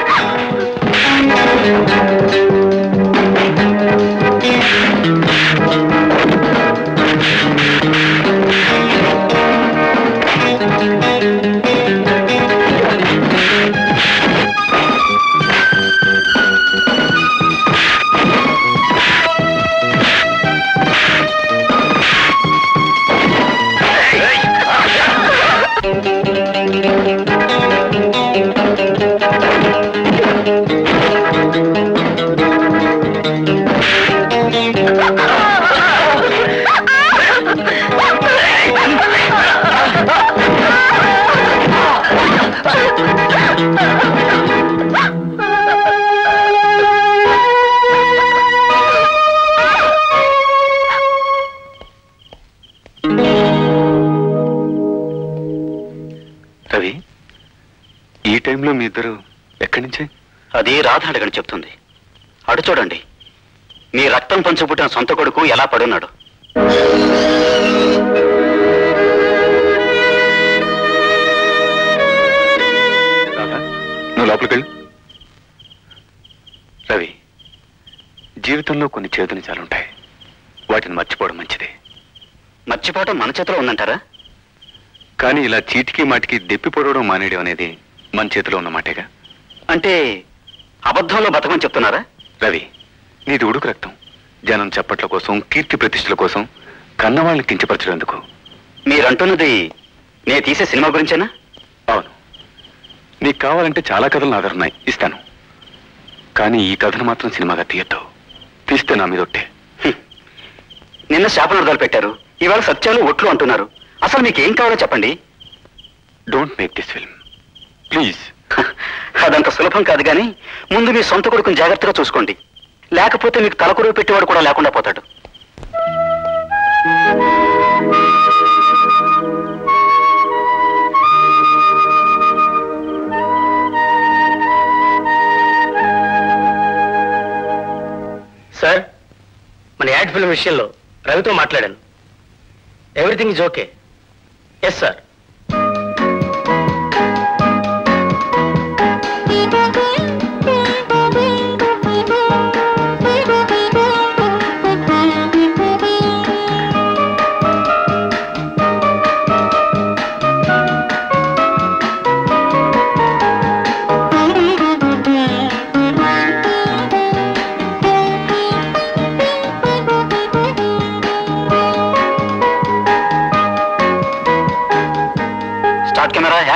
Speaker 3: రవి ఈ టైంలో మీ ఇద్దరు ఎక్కడి నుంచి
Speaker 4: అది రాధ అడగని చెప్తుంది అటు చూడండి మీ రక్తం పంచుపుట్టిన సొంత కొడుకు ఎలా పడున్నాడు
Speaker 3: రాధా నువ్వు లోపలికి వెళ్ళు రవి జీవితంలో కొన్ని చేదు నిజాలు ఉంటాయి వాటిని మర్చిపోవడం మంచిది
Speaker 4: మర్చిపోవటం మన చేతిలో ఉందంటారా
Speaker 3: కానీ ఇలా చీటికి మాటికి దెప్పి పొడవడం మానేయడం అనేది మన చేతిలో ఉన్న మాటేగా
Speaker 4: అంటే అబద్ధంలో బతకమని చెప్తున్నారా
Speaker 3: రవి నీది ఉడుకు రక్తం జనం చప్పట్ల కోసం కీర్తి ప్రతిష్టల కోసం కన్నవాళ్ళని కించపరచడందుకు
Speaker 4: మీరంటున్నది నేను తీసే సినిమా గురించేనా
Speaker 3: అవును నీకు కావాలంటే చాలా కథలు నా దగ్గర ఉన్నాయి ఇస్తాను కానీ ఈ కథను మాత్రం సినిమాగా తీయద్దు తీస్తే నా మీద ఒట్టే
Speaker 4: హ్మ్. నిన్న శాపనార్థాలు పెట్టారు ఇవాళ సత్యాలు ఒట్లు అంటున్నారు అసలు మీకు ఏం కావాలో చెప్పండి
Speaker 3: don't make this film please
Speaker 4: అదంత సులభం కాదు కానీ ముందు మీ సొంత కొడుకుని జాగ్రత్తగా చూసుకోండి లేకపోతే మీకు తలకొరువు పెట్టేవాడు కూడా లేకుండా పోతాడు
Speaker 5: సార్ మన యాడ్ ఫిల్మ్ విషయంలో రవితో మాట్లాడాను everything is okay yes sir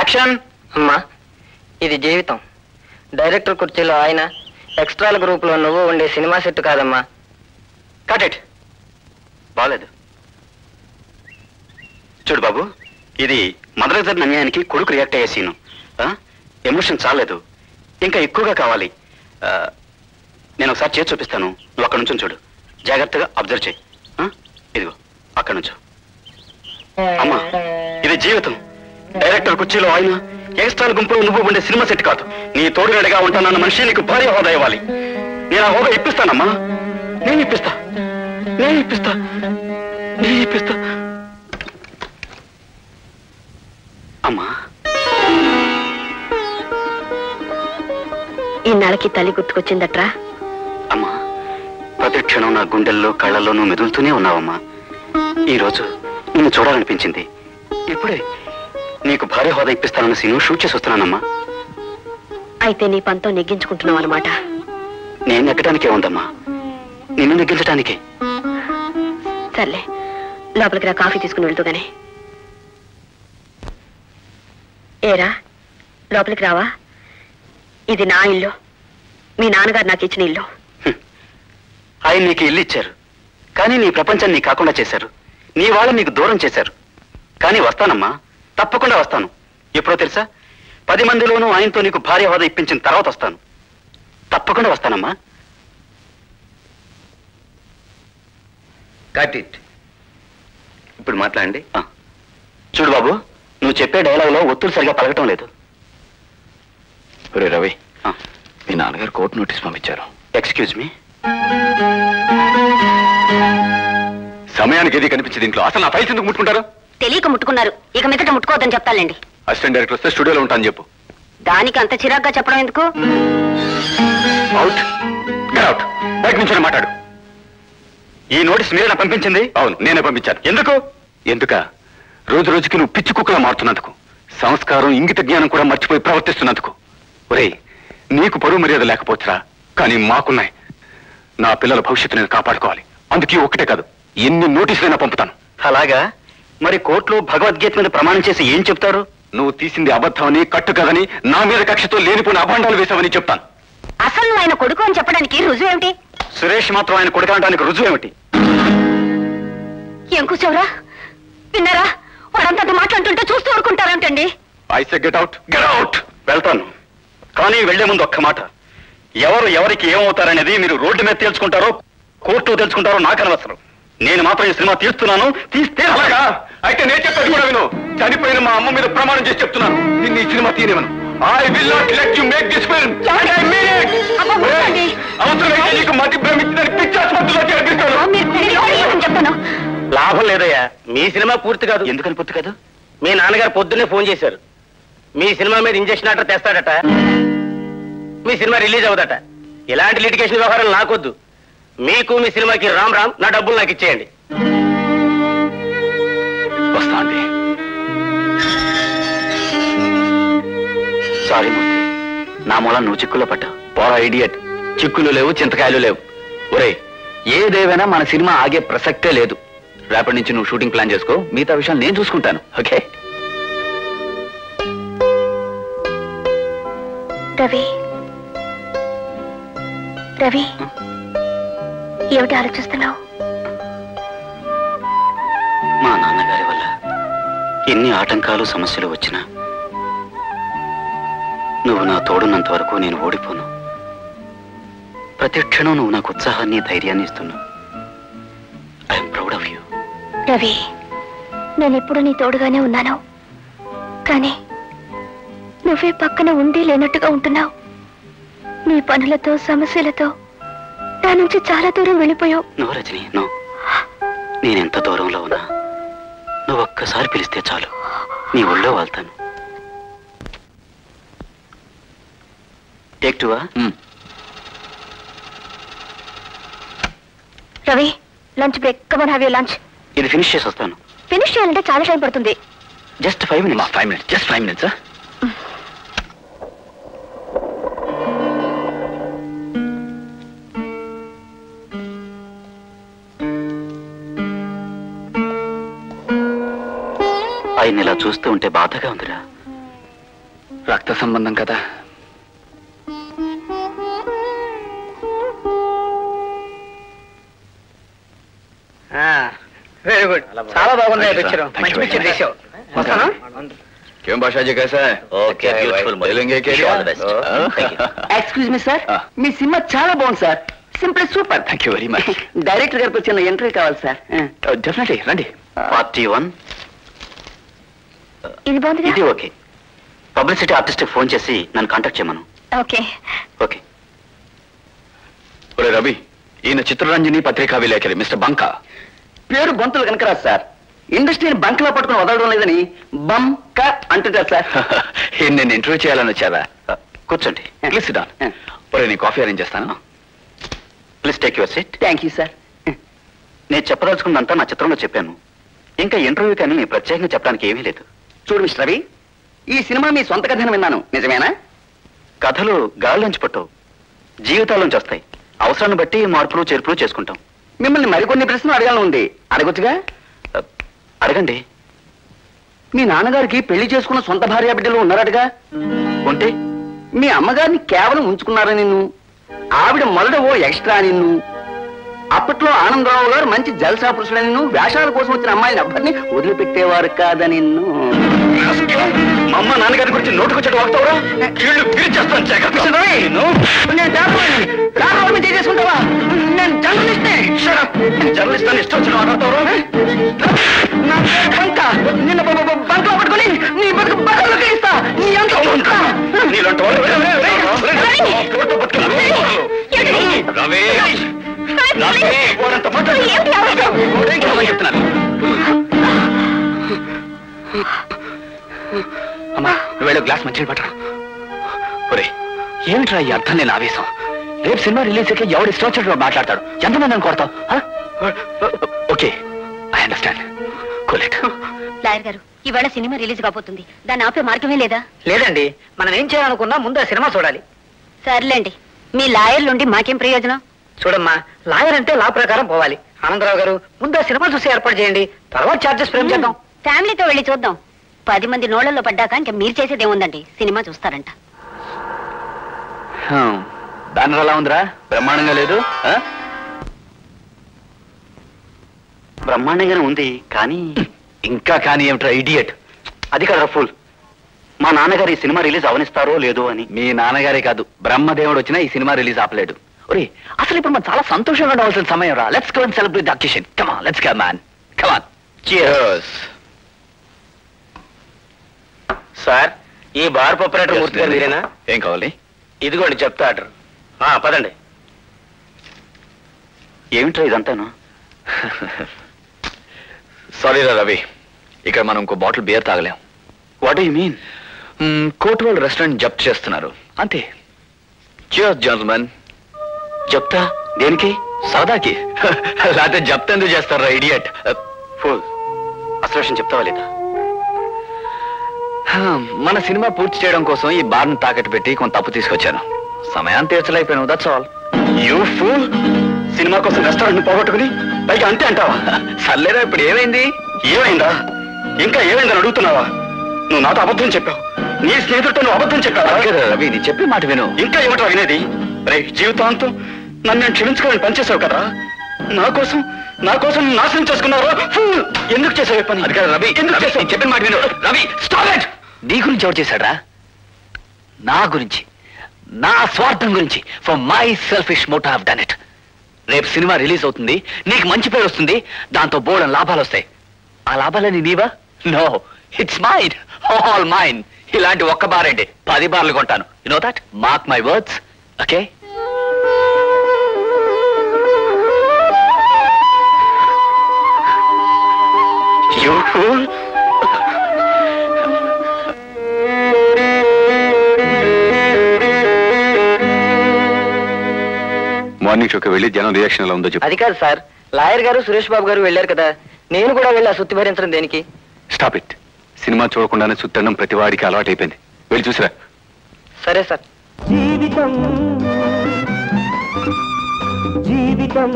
Speaker 4: action
Speaker 10: అమ్మా ఇది జీవితం డైరెక్టర్ కుర్చీలో ఆయన ఎక్స్ట్రాల గ్రూపులో నువ్వు ఉండే సినిమా సెట్ కాదమ్మా
Speaker 4: కట్ ఇట్ బాగలేదు చూడు బాబు ఇది మొదటి జరిగిన అన్యాయానికి కొడుకు రియాక్ట్ అయ్యే సీను ఎమోషన్ చాలేదు ఇంకా ఎక్కువగా కావాలి ఆ, నేను ఒకసారి చేసి చూపిస్తాను నువ్వు అక్కడ నుంచి చూడు జాగ్రత్తగా అబ్జర్వ్ చేయి ఆ? ఇదిగో అక్కడ నుంచో అమ్మా ఇది జీవితం డైరెక్టర్ కుర్చీలో ఆయన ఎక్స్ట్రాల గుంపులో నువ్వు ఉండే సినిమా సెట్ కాదు నీ తోడుగడగా ఉంటానన్న మనిషి నీకు భారీ హోదా ఇవ్వాలి నేను ఆ హోదా ఇప్పిస్తానమ్మా నేను ఇప్పిస్తా నేను ఇప్పిస్తా నేను ఇప్పిస్తా అమ్మా
Speaker 9: ఇన్నాళ్ళకి తల్లి గుర్తుకొచ్చిందట్రా
Speaker 4: అమ్మా ప్రతి క్షణం నా గుండెల్లో కళ్ళల్లోనూ మెదులుతూనే ఉన్నావమ్మా ఈ రోజు నిన్ను చూడాలనిపించింది ఇప్పుడే నీకు భారీ హోదా ఇప్పిస్తానన్న సీను షూట్ చేసి వస్తున్నానమ్మా
Speaker 9: అయితే నీ పంతం నెగ్గించుకుంటున్నావు అనమాట
Speaker 4: నేను నెగ్గడానికే ఉందమ్మా నిన్ను నెగ్గించడానికే
Speaker 9: సర్లే లోపలికి రా కాఫీ తీసుకుని వెళ్తూగానే ఏరా లోపలికి రావా ఇది నా ఇల్లు మీ నాన్నగారు నాకు ఇచ్చిన ఇల్లు
Speaker 4: ఆయన నీకు ఇల్లు ఇచ్చారు కానీ నీ ప్రపంచాన్ని నీకు కాకుండా చేశారు నీ వాళ్ళని నీకు దూరం చేశారు కానీ వస్తానమ్మా తప్పకుండా వస్తాను ఎప్పుడో తెలుసా పది మందిలోనూ ఆయనతో నీకు భార్య హోదా ఇప్పించిన తర్వాత వస్తాను తప్పకుండా వస్తానమ్మా
Speaker 7: కట్ ఇట్ ఇప్పుడు మాట్లాడండి
Speaker 4: ఆ. చూడు బాబు నువ్వు చెప్పే డైలాగులో ఒత్తులు సరిగా పలకటం లేదు
Speaker 6: ఒరే రవి
Speaker 4: ఆ.
Speaker 6: మీ నాన్నగారు కోర్టు నోటీస్ పంపించారు
Speaker 4: ఎక్స్క్యూజ్ మీ
Speaker 3: సమయానికి ఏది కనిపించింది ఇంట్లో అసలు నా ఫైల్స్ ఎందుకు ముట్టుకుంటారు
Speaker 1: తెలియక ముట్టుకున్నారు ఇక మీదట ముట్టుకోవద్దని చెప్తానండి
Speaker 3: అసిస్టెంట్ డైరెక్టర్ వస్తే స్టూడియోలో ఉంటాను చెప్పు
Speaker 1: దానికి అంత చిరాగ్గా చెప్పడం ఎందుకు
Speaker 3: అవుట్ గెట్ అవుట్ బయట నుంచి మాట్లాడు
Speaker 4: ఈ నోటీస్ మీరేనా పంపించింది
Speaker 3: అవును నేనే పంపించాను ఎందుకు ఎందుక రోజు రోజుకి నువ్వు పిచ్చి కుక్కలా మారుతున్నందుకు సంస్కారం ఇంగిత జ్ఞానం కూడా మర్చిపోయి ప్రవర్తిస్తున్నందుకు ఒరేయ్ నీకు పరువు మర్యాద లేకపోవచ్చురా కానీ మాకున్నాయి నా పిల్లల భవిష్యత్తు నేను కాపాడుకోవాలి అందుకే ఒకటే కాదు ఎన్ని నోటీసులైనా పంపుతాను
Speaker 4: అలాగా మరి కోర్టులో భగవద్గీత మీద ప్రమాణం చేసి ఏం చెప్తారు
Speaker 3: నువ్వు తీసింది అబద్ధమని కట్టు కదని నా మీద కక్షతో లేనిపోయిన అభాండాలు వేశావని చెప్తాను
Speaker 1: అసలు నువ్వు ఆయన కొడుకు అని చెప్పడానికి రుజువు ఏమిటి
Speaker 4: సురేష్ మాత్రం ఆయన కొడుకనడానికి రుజువు ఏమిటి
Speaker 1: ఏం కూర్చోవరా విన్నారా వాడంతంత మాట్లాడుతుంటే చూస్తూ ఊరుకుంటారంటండి
Speaker 3: I say get out get out
Speaker 4: వెళ్తాను కానీ వెళ్లే ముందు ఒక్క మాట ఎవరు ఎవరికి ఏమవుతారనేది మీరు రోడ్డు మీద తేల్చుకుంటారో కోర్టు తెలుసుకుంటారో నాకు అనవసరం నేను మాత్రం ఈ సినిమా తీస్తున్నాను తీస్తే
Speaker 3: అలాగా అయితే నేను చెప్పేది కూడా విను చనిపోయిన మా అమ్మ మీద ప్రమాణం చేసి చెప్తున్నాను నిన్ను ఈ సినిమా తీయనివను I will not let you make this film
Speaker 1: అబ్బా, ఊరుకోండి.
Speaker 3: అవసరమైతే నీకు మతి భ్రమించిందని పిచ్చాసుపత్రిలో చేర్పిస్తాను
Speaker 1: మీరు మీరు లోపలికి రండి చెప్తాను
Speaker 5: లాభం లేదయ్యా మీ సినిమా పూర్తి కాదు
Speaker 4: ఎందుకని పూర్తి కాదు
Speaker 5: మీ నాన్నగారు పొద్దున్నే ఫోన్ చేశారు మీ సినిమా మీద ఇంజక్షన్ ఆర్డర్ తెస్తాడట మీ సినిమా రిలీజ్ అవుదట ఇలాంటి లిటిగేషన్ వ్యవహారాలు నాకొద్దు మీకు మీ సినిమాకి రామ్ రామ్ నా డబ్బులు నాకు ఇచ్చేయండి
Speaker 6: వస్తా అండి
Speaker 4: సారీ మూర్తి నా మూలం నువ్వు చిక్కులో పడ్డావు
Speaker 6: పోరా ఇడియట్ చిక్కులు లేవు చింతకాయలు లేవు ఒరేయ్ ఏదేవైనా మన సినిమా ఆగే ప్రసక్తే లేదు రేపటి నుంచి నువ్వు షూటింగ్ ప్లాన్ చేసుకో మిగతా విషయాలు నేను చూసుకుంటాను ఓకే
Speaker 1: రవి రవి ఏమిటి ఆలోచిస్తున్నావు
Speaker 4: మా నాన్నగారి వల్ల ఎన్ని ఆటంకాలు సమస్యలు వచ్చినా నువ్వు నా తోడున్నంత వరకు నేను ఓడిపోను ప్రతి క్షణం నువ్వు నాకు ఉత్సాహాన్ని ధైర్యాన్ని ఇస్తున్నావు I'm proud of you
Speaker 1: Ravi నేను ఎప్పుడు నీ తోడుగానే ఉన్నాను కానీ నువ్వే పక్కన ఉండి లేనట్టుగా ఉంటున్నావు నీ పనులతో సమస్యలతో నా నుంచి చాలా దూరం వెళ్ళిపోయావు
Speaker 4: నువ్వు రజని నువ్వు నేనెంత దూరంలో ఉన్నా నువ్వు ఒక్కసారి పిలిస్తే చాలు నీ ఒళ్ళో వాళ్తాను take two
Speaker 1: Ravi lunch break come on have you lunch
Speaker 4: ఇది ఫినిష్ చేసి వస్తాను
Speaker 1: ఫినిష్ చేయాలంటే చాలా టైం పడుతుంది
Speaker 4: just five minutes
Speaker 6: five minutes just five minutes
Speaker 4: ఆయన ఇలా చూస్తూ ఉంటే బాధగా ఉందిరా
Speaker 6: రక్త సంబంధం కదా
Speaker 8: వెరీ గుడ్ చాలా బాగుంది
Speaker 6: Thank you, sir.
Speaker 8: Picture
Speaker 6: Thank
Speaker 8: మంచి
Speaker 6: you very
Speaker 8: పిక్చర్
Speaker 6: much.
Speaker 8: తీసావు వస్తాను
Speaker 3: क्यों बादशाह जी कैसा है
Speaker 7: ఓకే బ్యూటిఫుల్
Speaker 3: मिलेंगे क्या
Speaker 4: ఎక్స్క్యూజ్ మీ సార్
Speaker 6: Ah.
Speaker 4: మీ సినిమా చాలా బాగుంది sir simple super
Speaker 6: thank you very much
Speaker 4: director గారికి వచ్చిన ఇంటర్వ్యూ కావాలి సార్
Speaker 6: డెఫినెట్లీ రండి
Speaker 7: పార్టీ వన్
Speaker 1: ఇది బాగుందిగా
Speaker 7: ఇది ఓకే పబ్లిసిటీ ఆర్టిస్ట్ ఫోన్ చేసి నన్ను కాంటాక్ట్ చేయమను
Speaker 1: ఓకే
Speaker 7: ఓకే
Speaker 6: ఒరే రవి ఈయన చిత్రరంజని పత్రికా విలేకరి మిస్టర్ బంకా
Speaker 4: పేరు బంతులు కనకరాదు సార్ ఇండస్ట్రీని బంక్లో పట్టుకుని వదలడం లేదని బంక అంటుంటారు సార్
Speaker 6: ఈయన నేను ఇంటర్వ్యూ చేయాలని వచ్చారా
Speaker 7: కూర్చోండి
Speaker 6: ప్లీజ్ సిడా ఒరే నీ కాఫీ అరేంజ్ చేస్తాను
Speaker 7: please take your seat
Speaker 4: thank you sir
Speaker 7: నేను చెప్పదలుచుకున్నంతా నా చిత్రంలో చెప్పాను ఇంకా ఇంటర్వ్యూ కానీ ప్రత్యేకంగా చెప్పడానికి ఏమీ లేదు
Speaker 4: చూడు మిస్టర్ రవి ఈ సినిమా మీ సొంత కథను విన్నాను నిజమేనా
Speaker 7: కథలు గాల్లోంచి పట్టవు జీవితాల్లోంచి వస్తాయి అవసరాన్ని బట్టి మార్పులు చేర్పులు చేసుకుంటాం
Speaker 4: మిమ్మల్ని మరికొన్ని ప్రశ్నలు అడగాలని ఉంది అడగొచ్చుగా
Speaker 7: అ, అడగండి
Speaker 4: మీ నాన్నగారికి పెళ్లి చేసుకున్న సొంత భార్య బిడ్డలు ఉన్నారటగా
Speaker 7: ఉంటే
Speaker 4: మీ అమ్మగారిని కేవలం ఉంచుకున్నారా నిన్ను ఆవిడ మొదట ఓ ఎక్స్ట్రా నిన్ను అప్పట్లో ఆనందరావు గారు మంచి జల్సా పురుషుడు నిన్ను వేషాల కోసం వచ్చిన అమ్మాయిని ఎవ్వరిని వదిలిపెట్టేవారు కాదా నిన్ను
Speaker 7: మా అమ్మ నాన్నగారి గురించి నోటుకొచ్చాడు వాగుతావురా కీళ్ళు పిలిచేస్తాను
Speaker 4: మిస్టర్ రవి, నేను పేదవాడిని. పేదవాడిని మీద చేసుకుంటావా నేను జర్నలిస్ట్నే.
Speaker 7: జర్నలిస్ట్ అని ఇష్టం వచ్చిన మాట్లాడతావురా
Speaker 4: నా పేరు బంక. నిన్ను బ- బ- బంకలో పట్టుకొని నీ బతుకు బట్టలోకి ఇస్తా నీ అంత చూస్తా.
Speaker 7: నీలాంటి వాళ్ళు రవి రవి వాడంత మాట్లాడు
Speaker 6: చెప్తున్నాను అమ్మా నువ్వు వెళ్ళి గ్లాస్ మంచిగా పట్టరా ఒరే ఏమిట్రా ఈ అర్థం లేని ఆవేశం రేపు సినిమా రిలీజ్ అయ్యి ఎవడు ఇష్టం వచ్చినట్టు మాట్లాడతాడు ఎంతమంది అని కొడతావు ఓకే ఐ అండర్స్టాండ్ కూలెట్
Speaker 2: లాయర్ గారు ఈవేళ సినిమా రిలీజ్ కాబోతుంది దాన్ని ఆపే మార్గమే లేదా
Speaker 8: లేదండి మనం ఏం చేయాలనుకున్నా ముందు ఆ సినిమా చూడాలి
Speaker 2: సర్లేండి మీ లాయర్లుండి మాకేం ప్రయోజనం
Speaker 8: చూడమ్మా లాయర్ అంటే లా ప్రకారం పోవాలి ఆనందరావు గారు ముందు ఆ సినిమా చూసి ఏర్పాటు చేయండి తర్వాత చార్జెస్ ఫ్రేమ్ చేద్దాం
Speaker 2: ఫ్యామిలీతో వెళ్ళి చూద్దాం పది మంది నోళ్ళల్లో పడ్డాక ఇంకా మీరు చేసేది ఏముందండి సినిమా చూస్తారంట
Speaker 6: బ్యానర్ ఎలా ఉందిరా బ్రహ్మాండంగా లేదు ఆ?
Speaker 7: బ్రహ్మాండంగానే ఉంది కానీ
Speaker 6: ఇంకా కానీ ఏమిట్రా ఇడియట్
Speaker 7: అది కదా ఫుల్ మా నాన్నగారు ఈ సినిమా రిలీజ్ అవనిస్తారో లేదో అని
Speaker 6: మీ నాన్నగారే కాదు బ్రహ్మదేవుడు వచ్చినా ఈ సినిమా రిలీజ్ ఆపలేడు ఒరే అసలు ఇప్పుడు మనం చాలా సంతోషంగా ఉండవలసిన సమయం రా let's go and celebrate the occasion come on let's go man come on cheers
Speaker 5: sir ఈ బార్ ఆపరేటర్ మూర్తి గారు మీరేనా
Speaker 6: ఏం కావాలి
Speaker 5: ఇదిగోండి చెప్తా ఆర్డర్ ఆ, పదండి
Speaker 7: ఏమిట్రా ఇదంతాను
Speaker 6: సారీ రా రవి ఇక్కడ మనం ఇంకో బాటిల్ బియర్ తాగలేం
Speaker 7: వాట్ యు మీన్
Speaker 6: కోర్టు వాళ్ళు రెస్టారెంట్ జప్త్ చేస్తున్నారు అంతే చియర్స్ జెంటల్మెన్
Speaker 7: చెప్తా దేనికి
Speaker 6: సరదాకి లేకపోతే జప్త్ ఎందుకు చేస్తారా ఇడియట్
Speaker 7: ఫుల్ అసలు విషయం చెప్తావా లేదా
Speaker 6: మన సినిమా పూర్తి చేయడం కోసం ఈ బార్ని తాకట్టు పెట్టి కొంత తప్పు తీసుకొచ్చాను సమయాన్ని తీర్చలేకపోయాను that's all
Speaker 7: you fool cinema కోసం రెస్టారెంట్ పోగొట్టుకుని పైగా అంతే అంటావా
Speaker 6: సర్లేరా ఇప్పుడు ఏమైంది
Speaker 7: ఏమైందా ఇంకా ఏమైందని అడుగుతున్నావా నువ్వు నాతో అబద్ధం చెప్పావు నీ స్నేహితుడితో నువ్వు అబద్ధం చెప్పావా
Speaker 6: అలాగే రా రవి నీ చెప్పే మాట విను
Speaker 7: ఇంకా ఏమిటో వినేది రే జీవితాంతం నన్ను నేను క్షమించుకోవాలని పనిచేసావు కదా నా కోసం నా కోసం నువ్వు నాశనం చేసుకున్నావు ఫూల్! ఎందుకు చేసావు ఈ పని
Speaker 6: అది కాదు రవి
Speaker 7: ఎందుకు
Speaker 6: రవి,
Speaker 7: చేసావు
Speaker 6: నేను చెప్పిన మాట విను రవి స్టాప్ ఇట్ నీ గురించి ఎవరు చేశాడ్రా నా గురించి నా స్వార్థం గురించి for my selfish motive have done it రేపు సినిమా రిలీజ్ అవుతుంది నీకు మంచి పేరు వస్తుంది దాంతో బోర్డు లాభాలు వస్తాయి ఆ లాభాలని నీవా no it's mine all mine ఇలాంటి ఒక్క బార్ ఏంటి పది బార్లు కొంటాను you know that mark my words okay
Speaker 7: You fool!
Speaker 3: Morning షోకి వెళ్ళి జనం రియాక్షన్ ఎలా ఉందో చెప్పు
Speaker 10: అది కాదు సార్ లాయర్ గారు సురేష్ బాబు గారు వెళ్ళారు కదా నేను కూడా వెళ్ళి ఆ సుత్తి భరించడం దేనికి
Speaker 3: స్టాప్ ఇట్ సినిమా చూడకుండానే సుత్తడం ప్రతి వాడికి అలవాటైపోయింది వెళ్ళి చూసిరా
Speaker 10: సరే సార్
Speaker 11: జీవితం జీవితం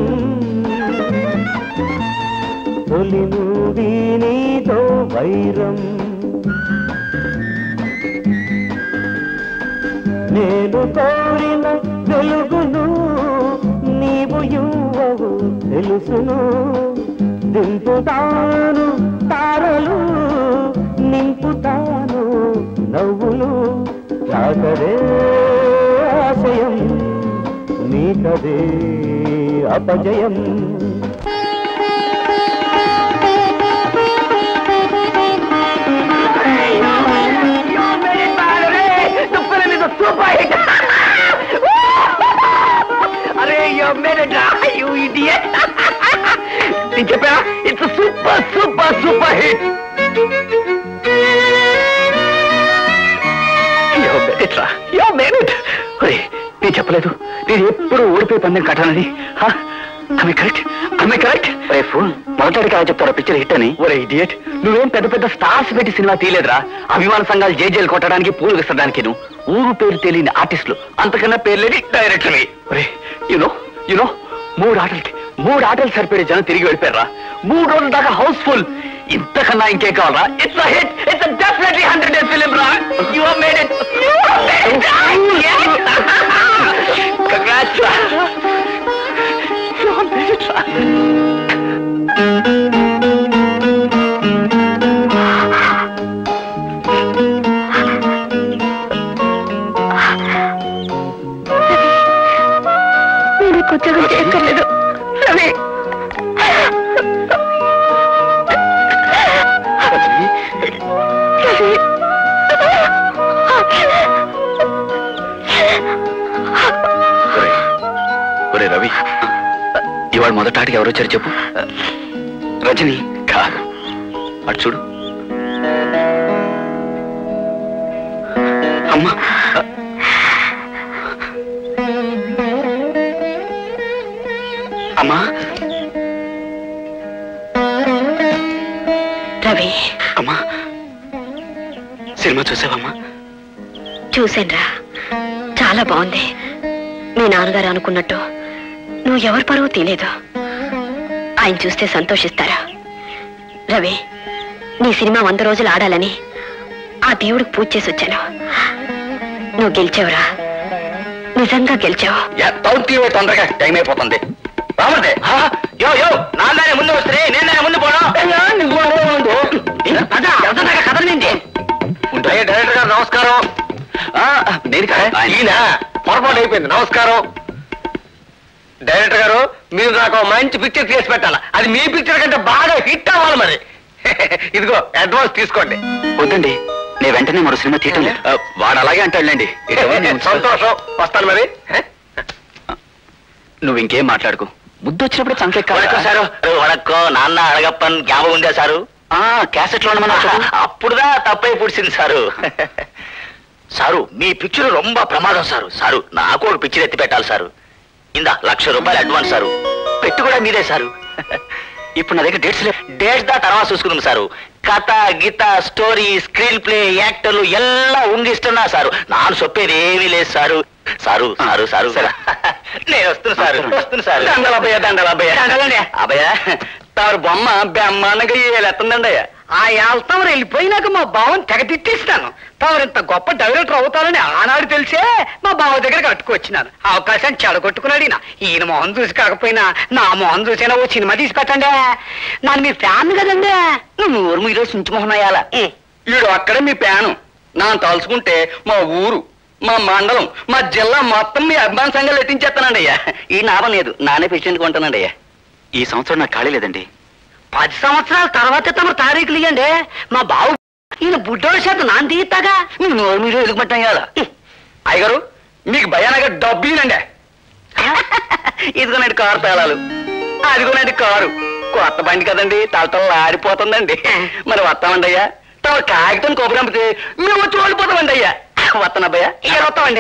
Speaker 11: తొలి నుడి నీతో వైరం నేను కోరిన వెలుగును నీవు ఇవ్వవు తెలుసును దింపుతాను తారలు నింపుతాను నవ్వులు నాకదే ఆశయం నీకదే అపజయం
Speaker 8: అరే యో మేనేజ్ యూ ఇడియట్ నేను చెప్పా it's super super super hit yo manage రా యో మేనేజ్ ఒరే నేను చెప్పలేదు నేను ఎప్పుడు ఓడిపోయి పందెం కట్టాలని ఆమె కరెక్ట్ ఆమె కరెక్ట్ ఒరే ఫోన్ మొదటి కాదు చెప్తారా పిక్చర్ హిట్ అని ఒరే ఇడియట్ నువ్వేం పెద్ద పెద్ద స్టార్స్ పెట్టి సినిమా తీయలేదురా అభిమాన సంఘాలు జేజేలు కొట్టడానికి పూలు విసరడానికి నువ్వు ఊరు పేరు తెలియని ఆర్టిస్టులు అంతకన్నా పేరు లేని డైరెక్టర్వి ఒరే యునో యునో మూడు ఆటలకి మూడు ఆటలు సరిపోయే జనం తిరిగి వెళ్ళిపోయారా మూడు రోజుల దాకా హౌస్ఫుల్ ఇంతకన్నా ఇంకేం కావాలా it's hit it's definitely hundred days film రా you have made it you have made it congrats రా యు హావ్ మేడ్ ఇట్ రా
Speaker 9: నేను ఈ ఉద్యోగం చేయక్కర్లేదు రవి రవి
Speaker 6: ఒరేయ్, ఒరేయ్ రవి ఇవాళ మొదట ఆటకి ఎవరు వచ్చారు చెప్పు రజని కాదు అటు చూడు అమ్మా అమ్మా
Speaker 9: రవి
Speaker 6: అమ్మా సినిమా చూసావమ్మా
Speaker 9: చూశానురా చాలా బాగుంది మీ నాన్నగారు అనుకున్నట్టు నువ్వు ఎవరి పరువు తీలేదు ఆయన చూస్తే సంతోషిస్తారా రవి నీ సినిమా వంద రోజులు ఆడాలని ఆ దేవుడికి పూజ చేసి వచ్చాను నువ్వు గెలిచావురా నిజంగా గెలిచావు
Speaker 8: తౌతీవే తొందరగా టైం అయిపోతుంది రామంటే యో యో నాన్ననే ముందు వస్తే నేను ముందు పోను కదలండి డైరెక్టర్ గారు నమస్కారం ఆ,
Speaker 6: నేను కాదు, ఆయన.
Speaker 8: ఈయన పొరపాటు అయిపోయింది నమస్కారం డైరెక్టర్ గారు మీరు నాకు ఒక మంచి పిక్చర్ చేసి పెట్టాలి అది మీ పిక్చర్ కంటే బాగా హిట్ అవ్వాలి మరి ఇదిగో అడ్వాన్స్ తీసుకోండి
Speaker 6: వద్దండి నేను వెంటనే మరో సినిమా తీయటం లేదు ఆ, వాడు అలాగే అంటాడులేండి
Speaker 8: సంతోషం వస్తాను మరి
Speaker 6: నువ్వు ఇంకేం మాట్లాడుకో ముద్దు వచ్చినప్పుడు చంకెక్కాలి
Speaker 8: వణకం సారు వణక్కో నాన్న అడగప్పన్ జ్ఞాపకం ఉందా సారు
Speaker 6: ఆ క్యాసెట్ లో ఉండమన్నా చెప్పు.
Speaker 8: అప్పుడుదా తప్పై పుడిచింది సారు సారు మీ పిక్చర్ రొంబ ప్రమాదం సారు సారు నాకు ఒక పిక్చర్ ఎత్తి పెట్టాలి సారు ఇందా లక్ష రూపాయలు అడ్వాన్స్ సారు పెట్టి కూడా మీదే సారు
Speaker 6: ఇప్పుడు నా దగ్గర డేట్స్ లేవు
Speaker 8: డేట్స్ దా తర్వాత చూసుకుందాం సారు కథ గీత స్టోరీ స్క్రీన్ ప్లే యాక్టర్లు ಎಲ್ಲ ఉంగిస్తున్నా సారు నాను చెప్పేది ఏమీ లేదు సారు సారు సారు సారు నేను వస్తున్నా సారు వస్తున్నా సారు దండలబ్బయ్య దండలబ్బయ్య అబ్బయ్య తారు బొమ్మ బ్రహ్మాండంగా ఎత్తుందండి అయ్యా
Speaker 12: ఆ ఏళ్తామరు వెళ్ళిపోయినాక మా బావని తెగ తిట్టిస్తాను తమరు ఇంత గొప్ప డైరెక్టర్ అవుతారని ఆనాడు తెలిసే మా బావ దగ్గరికి అట్టుకొచ్చినాను అవకాశాన్ని చెడగొట్టుకున్నాడు ఈయన ఈయన మొహం చూసి కాకపోయినా నా మొహం చూసైనా ఓ సినిమా తీసి పెట్టండి నన్ను మీ ఫ్యాన్ కదండి
Speaker 8: నువ్వు ఊరు మీద సించు మొహం అయ్యాల ఈడు అక్కడే మీ ప్యాను నా తలుచుకుంటే మా ఊరు మా మండలం మా జిల్లా మొత్తం మీ అభిమాన సంఘాలు ఎట్టించేస్తానండి అయ్యా ఈ నాభం లేదు నానే పేషెంట్ కొంటానండి అయ్యా
Speaker 6: ఈ సంవత్సరం నాకు ఖాళీ లేదండి
Speaker 12: పది సంవత్సరాల తర్వాత తమరు తారీఖులు ఇవ్వండి మా బావు ఈయన బుడ్డోడు చేత నాన్న తీస్తాగా
Speaker 8: నువ్వు నోరు మీరు ఎదుగుపట్టాం కదా అయ్యగారు మీకు భయానగా డబ్బీనండి ఇదిగోనండి కారు తాళాలు అదిగోనండి కారు కొత్త బండి కదండి తలతల ఆడిపోతుందండి మరి వస్తామండి అయ్యా తమ కాగితం కొబ్బరి అమ్మితే మేము వచ్చి ఓడిపోతామండి అయ్యా వస్తానబ్బయ్యా
Speaker 12: ఇక వస్తామండి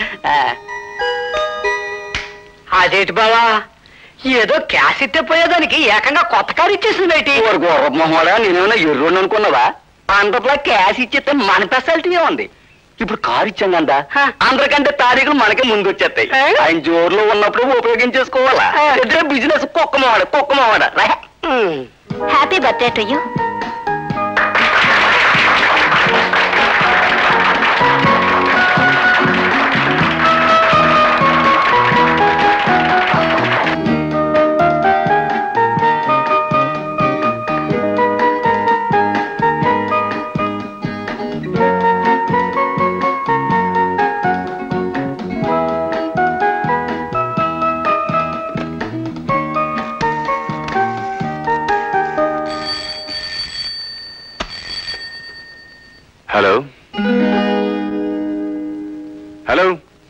Speaker 12: అదేటి బావా ఏదో క్యాష్ ఇస్తే పోయేదానికి ఏకంగా కొత్త కారు ఇచ్చేసింది బయటి
Speaker 8: మొహోడా నేనేమన్నా ఎర్రోని అనుకున్నావా అందరిలో క్యాష్ ఇచ్చేస్తే మన స్పెషాలిటీ ఉంది ఇప్పుడు కారు ఇచ్చాం కదా
Speaker 12: హ.
Speaker 8: అందరికంటే తారీఖులు మనకే ముందు వచ్చేస్తాయి
Speaker 12: ఏ?
Speaker 8: ఆయన జోరులో ఉన్నప్పుడు ఉపయోగించేసుకోవాలా
Speaker 12: ఆ.
Speaker 8: ఇద్దరే బిజినెస్ కుక్క మావాడ కుక్క మావాడ రా.
Speaker 1: Happy birthday to you
Speaker 3: hello hello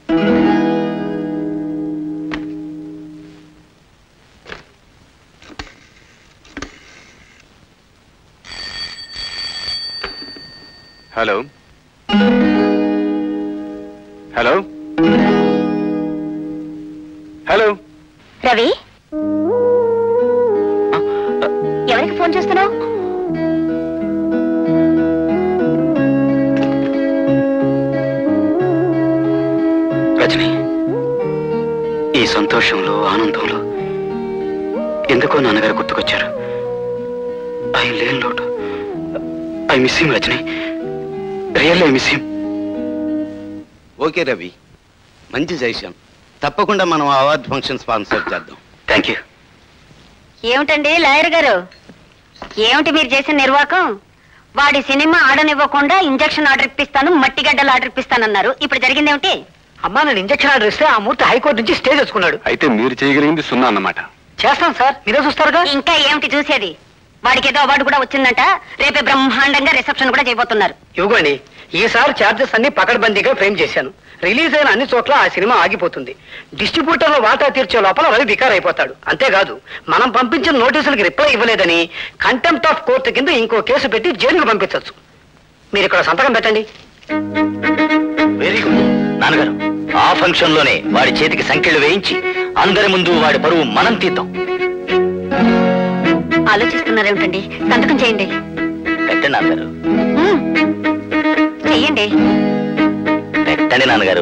Speaker 3: hello hello hello
Speaker 1: Ravi ఎవరికి ఫోన్ చేస్తున్నావు
Speaker 4: రజని ఈ సంతోషంలో ఆనందంలో ఎందుకో నాన్నగారు గుర్తుకొచ్చారు ఆయన లేని లోటు I miss him Rajani real I miss him
Speaker 13: okay Ravi మంచి చేశాం తప్పకుండా మనం అవార్డ్ ఫంక్షన్ స్పాన్సర్ చేద్దాం
Speaker 4: థ్యాంక్ యూ
Speaker 2: ఏమిటండి లాయర్ గారు ఏమిటి మీరు చేసిన నిర్వాకం వాడి సినిమా ఆడనివ్వకుండా ఇంజక్షన్ ఆర్డర్ ఇప్పిస్తాను మట్టి గడ్డలు ఆర్డర్ ఇప్పిస్తానన్నారు ఇప్పుడు జరిగిందేమిటి
Speaker 8: అమ్మా నేను ఇంజక్షన్ ఆర్డర్ ఇస్తే ఆ మూర్తి హైకోర్టు నుంచి స్టే తెచ్చుకున్నాడు
Speaker 3: అయితే మీరు చేయగలిగింది సున్నా అన్నమాట
Speaker 8: చేస్తాను సార్ మీరే చూస్తారుగా
Speaker 2: ఇంకా ఏమిటి చూసేది వాడికి ఏదో అవార్డు కూడా వచ్చిందంట రేపే బ్రహ్మాండంగా రిసెప్షన్ కూడా చేయబోతున్నారు
Speaker 8: ఇవ్వండి ఈసారి చార్జెస్ అన్ని పకడ్బందీగా ఫ్రేమ్ చేశాను రిలీజ్ అయిన అన్ని చోట్ల ఆ సినిమా ఆగిపోతుంది డిస్ట్రిబ్యూటర్ల వాటా తీర్చే లోపల రవి బికార్ అయిపోతాడు అంతేకాదు మనం పంపించిన నోటీసులకి రిప్లై ఇవ్వలేదని కంటెంప్ట్ ఆఫ్ కోర్టు కింద ఇంకో కేసు పెట్టి జైలుకు పంపించవచ్చు మీరు ఇక్కడ సంతకం పెట్టండి
Speaker 6: వెరీ గుడ్ నాన్నగారు ఆ ఫంక్షన్ లోనే వాడి చేతికి సంఖ్యలు వేయించి అందరి ముందు వాడి పరువు మనం తీద్దాం
Speaker 2: ఆలోచిస్తున్నారేమిటండి సంతకం చేయండి
Speaker 6: పెట్టండి నాన్నగారు
Speaker 2: మ్మ్. చెయ్యండి
Speaker 6: పెట్టండి నాన్నగారు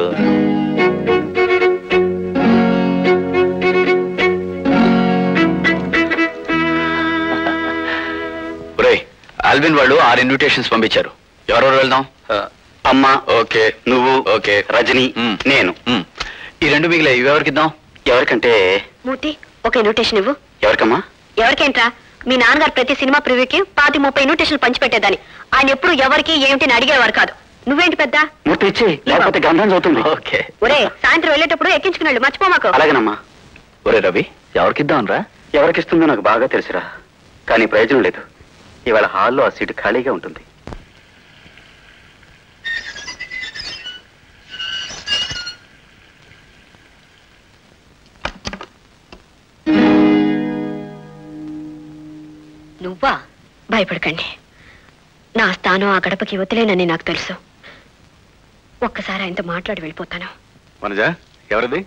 Speaker 6: ఒరేయ్ ఆల్విన్ వాళ్ళు ఆరు ఇన్విటేషన్స్ పంపించారు ఎవరెవరు వెళ్దాం
Speaker 4: అమ్మ
Speaker 6: ఓకే
Speaker 4: నువ్వు
Speaker 6: ఓకే
Speaker 4: రజని
Speaker 6: మ్మ్.
Speaker 4: నేను
Speaker 6: మ్మ్. ఈ రెండు మిగిలే ఇవి ఎవరికి ఇద్దాం
Speaker 4: ఎవరికంటే
Speaker 1: మూర్తి ఒక ఇన్విటేషన్ ఇవ్వు
Speaker 4: ఎవరికమ్మా
Speaker 1: ఎవరికేంట్రా మీ నాన్నగారు ప్రతి సినిమా ప్రివ్యూకి పాతి ముప్పై ఇన్విటేషన్ పంచిపెట్టేదాన్ని ఆయన ఎప్పుడు ఎవరికి ఏమిటి అని అడిగేవారు కాదు నువ్వేంటి పెద్ద
Speaker 4: మూర్తి ఇచ్చి లేకపోతే గంధం చదువుతుంది
Speaker 6: ఓకే
Speaker 1: ఒరే సాయంత్రం వెళ్ళేటప్పుడు ఎక్కించుకున్నాడు మర్చిపోమాకు
Speaker 4: అలాగేనమ్మా
Speaker 6: ఒరే రవి ఎవరికి ఇద్దాం రా
Speaker 4: ఎవరికిస్తుందో నాకు బాగా తెలుసురా కానీ ప్రయోజనం లేదు ఇవాళ హాల్లో ఆ సీటు ఖాళీగా ఉంటుంది
Speaker 1: నువ్వా భయపడకండి నా స్థానం ఆ గడపకి వదిలేనని నాకు తెలుసు ఒక్కసారి ఆయనతో మాట్లాడి వెళ్ళిపోతాను
Speaker 3: వనజ ఎవరిది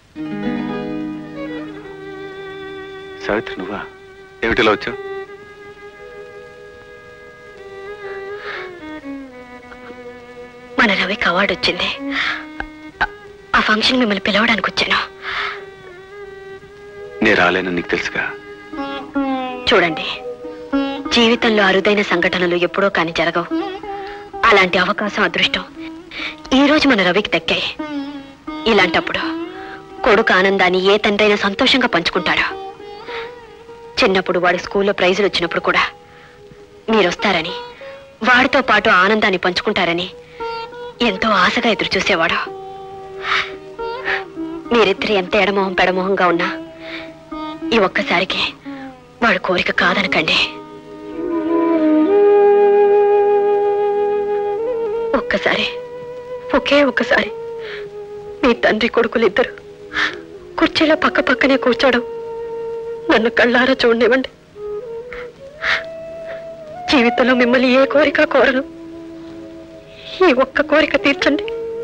Speaker 3: సావిత్రి నువ్వా ఏమిటిలా వచ్చావు
Speaker 1: మన రవికి అవార్డు వచ్చింది ఆ- ఆ ఫంక్షన్ మిమ్మల్ని పిలవడానికి వచ్చాను
Speaker 3: నేను రాలేనని నీకు తెలుసుగా
Speaker 1: చూడండి జీవితంలో అరుదైన సంఘటనలు ఎప్పుడో కాని జరగవు అలాంటి అవకాశం అదృష్టం ఈ రోజు మన రవికి దక్కాయి ఇలాంటప్పుడు కొడుకు ఆనందాన్ని ఏ తండ్రైనా సంతోషంగా పంచుకుంటాడు చిన్నప్పుడు వాడి స్కూల్లో ప్రైజులు వచ్చినప్పుడు కూడా మీరొస్తారని వాడితో పాటు ఆనందాన్ని పంచుకుంటారని ఎంతో ఆశగా ఎదురు చూసేవాడు మీరిద్దరు ఎంత ఎడమోహం పెడమోహంగా ఉన్నా ఈ ఒక్కసారికి వాడి కోరిక కాదనకండి ఒక్కసారి ఒకే ఒక్కసారి మీ తండ్రి కొడుకులు ఇద్దరు కుర్చీలో పక్క పక్కనే కూర్చోవడం నన్ను కళ్ళారా చూడనివ్వండి జీవితంలో మిమ్మల్ని ఏ కోరిక కోరను ఈ ఒక్క కోరిక తీర్చండి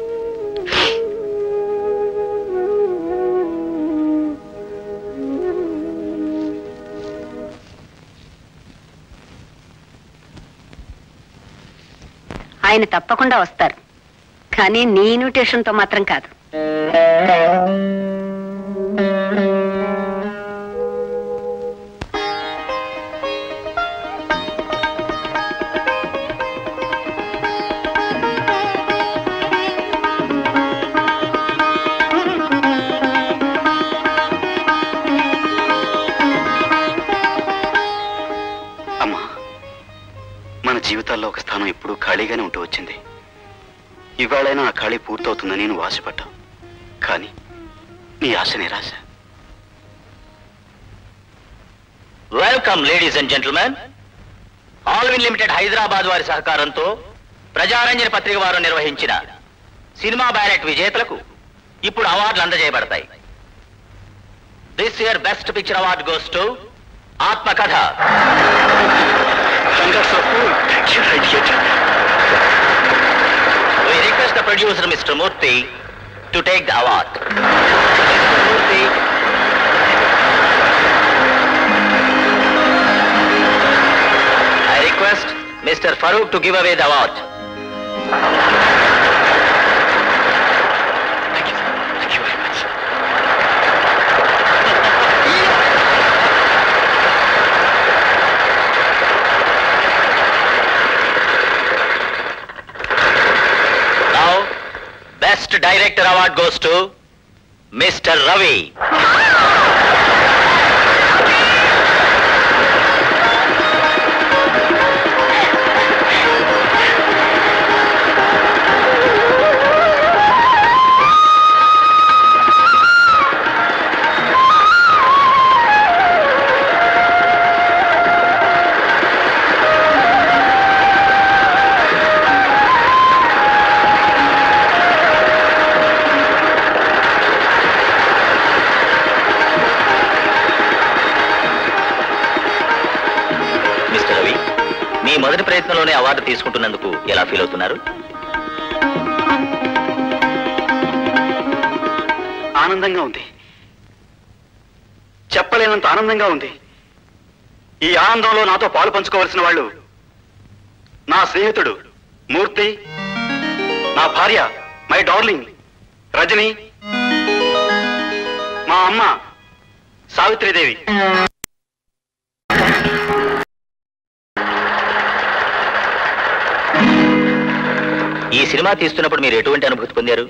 Speaker 2: ఆయన తప్పకుండా వస్తారు కానీ నీ ఇన్విటేషన్తో మాత్రం కాదు
Speaker 4: అమ్మా మన జీవితాల్లో ఒక స్థానం ఎప్పుడూ ఖాళీగానే ఉంటూ వచ్చింది ఇవాళైనా ఆ ఖాళీ పూర్తవుతుందని నేను ఆశపడ్డా కానీ నీ ఆశ నిరాశ
Speaker 6: welcome ladies and gentlemen Allwyn limited Hyderabad వారి సహకారంతో
Speaker 5: ప్రజారంజన పత్రిక వారు నిర్వహించిన సినిమా బ్యాలెట్ విజేతలకు ఇప్పుడు అవార్డులు అందజేయబడతాయి this year best picture award goes to Atmakatha We request the producer, Mr. Murthy, to take the award. Murthy. I request Mr. Farooq to give away the award. Now, Best Director Award goes to Mr. Ravi. Mister Ravi మీ మొదటి ప్రయత్నంలోనే award తీసుకుంటున్నందుకు ఎలా feel అవుతున్నారు
Speaker 4: ఆనందంగా ఉంది చెప్పలేనంత ఆనందంగా ఉంది ఈ ఆనందంలో నాతో పాలు పంచుకోవలసిన వాళ్ళు నా స్నేహితుడు మూర్తి నా భార్య మై డార్లింగ్ రజని మా అమ్మ సావిత్రిదేవి
Speaker 5: ఈ సినిమా తీస్తున్నప్పుడు మీరు ఎటువంటి అనుభూతి పొందారు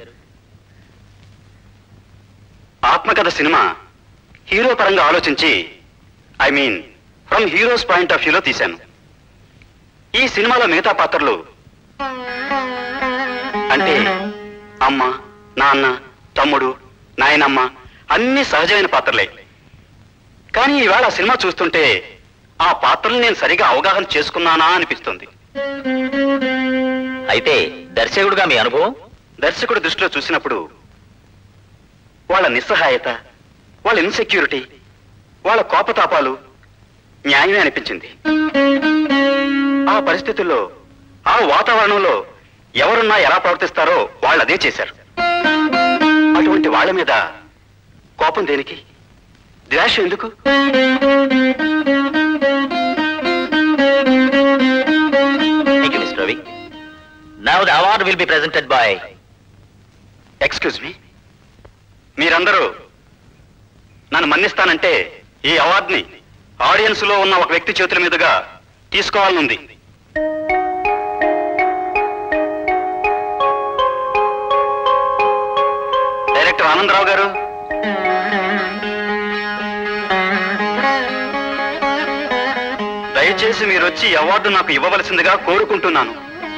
Speaker 4: ఆత్మకథ సినిమా హీరో పరంగా ఆలోచించి I mean from hero's point of వ్యూలో తీశాను ఈ సినిమాలో మిగతా పాత్రలు అంటే అమ్మ నాన్న తమ్ముడు నాయనమ్మ అన్ని సహజమైన పాత్రలే కానీ ఈవేళ ఆ సినిమా చూస్తుంటే ఆ పాత్రలు నేను సరిగా అవగాహన చేసుకున్నానా అనిపిస్తుంది
Speaker 5: అయితే దర్శకుడుగా మీ అనుభవం
Speaker 4: దర్శకుడి దృష్టిలో చూసినప్పుడు వాళ్ళ నిస్సహాయత వాళ్ళ ఇన్సెక్యూరిటీ వాళ్ళ కోపతాపాలు న్యాయమే అనిపించింది ఆ పరిస్థితుల్లో ఆ వాతావరణంలో ఎవరున్నా ఎలా ప్రవర్తిస్తారో వాళ్ళు అదే చేశారు అటువంటి వాళ్ళ మీద కోపం దేనికి ద్వేషం ఎందుకు
Speaker 5: thank you mister Ravi now the award will be presented by
Speaker 4: excuse me మీరందరూ నన్ను మన్నిస్తానంటే ఈ అవార్డుని ఆడియన్స్ లో ఉన్న ఒక వ్యక్తి చేతుల మీదుగా తీసుకోవాలనుంది డైరెక్టర్ ఆనందరావు గారు దయచేసి మీరు వచ్చి ఈ అవార్డు నాకు ఇవ్వవలసిందిగా కోరుకుంటున్నాను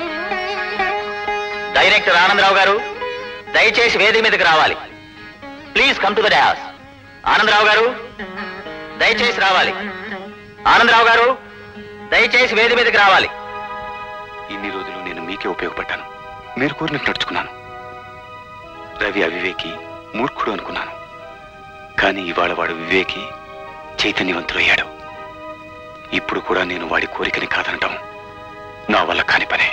Speaker 5: డైరెక్టర్ ఆనందరావు గారు దయచేసి వేదిక మీదకి రావాలి please come to the dais Anandarao గారు దయచేసి రావాలి ఆనందరావు గారు దయచేసి వేదిక మీదకి రావాలి
Speaker 3: ఇన్ని రోజులు నేను మీకే ఉపయోగపడ్డాను మీరు కోరినట్టు నడుచుకున్నాను రవి అవివేకి మూర్ఖుడు అనుకున్నాను కానీ ఇవాళ వాడు వివేకి చైతన్యవంతుడయ్యాడు ఇప్పుడు కూడా నేను వాడి కోరికని కాదనటం నా వల్ల కాని పనే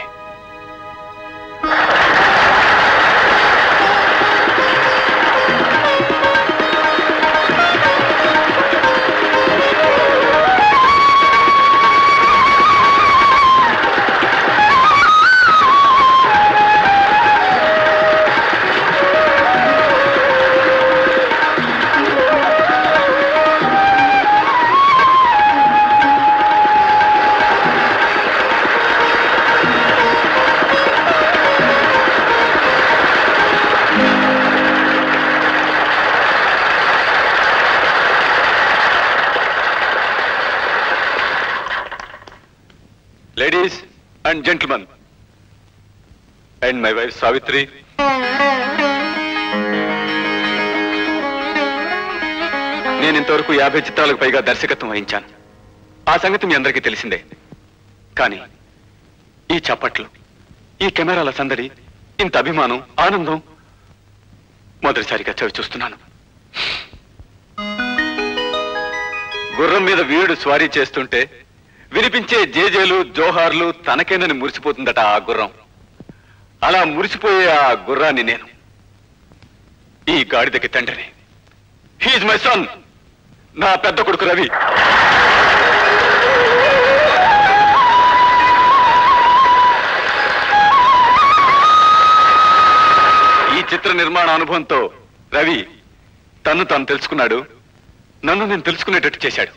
Speaker 3: ladies and gentleman and my wife Savitri నేను ఇంతవరకు యాభై చిత్రాలకు పైగా దర్శకత్వం వహించాను ఆ సంగతి మీ అందరికీ తెలిసిందే కానీ ఈ చప్పట్లు ఈ కెమెరాల సందడి ఇంత అభిమానం ఆనందం మొదటిసారిగా చవి చూస్తున్నాను గుర్రం మీద వీరుడు స్వారీ చేస్తుంటే వినిపించే జేజేలు జోహార్లు తనకేనని మురిసిపోతుందట ఆ గుర్రం అలా మురిసిపోయే ఆ గుర్రాన్ని నేను ఈ గాడిదకి తండ్రిని హీజ్ మై సన్ నా పెద్ద కొడుకు రవి ఈ చిత్ర నిర్మాణ అనుభవంతో రవి తను తాను తెలుసుకున్నాడు నన్ను నేను తెలుసుకునేటట్టు చేశాడు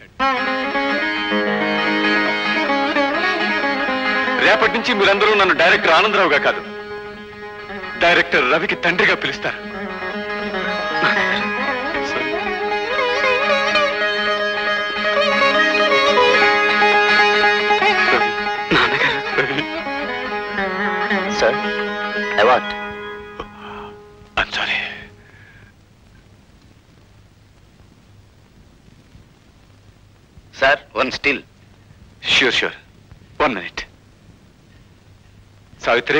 Speaker 3: రేపటి నుంచి మీరందరూ నన్ను డైరెక్టర్ ఆనందరావుగా కాదు డైరెక్టర్ రవికి తండ్రిగా పిలుస్తారు
Speaker 6: sir award
Speaker 3: I'm sorry.
Speaker 13: Sir one still
Speaker 3: Sure, sure. One minute. Savitri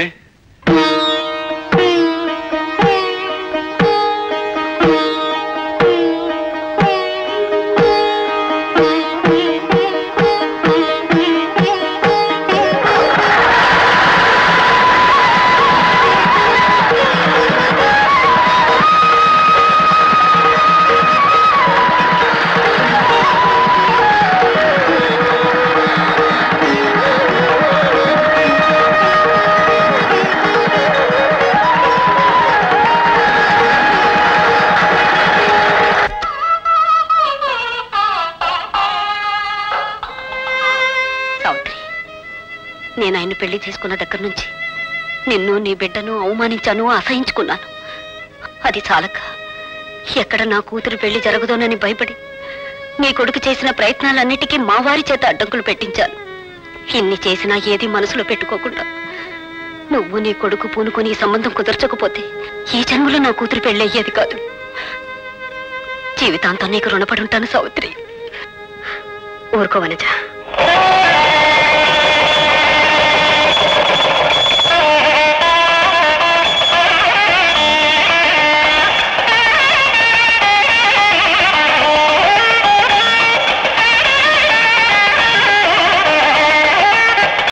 Speaker 9: Savitri నేను ఆయన పెళ్లి చేసుకున్న దగ్గర నుంచి నిన్ను నీ బిడ్డను అవమానించాను అసహించుకున్నాను అది చాలక ఎక్కడ నా కూతురు పెళ్లి జరగదోనని భయపడి నీ కొడుకు చేసిన ప్రయత్నాలన్నిటికీ మా వారి చేత అడ్డంకులు పెట్టించాను ఇన్ని చేసినా ఏది మనసులో పెట్టుకోకుండా నువ్వు నీ కొడుకు పూనుకొని ఈ సంబంధం కుదర్చకపోతే ఈ జన్మలో నా కూతురు పెళ్లి అయ్యేది కాదు జీవితాంతం నీకు రుణపడి ఉంటాను సావిత్రి ఊరుకోవనజా